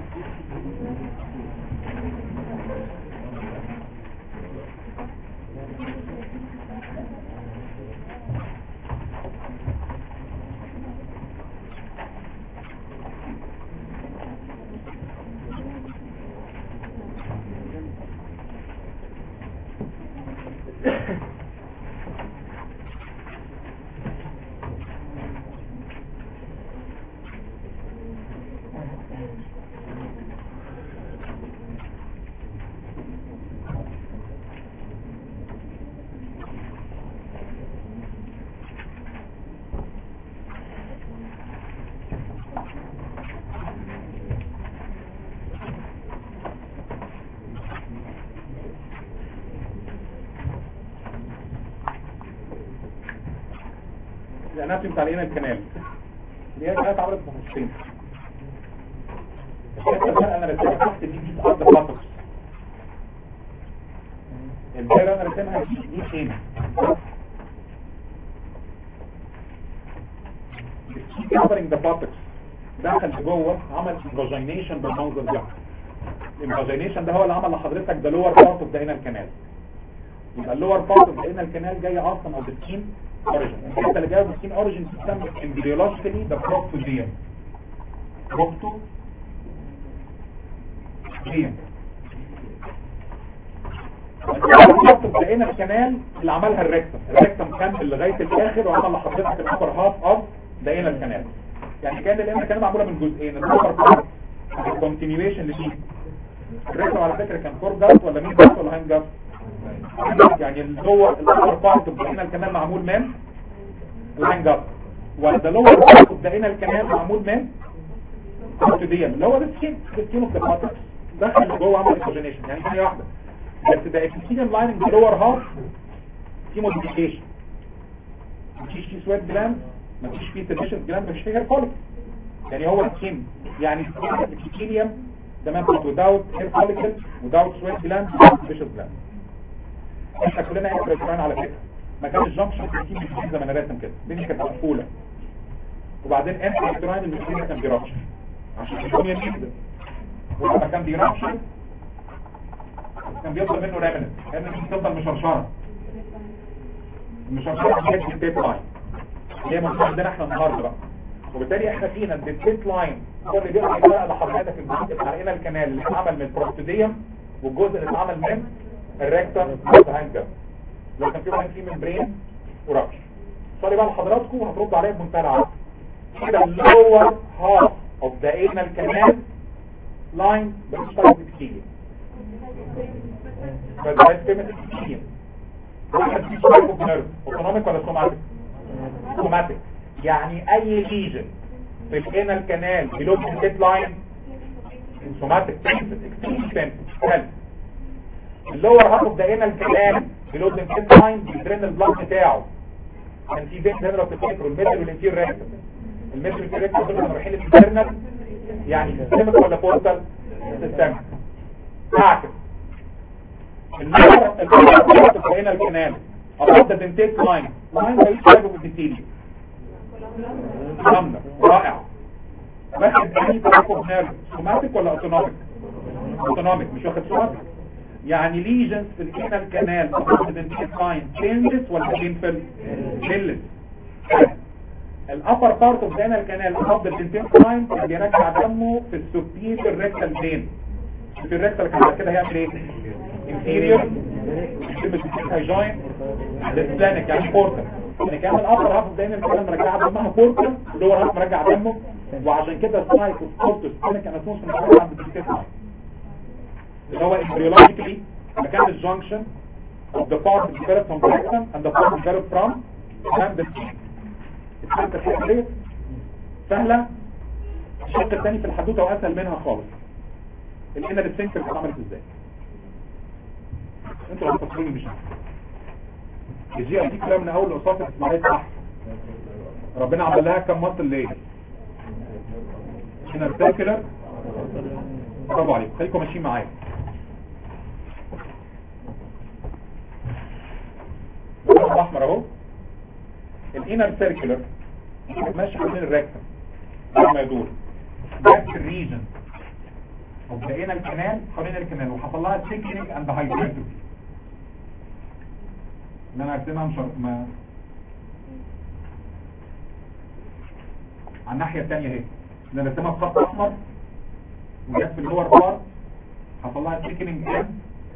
الاناتومي بتاع العين الكنال اللي هي كانت عملت مفصلين الحته انا رسمها تحت دي دي ارض بلاتوس الدايره انا رسمها دي دي فين covering the buttocks دخل جوه عمل invagination بالمنظر ده الانفاجينيشن ده هو اللي عمل لحضرتك ده لور بارت اوف ذا كانال يبقى اللور بارت اوف ذا كانال جايه اصلا او بالسكين اوريجن الحته اللي جايه بالسكين اوريجن تسمى امبريولوجيكالي ده بروكتوديان بروكتو ديان الخط لقينا الكنال اللي عملها الريكتم الريكتم كان لغايه الاخر وعمل لحضرتك الابر هاف اوف لقينا الكنال يعني كان لقينا الكنال معموله من جزئين الابر بارت الكونتينيويشن اللي الريكتم على فكره كان فور جاست ولا مين جاست ولا هاند جاست يعني اللي هو الابر بارت لقينا الكنال معمول من الهاند جاست وده لور بارت لقينا الكنال معمول من الكونتينيويشن اللي هو السكين السكين اوف ذا دخل جوه عمل اكسجينيشن يعني ثانيه واحده بس ده epithelium lining lower half في modification مفيش فيه سويت جلاند مفيش فيه تنشن جلاند مفيش فيه هير فوليك يعني هو السكين يعني epithelium تمام without hair follicle without sweat gland without tissue gland احنا كلنا اكتر على فكره مكان الجنكشن في السكين مش زي ما انا راسم كده دي كانت مقفوله وبعدين انت الكتراين المسكين كان بيرابشر عشان الدنيا جدا ولما كان بيرابشر كان بيطلب منه رامنت لان دي بتفضل مشرشره المشرشره دي كانت التيت لاين هي مش عندنا احنا النهارده بقى وبالتالي احنا فينا التيت لاين هو اللي بيقدر يبقى لحضرتك الجزء بتاع هنا الكنال اللي اتعمل من البروستوديوم والجزء اللي اتعمل من الريكتم والهانجر لو كان في واحد فيه من برين ورابش صلي بقى لحضراتكم وهترد عليا بمنتهى العدل كده اللور هاف of the anal canal line بالسايد epithelium فالسايد epithelium واحد في type of nerve autonomic ولا somatic somatic يعني اي lesion في الانال canal below the dead line somatic sensitive extremely sensitive حلو اللور هاف اوف ذا انال canal below the dead line بيدرين البلاد بتاعه كان في بين هنا بتفتكروا الميدل والانتير ريكتم الميدل والانتير ريكتم دول كانوا رايحين للانترنال يعني سيستمك ولا بورتال سيستمك اعكس النور الكلام في هنا الكنال above the dentate line line ده يشبه بالديتيلي جامدة رائع واحد يعني تراكم نيرف سوماتيك ولا اوتونوميك اوتونوميك مش واخد سوماتيك يعني ليجنز في الانال كانال above the dentate line changes ولا بينفل بيلس الابر بارت اوف ذا انال كانال above the dentate line بيرجع دمه في السوبيريور ريكتال فين في الريكتال كان كده هيعمل ايه inferior كلمة جوين الاسبلانك يعني بورتال يعني كان الابر هاف دايما كده مرجعه دمها بورتال واللور هاف مرجع دمه وعشان كده سايت وسكورتوس كان كان اسمه مرجع عند الديستيك اللي هو embryologically مكان الجنكشن of the part developed from the rectum and the part developed from and the اسمها الحته ديت سهله الشق الثاني في الحدوته واسهل منها خالص الانر السنكر اتعملت ازاي انتوا اللي هتفكروني مش الجي اي دي كلام من اول لأصافة اسماعيل صح ربنا عمل لها كم مصل ليه هنا السيركلر برافو عليكم خليكم ماشيين معايا الخط احمر اهو الانر سيركلر ماشي حوالين الريكتم لما يدور نفس الريجن وبقينا الكنال حوالين الكنال وحصل لها تيكنيك اند هايبرتروفي ان انا ارسمها مش ما على الناحيه الثانيه اهي ان انا ارسمها بخط احمر وجت في اللور بار حصل لها تيكنيك اند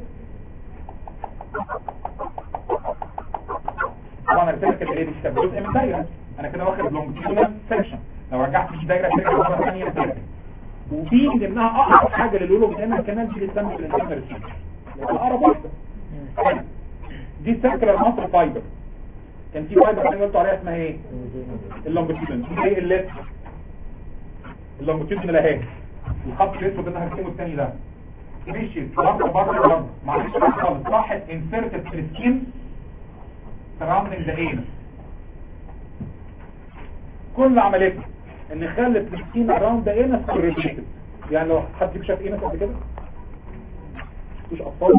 طبعا الرساله كانت ايه دي كانت جزء من دايره انا كده واخد لونجيتودنال سيكشن لو رجعت في دايره ترجع مره ثانيه تاني وفي من ضمنها اقرب حاجه للولو بتاعنا الكنال دي اللي بتسمى بالانترنال اقرب واحده دي سيركلر مصر فايبر كان في فايبر اللي قلت عليها اسمها ايه اللونجيتودنال دي ايه اللي اللونجيتودنال اهي الخط الاسود اللي انا هرسمه الثاني ده مشيت بره بره بره معلش خالص راحت انسرتد في السكين surrounding the anus كل عمليتها ان خلت السكين around the anus correlated يعني لو حد فيك شاف anus قبل كده مش اطفال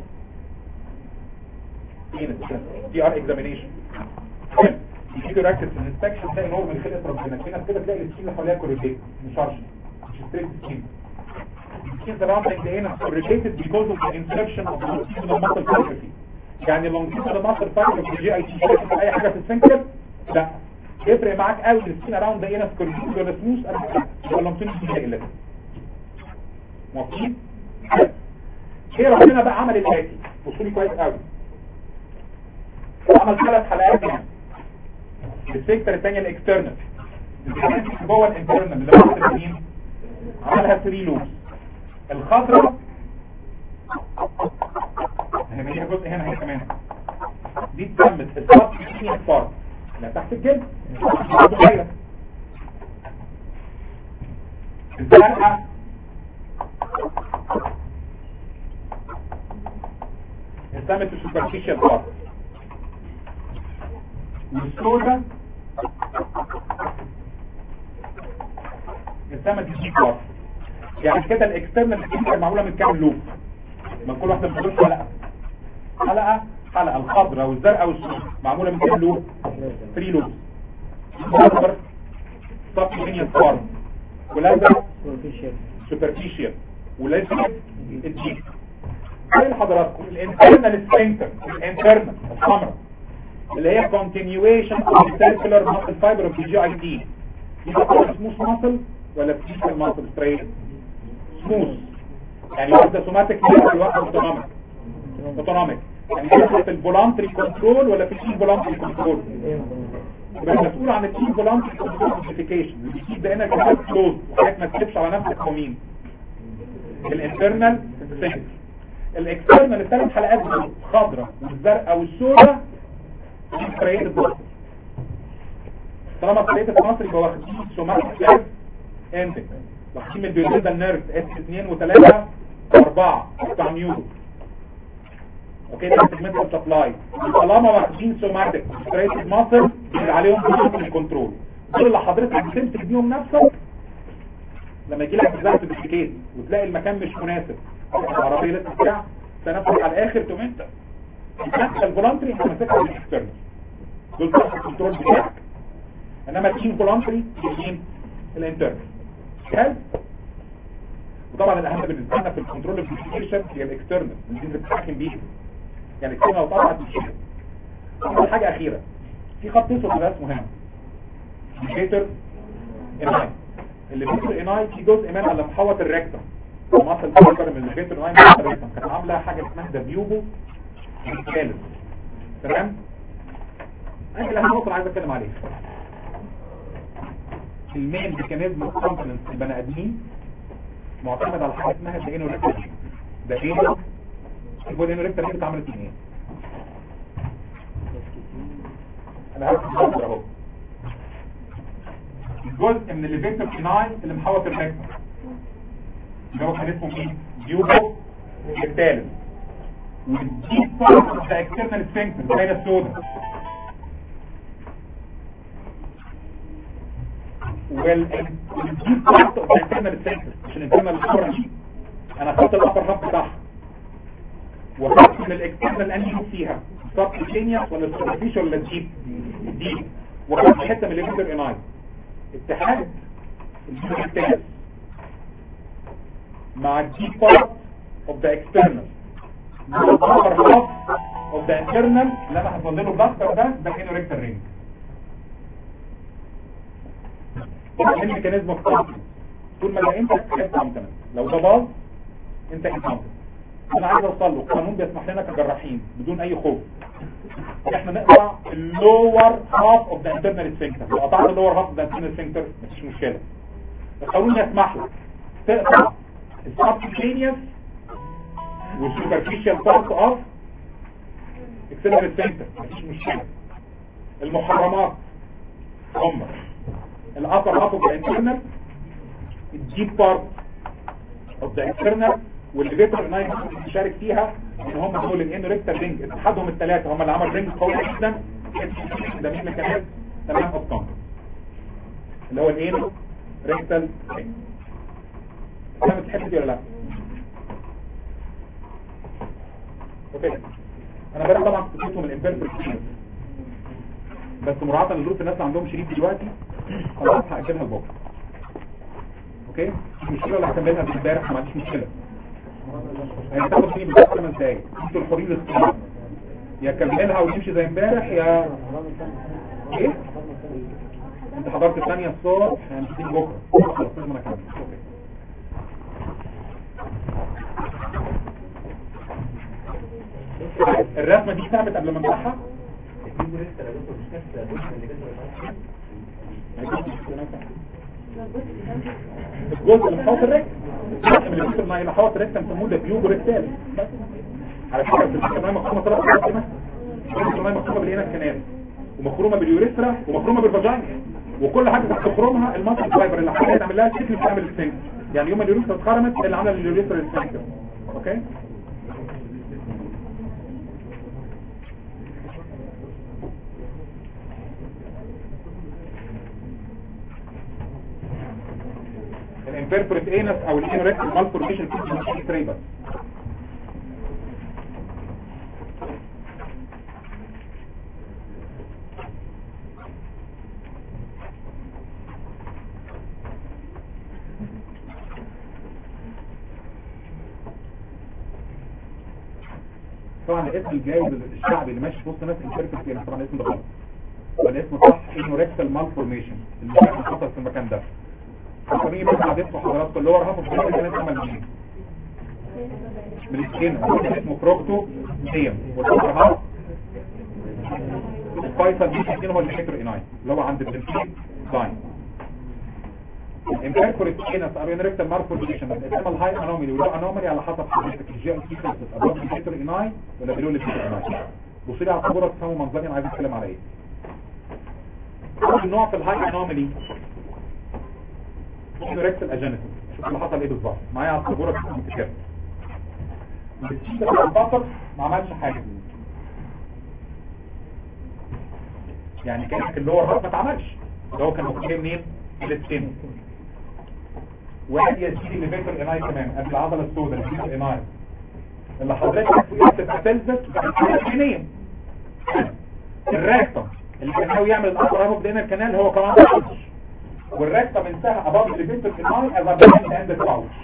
anus دي ار examination يجي ركز في الانسبكشن تلاقي نور من خلقة ربنا هنا كده تلاقي السكين اللي حواليها correlated مشرش مش ستريت سكين السكين surrounding the anus correlated because of the insertion of the longitudinal muscle faculty يعني longitudinal muscle faculty في الجي اي تي في اي حاجه في السنكر لا يفرق معاك قوي السكين اراوند ذا انس كورتيكوز ولا سموث ولا لونجيتودنال دي الا موافقين ايه ربنا بقى عمل الاتي بصوا لي كويس قوي عمل ثلاث حلقات يعني السيكتور الثانيه الاكسترنال جوه الانترنال اللي هو التمرين عملها 3 لوبس الخضراء هي ليها جزء هنا هي كمان دي اتسمت السبسيشن بارت لا تحت الجلد صغيره الزرقاء اتسمت السوبرفيشال بارت والسوداء اتسمت الجي بارت يعني كده الاكسترنال كان معموله من كام لوب من كل واحده من دول حلقه حلقه حلقه الخضراء والزرقاء والسود معموله من كام لوب 3 لوب الخضر سبلينيال فورم والازرق سوبرفيشال والازرق الديب زي لحضراتكم الانترنال سفنكتر الانترنال الحمراء اللي هي continuation of the circular muscle fiber of the GIT يبقى سموث ماسل ولا فيشال ماسل ستريت سموث يعني واحده سوماتيك والواحده اوتونوميك اوتونوميك يعني في الفولانتري كنترول ولا في الانفولانتري كنترول يبقى المسؤول عن الانفولانتري كونتروليفيكيشن اللي بيجيب ده هنا كده كلوز وحضرتك ما تكتبش على نفسك هو مين الانترنال سينك الاكسترنال الثلاث حلقات دول خضراء والزرقاء والسوداء دي فريق البوستر طالما فريق مصر يبقى واخدين سوماتيك لاب اندك واخدين من البيوتيدا نيرف اس 2 و3 و4 بتاع نيورو اوكي ده سيجمنتال سبلاي طالما واخدين سوماتيك فريق مصر يبقى عليهم بوستر كنترول دول اللي حضرتك بتمسك بيهم نفسك لما يجي لك بزاف بالكيت وتلاقي المكان مش مناسب العربيه لسه بتاع تنفس على الاخر تقوم انت انت الفولنتري انت ماسكها من الاكسترنال دول بتاع الكنترول بتاعك انما التيم فولنتري مين الانترنال حلو وطبعا الاهم بالنسبه لنا في الكنترول الفيكيشن هي الاكسترنال اللي انت بتتحكم بيه يعني الكلمه لو طلعت تشيل اول حاجه اخيره في خط اسود بس مهم انديكيتور اناي اللي بيتر اناي في جزء منها اللي محوط الريكتم مصل الفكر من البيتر اناي محوط الريكتم كانت عامله حاجه اسمها دبيوبو الثالث تمام انا اللي هنوصل عايز اتكلم عليه المين ميكانيزم اوف كومبوننتس البني ادمين معتمد على حاجه اسمها الدينو ريكتر ده ايه البودينو ريكتر دي اتعملت من ايه انا هركز الصدر اهو الجزء من الليفيتر فيناي اللي محوط الريكتر اللي هو كان اسمه مين ديوبو الثالث والديب بارت بتاع اكسترنال سفنكتر زي السودا والديب بارت بتاع اكسترنال سفنكتر مش الانترنال الصورة انا خدت الابر هاب بتاعها وخدت من الاكسترنال انهي فيها سبكتينيوس ولا سوبرفيشال ولا ديب ديب وخدت حته من الليفيتر اناي اتحاد الجزء الثالث مع الديب بارت اوف ذا اكسترنال مع الابر هاف اوف ذا انترنال اللي انا هفضله بلاستر ده ده كانه ريكتر رينج ده الميكانيزم اوف كونتنت طول ما ده انت تحب كونتنت لو ده باظ انت كونتنت انا عايز اوصل له القانون بيسمح لنا كجراحين بدون اي خوف احنا نقطع اللور هاف اوف ذا انترنال سفنكتر لو قطعت اللور هاف اوف ذا انترنال سفنكتر مفيش مشكله القانون يسمح لك تقطع السبكتينيوس والسوبرفيشال بارت اوف اكسترنال سفنكتر مفيش مشكله المحرمات هم الابر هاف اوف ذا انترنال الديب بارت اوف ذا اكسترنال واللي بيقدر ان يشارك فيها ان هم دول الانو ريكتال رينج اتحادهم الثلاثه هم اللي عمل رينج قوي جدا ده مين ميكانيزم تمام اوف اللي هو الانو ريكتال رينج انا بتحب دي ولا لا اوكي انا بقى طبعا كتبتهم الامبيرفكت بس مراعاه لظروف الناس اللي عندهم شريك دلوقتي خلاص هاجلها لبكره اوكي مش مشكله ولا هكملها من امبارح ما عنديش مشكله هيتاخد مني بالظبط 8 دقايق انتوا الحرين الاختيار يا كملها ونمشي زي امبارح يا ايه انت حضرت الثانيه الصبح هنمشي بكره خلاص لازم انا اكمل اوكي الرسمه دي اتعملت قبل ما نمسحها الجزء اللي محوط الركب الجزء اللي بيوصل معي محوط الركب بنسموه ده بيوجو ريكتال على فكره في الجزء مخرومه ثلاث مقدمه الجزء مخرومه بالهنا الكنال ومخرومه باليوريثرا ومخرومه بالفاجينا وكل حاجه تخرمها المصل فايبر اللي حضرتك تعمل لها شكل بتعمل السنك يعني يوم اليوريثرا اتخرمت اللي عمل اليوريثرا السنك اوكي الانفيربريت انس او الانوريكت مالفورميشن في تريبس طبعا الاسم الجايب الشعبي اللي ماشي في وسط ناس انفيربريت انس طبعا الاسم ده غلط والاسم صح انوريكتال مالفورميشن اللي حصل في المكان ده فاكرين بس عددتوا حضراتكم اللي هو رهف الفضل اللي كانت عمل منين من السكين اسمه بروكتو ديم والأخر هاف الفيصل دي الاثنين هو الفيتر اناي اللي هو عند البنفيت لاين الانفيركوريت انس ار انريكتال مارفوريشن انما الهاي انومالي ولو انومالي على حسب حضرتك الجي اي سيكونس ابوف الفيتر اناي ولا بيلو الفيتر اناي بصوا لي على الصوره تفهموا منظري انا عايز اتكلم على ايه اول نوع في الهاي انومالي انريكتال اجينيتي شوف اللي حصل ايه بالظبط معايا على الصوره تكون كده السيده بتاع البطل ما عملش حاجه يعني كانك اللي هو الراس ما اتعملش اللي هو كان ممكن منين السن وادي يا سيدي اللي فاكر اناي كمان قبل العضله السوداء اللي فيها اناي اللي حضرتك تبقى تلبس الاثنين الراكتم اللي كان ناوي يعمل الأطر اهو بدينا الكنال هو كمان باوتش والراكتم انتهى اباض اللي فيكتور اناي از اباند اند باوتش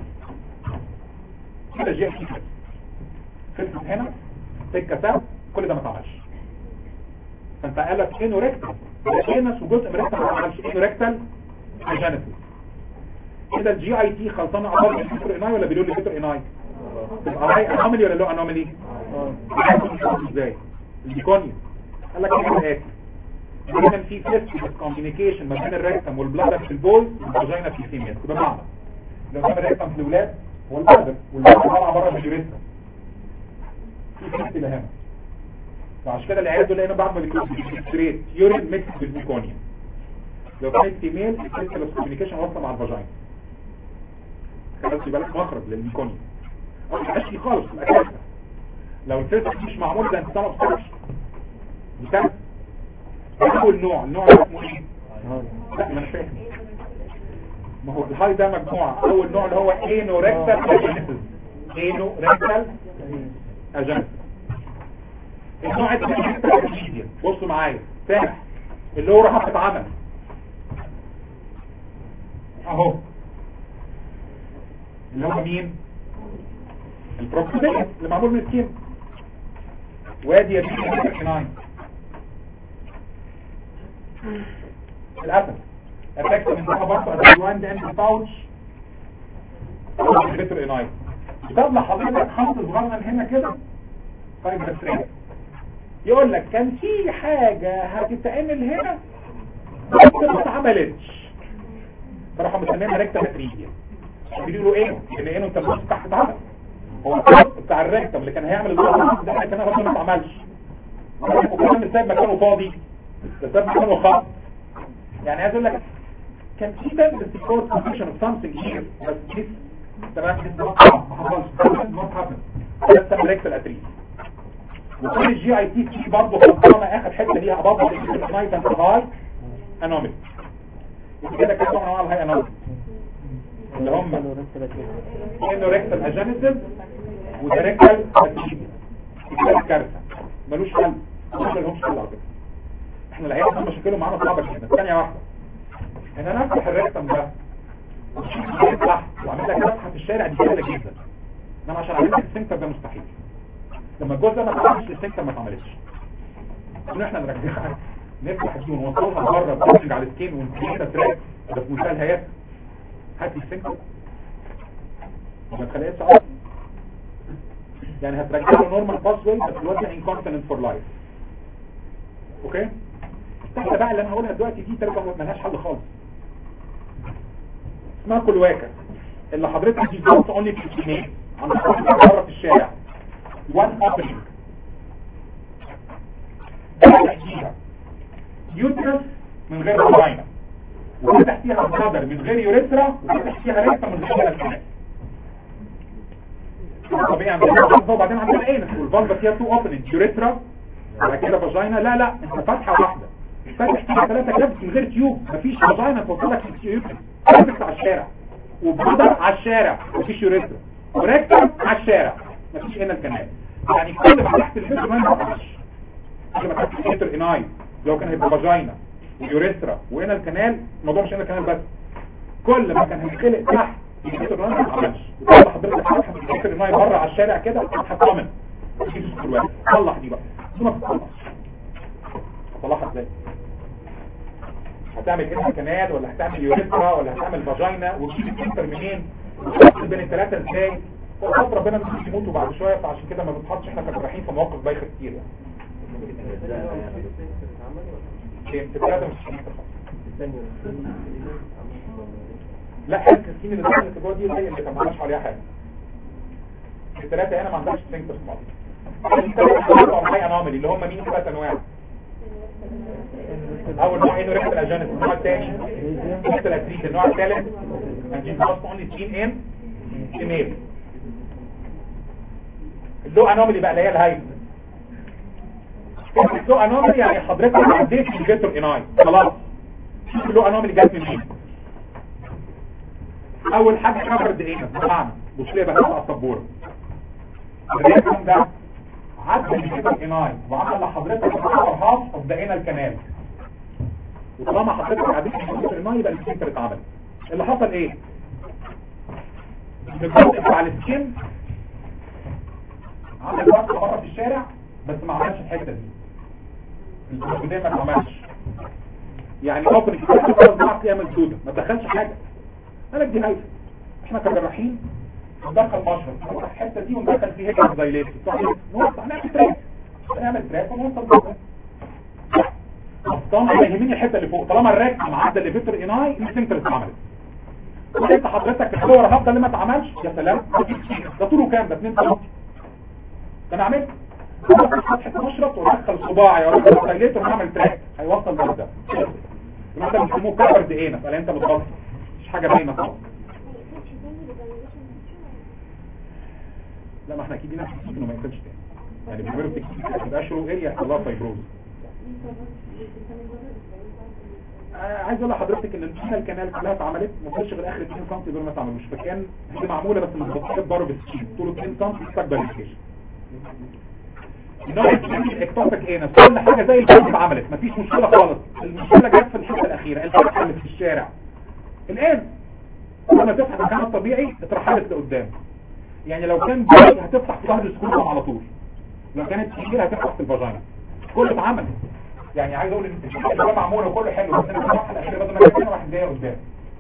كده جي كده خلصت هنا سكه سهل كل ده ما اتعملش فانت قال لك انو ريكتال انس وجزء من ريكتال ما عملش انو ريكتال اجينيسيس كده الجي اي تي خلصانه عباره عن فيتر اناي ولا بيقولوا لي فيتر اناي تبقى هاي انومالي ولا لو انومالي ازاي الديكونيوم قال لك ايه الاتي كان في فيستيف كوميونيكيشن ما بين الريكتم والبلادر في البويز والفاجينا في الفيميل بمعنى لو كان الريكتم في الاولاد هو البلادر والبلادر طالعه بره من اليوريثرا في فيستيف هنا فعشان كده العيال دول هنا بعد ما بيكونستريت يورين ميكس بالميكونيوم لو كانت فيميل الفيستيف كوميونيكيشن واصله مع الفاجينا خلاص يبقى لك مخرج للميكونيوم ما بقاش فيه خالص في الاساس لو الفيستيف مش معمول ده انت طلب سيرش ده اول نوع النوع ده اسمه ايه لا ما انا فاهم ما هو الهاي ده مجموعة اول نوع اللي هو انو ريكتال اجينيسيس انو ريكتال اجينيسيس النوع الثاني بصوا معايا سامح اللي هو راح اتعمل اهو اللي هو مين البروكسيدية اللي معمول من السكين وادي يا سيدي للأسف اتاكت من ده برضه اتوان ده انت باوتش فيتر اناي طب لحضرتك خمس صغيرة هنا كده طيب بسرية يقول لك كان في حاجة هتتعمل هنا بس ما اتعملتش فراحوا مسمينها ريكتا ماتريديا بيقولوا ايه ان ايه انت بص تحت عمل هو الخط بتاع الريكتم اللي كان هيعمل الضغط ده كان هو ما اتعملش وكان سايب مكانه فاضي ده سايب مكانه خط يعني عايز اقول لك كان في بس سبورت كونديشن اوف سامثينج هير بس دي تمام ما حصلش ما حصل ده سب ريكتال اتريس وكل الجي اي تي في برضه خلصانه اخر حته ليها برضه النايت اند هاي انوميك كده كده نوع الهاي انوميك اللي هم انه ريكتال اجينيسيس وده ريكتال اتريس دي كارثه ملوش حل مش لهمش حل على فكره احنا العيال دول مشاكلهم معانا صعبه جدا ثانيه واحده ان انا افتح الريكتم ده واشيل تحت واعمل لك فتحه في الشارع دي سهله جدا انما عشان اعمل لك السنتر ده مستحيل لما الجزء ده ما اتعملش السنتر ما اتعملش ان احنا نرجعها نفتح دي ونوصلها بره بتنج على السكين ونكريت تراك ده في منتهى الهيئات هات لي السنتر ما تخليهاش صعبه يعني هترجع له نورمال باس واي بس الواد ده انكونتيننت فور لايف اوكي التحلة بقى اللي انا هقولها دلوقتي دي ترجع ملهاش حل خالص اسمها كلواكة اللي حضرتك دي جوست اونلي في الجنيه عند حضرتك بره في الشارع وان اوبننج يوترس من غير فاجينا وفتح فيها الصدر من غير يوريثرا وفتح فيها ريكتا من غير الكنال طبيعي عندنا الفالفا وبعدين عندنا الانس والفالفا فيها تو اوبننج يوريثرا بعد كده فاجينا لا لا انت فاتحه واحده فاتح فيها ثلاثه كبس من غير تيوب مفيش فاجينا توصل لك التيوب فاتح على الشارع وبرودر على الشارع مفيش يوريثرا وريكتم على الشارع مفيش هنا الكنال يعني كل ما تحت الفيتر ما ينفعش كل ما تحت الفيتر اناي لو كان هيبقى فاجينا ويوريثرا وهنا الكنال الموضوع مش هنا الكنال بس كل ما كان هيتخلق تحت الفيتر ما ينفعش وطلع حضرتك فتحه الفيتر اناي بره على الشارع كده هتطمن صلح دي بقى دي ما بتطلعش هتصلحها ازاي هتعمل هنا كنال ولا هتعمل يوريثرا ولا هتعمل فاجينا وتجيب السنتر منين وتفصل بين الثلاثه ازاي وخاف ربنا مش يموتوا بعد شويه فعشان كده ما بنتحطش احنا كجراحين في مواقف بايخه كتير يعني فين في الثلاثة مش لا حته السكين اللي دخلت جوه دي هي اللي ما عملش عليها حاجه الثلاثه هنا ما عندهاش سفنكتر خالص الثلاثه هاي انومالي اللي هم مين ثلاث انواع اول نوع انه ريحه الاجانس النوع الثاني ريحه الاتريد النوع الثالث انجين باست اونلي سين ان ايميل اللو انومالي بقى اللي هي الهايب اللو انومالي يعني حضرتك عديت الجيتر اناي خلاص شوف اللو انومالي جت من مين اول حاجه كفرد ايه بمعنى بص لي بقى على السبوره الرياكشن ده عدى الجيتر اناي وعمل لحضرتك الابر هاف اوف ذا انال كانال وطالما حضرتك عديت الجيتر اناي يبقى السكنتر اتعمل اللي حصل ايه الجزء بتاع السكين عمل فتحه بره في الشارع بس ما عملش الحته دي الجزء ما اتعملش يعني اوبن الكتاب خلاص ضاعت فيها مسدوده ما دخلش حاجه انا دي هايفه احنا كجراحين ندخل مشرط نروح الحته دي وندخل فيها هيك زايلات نوسع نعمل تراك نعمل تراك ونوصل بقى طبعا ما يهمني الحته اللي فوق طالما الراك معدى الليفيتر اناي السنتر اتعملت وانت حضرتك الصور هفضل اللي ما اتعملش يا سلام ده طوله كام ده 2 سم انا عملت فتحه مشرط وادخل صباعي واروح الزايلات ونعمل تراك هيوصل ده ده انت بتسموه كفر دقيقه فقال انت بتغطي مش حاجه باينه خالص لا ما احنا اكيد نفس انه ما يقتلش تاني يعني بيعملوا تكتيك يبقى شرو اريا يحصل لها فايبروز آه عايز اقول لحضرتك ان الجينا الكنال كلها اتعملت ما فيش غير اخر 2 سم دول ما اتعملوش فكان هي معموله بس متغطيه بضرب السكين طوله 2 سم محتاج باليفيكيشن النوع الثاني اكتوبك ايه كل حاجه زي الفيلم اتعملت مفيش مشكله خالص المشكله جت في الحته الاخيره الفتحه اللي في الشارع الان لما تفتح المكان الطبيعي اترحلت لقدام يعني لو كان بيت هتفتح في ظهر السكوت على طول لو كانت كبيره هتفتح في الفاجينا كله اتعمل يعني عايز اقول ان الشيء اللي معمول وكله حلو بس انا الفتحه الاخيره بدل ما كان واحد جاي قدام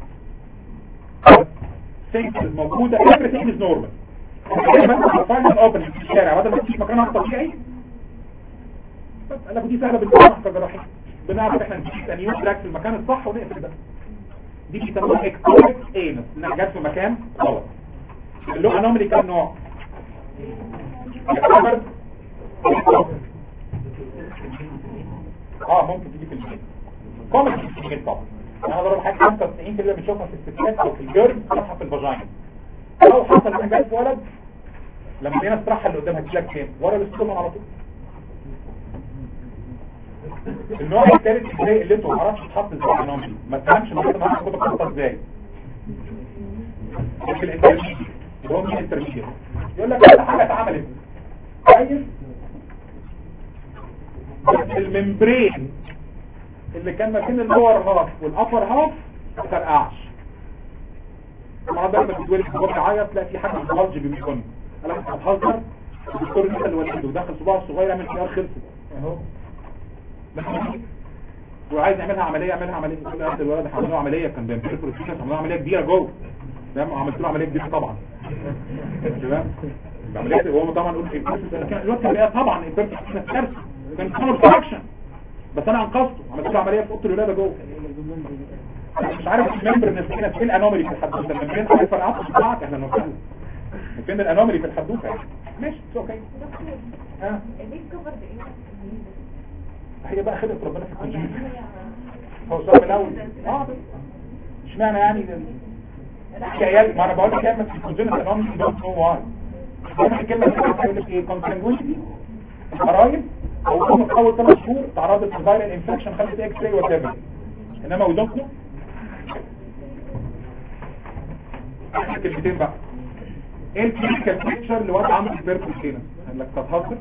things موجوده everything is normal بس الفاينل اوبن في الشارع بدل ما تشوف مكانها الطبيعي بس انا دي سهله بالنسبه لنا كجراحين بنعرف احنا نشيل انيون تراك في المكان الصح ونقفل ده دي بيسموها اكتوبك اينس انها جت في مكان غلط اللو انومالي كام نوع يعتبر اه ممكن تيجي في الجين كومن في الجين طبعا انا ضرب حاجه 95 كده بنشوفها في الستات او في الجيرل صفحه في الفاجينا لو حصل حاجه في ولد لما لقينا الصراحه اللي قدامها تلاقي فين ورا الاستومن على طول النوع الثالث ازاي اللي انتوا ما اعرفش تحط ازاي انومالي ما تفهمش المفروض ما كنت بحطها ازاي في الانترميديت اللي هو مين الانترميديت يقول لك كل حاجه اتعملت كويس بس الممبرين اللي كان ما بين اللور هاف والابر هاف ما فرقعش طبعا ده لما تتولد الصبح يعيط لا في حاجه بتغلج بيكون قال لك انت بتهزر الدكتور لسه اللي ولده ودخل صباعه الصغير يعمل خيار خلصت اهو وعايز يعملها عمليه يعملها عمليه يقول لي الولد هعمل عمليه كان بيعمل بروسيس عملوا عمليه كبيره جوه تمام عملت له عمليه كبيره طبعا تمام العمليه هو طبعا يقول كان الوقت اللي طبعا البرت كانت كارثه كان سمر فراكشن بس انا انقذته عملت له عمليه في اوضه الولاده جوه مش عارف الممبر النسبيه فين الانومالي في الحدوته الممبرين عارف فرقعت بتاعك احنا نوصل فين الانومالي في الحدوته ماشي اوكي ها هي بقى خدت ربنا في الكونجيت هو صار من الاول اه اشمعنى يعني حكايات ما انا بقول لك كلمه في الكونجيت انومالي دونت نو واي دايما الكلمه اللي بتقول لك ايه كونسنجويتي القرايب او هم في اول ثلاث شهور تعرضت لفيرال انفكشن خدت اكس راي وات انما وي دونت نو اخر كلمتين بقى ايه الكلينيكال بيكتشر اللي وقت عامل البيرفكت هنا قال لك تتهزر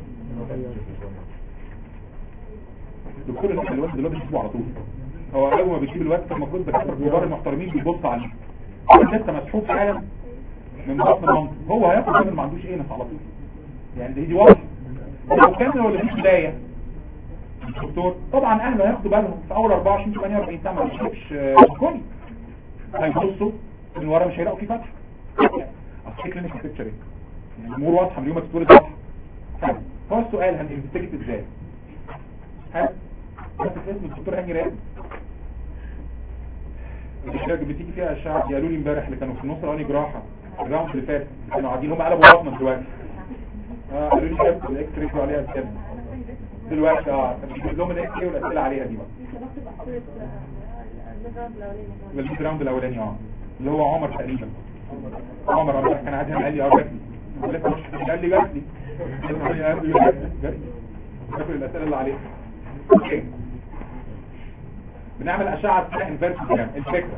الدكتور اللي الواد دلوقتي بيجيبه على طول هو اول ما بيجيب الواد كان المفروض الدكاتره الكبار المحترمين بيبص عليه هو لسه مسحوب فعلا من بطن المنطق هو هياخد راجل ما عندوش ايه نفس على طول يعني دي دي واضحه لو كان هو اللي في بدايه الدكتور طبعا اهله هياخدوا بالهم في اول 24 48 ساعه ما يشوفش كوني هيبصوا من ورا مش هيلاقوا فيه فتح اصل كلينيك بيكتشر ايه الامور واضحه من يوم ما تتولد واضحه هو السؤال هننفستيجيت ازاي حلو بس اسم الدكتور هاني راد الاشياء اللي بتيجي فيها اشعه قالوا لي امبارح اللي كانوا في النص الاولاني جراحه الراوند اللي فات كانوا قاعدين هم قلبوا بطنه دلوقتي اه قالوا لي جابوا الاكس راي عليها كده دلوقتي اه كان بيجيب لهم الاكس راي والاسئله عليها دي بقى يبقى البيت راوند الاولاني اه اللي هو عمر تقريبا عمر امبارح كان قاعد هنا قال لي اه جات لي لسه مش قال لي جات لي قال لي قال لي جات لي جات لي فاكر الاسئله اللي عليها اوكي بنعمل اشعه اسمها انفيرسيجرام الفكره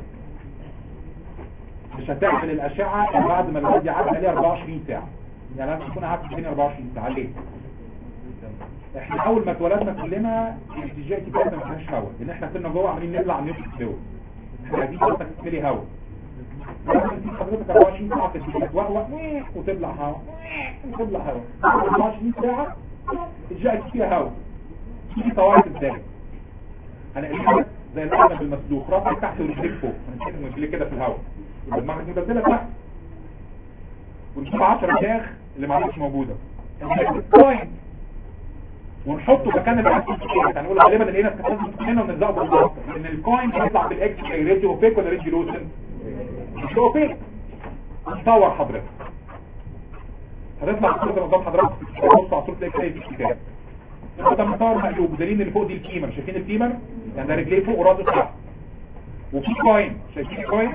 مش هتعمل الاشعه إلا بعد ما الواد يعدي عليه 24 ساعه يعني لازم تكون قعدت الدنيا 24 ساعه ليه احنا اول ما اتولدنا كلنا الاتجاه كده ما فيهاش هواء لان احنا كنا جوه عاملين نبلع نفس فلويد احنا عايزين بس تكملي هواء لازم تيجي حضرتك 24 ساعه في الدنيا توهوى وتبلع هواء وتبلع هواء 24 ساعه الجاء فيها هواء تيجي طوائف ازاي هنقلبها زي الارنب المسلوخ راسك تحت ورجليك فوق هنشيل رجليك كده في الهواء يبقى دماغك مبدله تحت ونجيب 10 دماغ اللي ما عادش موجوده كوين ونحطه مكان العكس يعني هنقول غالبا لقينا الكتاب هنا ونلزقه بالظبط لان الكوين بيطلع بالاكس ريدي اوبيك ولا ريدي لوسن مش اوبيك تصور حضرتك هتطلع الصوره قدام حضرتك بص على صوره تلاقي في الكتاب ده مصور مقلوب دليل اللي فوق دي الفيمر شايفين الفيمر يعني ده رجليه فوق وراسه تحت وفي كوين شايفين الكوين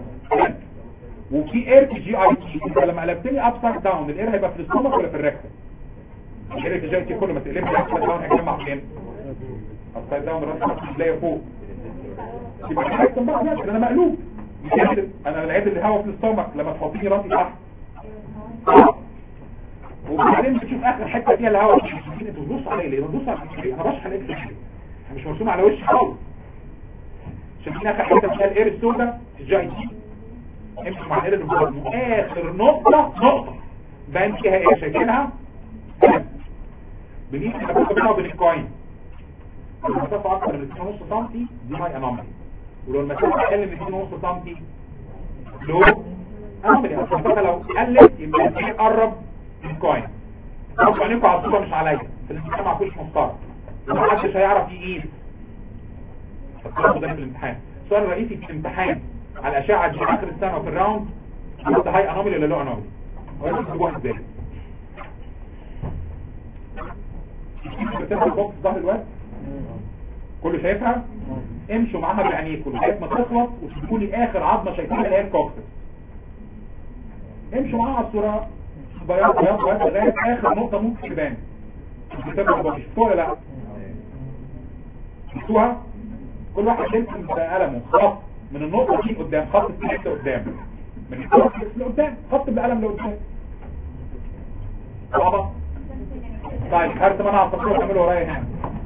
وفي اير في جي اي تي انت لما قلبتني ابسايد داون الاير هيبقى في الاستومك ولا في الركبه الاير في جي اي تي كله ما تقلبش ابسايد داون هيجمع فين ابسايد داون راسك تلاقي فوق يبقى هيحصل بقى ماشي انا مقلوب مش قادر انا العيد اللي هوا في الاستومك لما تحطيني راسي تحت وبعدين بتشوف اخر حته فيها الهواء انت بتبص عليا ليه بتبص على انا بشرح عليك مش مرسوم على وشي خالص شايفين اخر حته فيها الاير السوداء الجاي دي امشي مع الاير البيضاء اخر نقطه نقطه بان فيها ايه شايفينها بنيجي نحط بينها وبين الكوين المسافه اكتر من 2.5 سم دي هاي انومالي ولو المسافه اقل من 2.5 سم لو انومالي المسافه لو قلت يبقى دي قرب من الكوين رفعوا عينيكم على الصوره مش عليا في الامتحان ما فيش مفترض ما حدش هيعرف يقيس فالكلام ده في الامتحان السؤال الرئيسي في الامتحان على الاشعه دي اخر السنه وفي الراوند ده هاي انومالي ولا لو انومالي ولا تكتبوها ازاي بتبقى البوكس ظهر الوقت كله شايفها امشوا معاها بعينيكم لغايه ما تخلص وتشوفوا لي اخر عظمه شايفينها اللي هي الكوكسس امشوا معاها على الصوره بياض بياض بياض لغايه اخر نقطه ممكن تبان بتبقى البوكس شفتوها ولا لا شفتوها كل واحد يمسك بقلمه خط من النقطه دي قدام خط السلك قدام من الكوكسس لقدام خط بالقلم لقدام صعبه طيب هرسم انا على التصوير اعمله ورايا هنا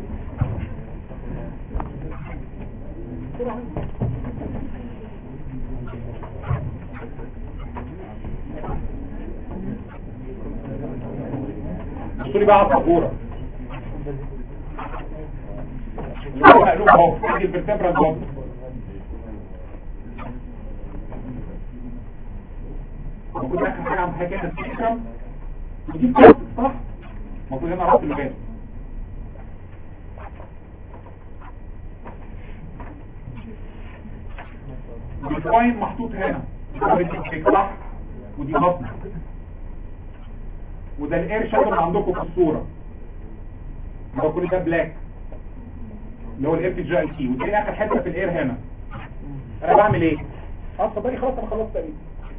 بصوا لي بقى على السبوره اللي هو مقلوب اهو ادي الفرتبرا الضغط موجود اخر حاجه عم حاجه كده الفكره ودي بتاعتك صح المفروض هنا راس اللي فات الكوين محطوط هنا صح ودي بطن وده الاير شادو اللي عندكم في الصوره اللي هو كل ده بلاك اللي هو الاير في جي اي تي ودي اخر حته في الاير هنا انا بعمل ايه؟ اه صدقني خلاص انا خلصت تقريبا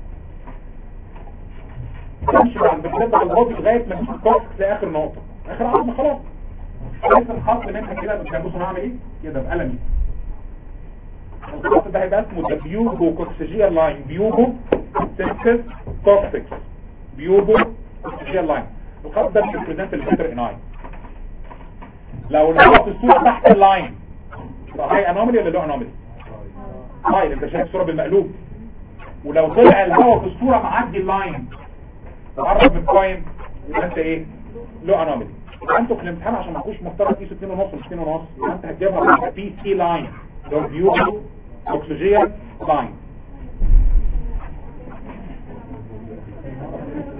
امشي مع البكتات على الباطي لغايه ما تجيب الكوكس لاخر نقطه اخر عظمه خلاص لسه الخط منها كده بس بصوا انا هعمل ايه كده بقلمي الخط ده هيبقى اسمه ده بيوبو كوكسيجيال لاين بيوبو سينكس كوكسكس بيوبو كوكسيجيال لاين الخط ده بيبريزنت الفيتر ان اي لو الهواء في الصوره تحت اللاين يبقى هاي انومالي ولا لو انومالي هاي انت شايف الصوره بالمقلوب ولو طلع الهواء في الصوره معدي اللاين وقرب من الكوين يبقى انت ايه لو انومالي انتوا في الامتحان عشان ما تكونش مفترض تقيسوا 2 ونص مش 2 ونص يبقى انت هتجيبها بي سي لاين لو بيو اوكسجين لاين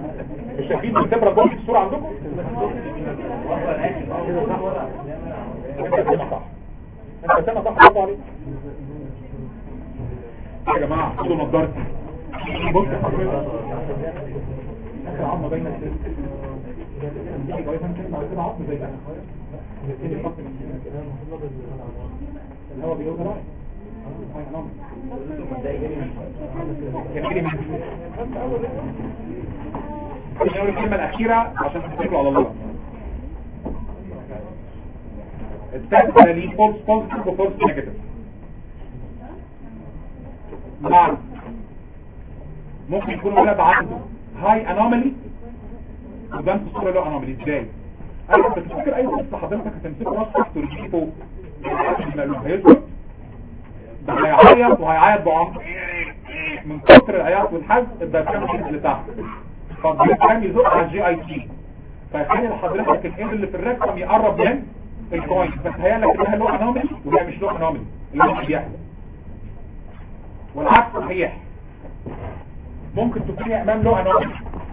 مش شايفين الكاميرا جوه الصوره عندكم انت سامع صح انت سامع صح برافو عليك يا جماعه خدوا نظارتي بص يا حضرتك اخر عظمه باينه ازاي دي كويس انا كده بعد كده عظم زي ده نبتدي نحط من هنا. الهواء بيقول رايح جميل من نقول الكلمة الأخيرة عشان تتكلوا على الله الثالثة ليه فولس بوزيتيف وفولس نيجاتيف معنى ممكن يكون ولد عنده هاي انومالي وده في الصورة له انومالي ازاي؟ انا بتفكر اي قصة حضرتك هتمسكه راس تحت ورجليه فوق هيسكت ده هيعيط وهيعيط بعمق من كتر العياط والحزن الدرجة اللي تحت فالدرجة يزق على الجي اي تي فيخلي لحضرتك الايد اللي في الركبه يقرب من الكوين فتهيأ لك انها له انومالي وهي مش له انومالي اللي هو بيحصل والعكس صحيح ممكن تكون يا امام له انومالي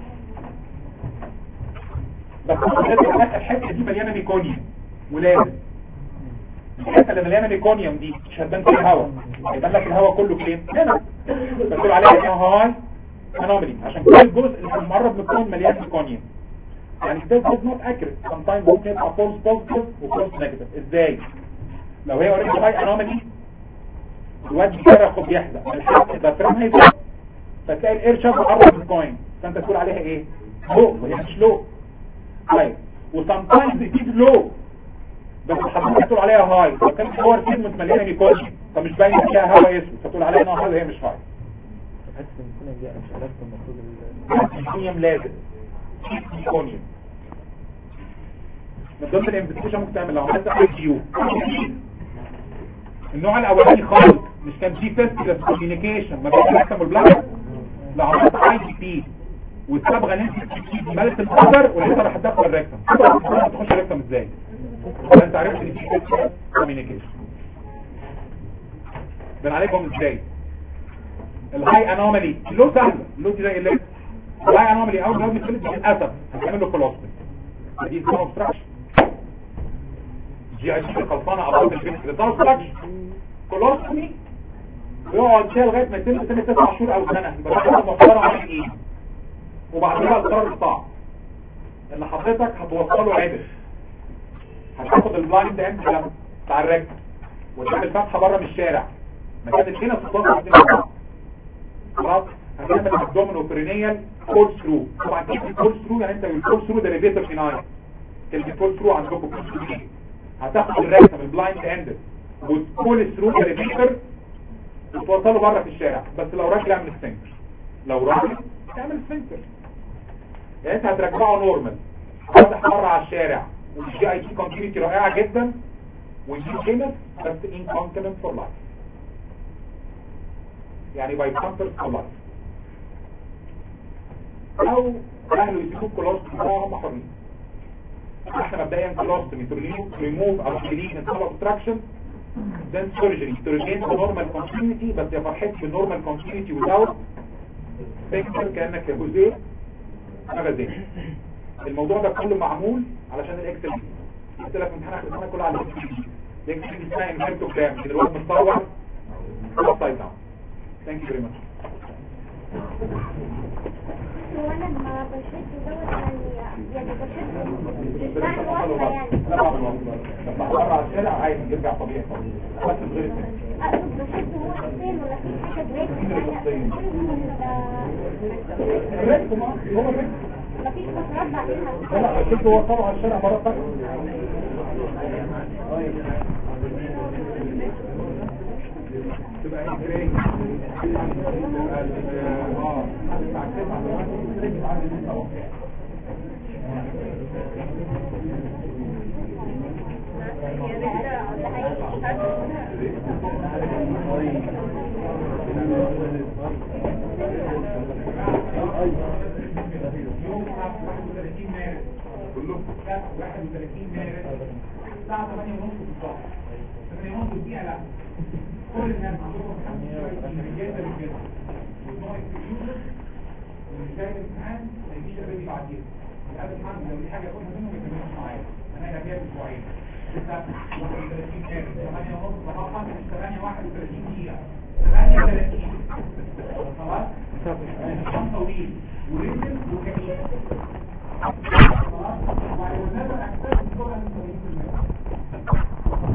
بس حضرتك الحته دي مليانه ميكونيوم ولازم الحته اللي مليانه ميكونيوم دي مش هتبان فيها هواء هيبان لك الهواء كله فين هنا بتقول عليها انها هاي انومالي عشان كل الجزء اللي مقرب من الكون مليان ميكونيوم يعني this is not accurate sometimes ممكن يبقى false positive و false negative ازاي لو هي already high anomaly الواد بيصرخ وبيحزق الحق ده فرام هيزق فتلاقي الاير شاب قرب من الكوين فانت تقول عليها ايه لو وهي مش لو طيب وسامتايمز بتجيب لو بس حضرتك تقول عليها هاي لو كانت صور كلمة مليانة ميكونيوم فمش باين فيها هوا اسود فتقول عليها انها هاي وهي مش هاي حاسس ان كنا دي مش علاج المفروض ال- الكونيوم لازم الكونيوم من ضمن الانفستيشن ممكن تعمل لو عملت اي كيو النوع الاولاني خالص مش كان في فيستيكال كوميونيكيشن ما بين الركتم والبلاد لو عملت اي جي بي والصبغه نزلت في مالت القدر ولسه راح تدخل الركتم تخش الركتم ازاي انت عرفت ان في فيستيكال كوميونيكيشن بنعالجهم ازاي الهاي انومالي له سهل له دي زي اللي الهاي انومالي اول جواب يخلص للاسف هتعمل له كولوستمي دي اسمها اوبستراكشن جي اي سي خلصانه على طول البنت ده اوبستراكشن كولوستمي ويقعد فيها لغايه ما يتم سنه 9 شهور او سنه يبقى ده محترم على ايه وبعدها القرار الصعب ان حضرتك هتوصله عدل هتاخد البلايند اند بتاع الرجل وتعمل فتحه بره من الشارع مكان هنا في الصوت خلاص هنعمل ابدومينو برينيال كول ثرو طبعا كلمه كول ثرو يعني انت الكول ثرو ديريفيتيف فينايل كلمه كول ثرو عندكم كول ثرو دي هتاخد الركبه من البلايند اند وتكول ثرو ديريفيتيف وتوصله بره في الشارع بس لو راجل اعمل سفنكتر لو راجل اعمل سفنكتر يعني انت هترجعه نورمال فاتح بره على الشارع والجي اي تي كونتينيتي رائعه جدا ويجيب قيمه بس انكونتيننت فور لايف يعني باي كونتر فور لايف او اهله يسيبوك كولوستمي هم حرين احنا مبدئيا كولوستمي to remove remove او delete internal obstruction then surgery to regain the normal continuity بس يا فرحتي بالnormal continuity without فكر كانك يا جزء مغازين الموضوع ده كله معمول علشان الاكسل قلت لك امتحان اخر السنه كله على الاكسل الاكسل دي اسمها انهيرتوجرام من الوقت متصور upside down thank you very much وانا ما بشد دوت يعني يعني بشد بس مع الوصفة يعني لا بعد الوصفة. لما بره على الشارع عادي يرجع طبيعي خالص بس من غير الفكر. اقصد بشد هو شخصيا ولا في حاجة بريك الريتم آه، هو الريتم مفيش فترات بعدين لا لا الشد هو طبعا على الشارع مرة ثانية تبقى ايه بريك تبقى ال- اه الساعة 9 دلوقتي بريك بعد الساعة يوم 31 مارس كلهم 31 مارس الساعة 8 ونص بالظبط 8 ونص دقيقة لا كل الناس عندهم 25 رجالة رجالة والنوع الكمبيوتر واللي جاي الامتحان ما يجيش الرجل بعدين هذا الحمد لو دي حاجة يقولها منهم ما يكملوش معايا انا هنا جايب اسبوعين 6 31 كام 8 ونص بحط 8 31 دقيقة 38 خلاص كان طويل وريتم وكبير خلاص وهيونادوا اكثر من طول من 80%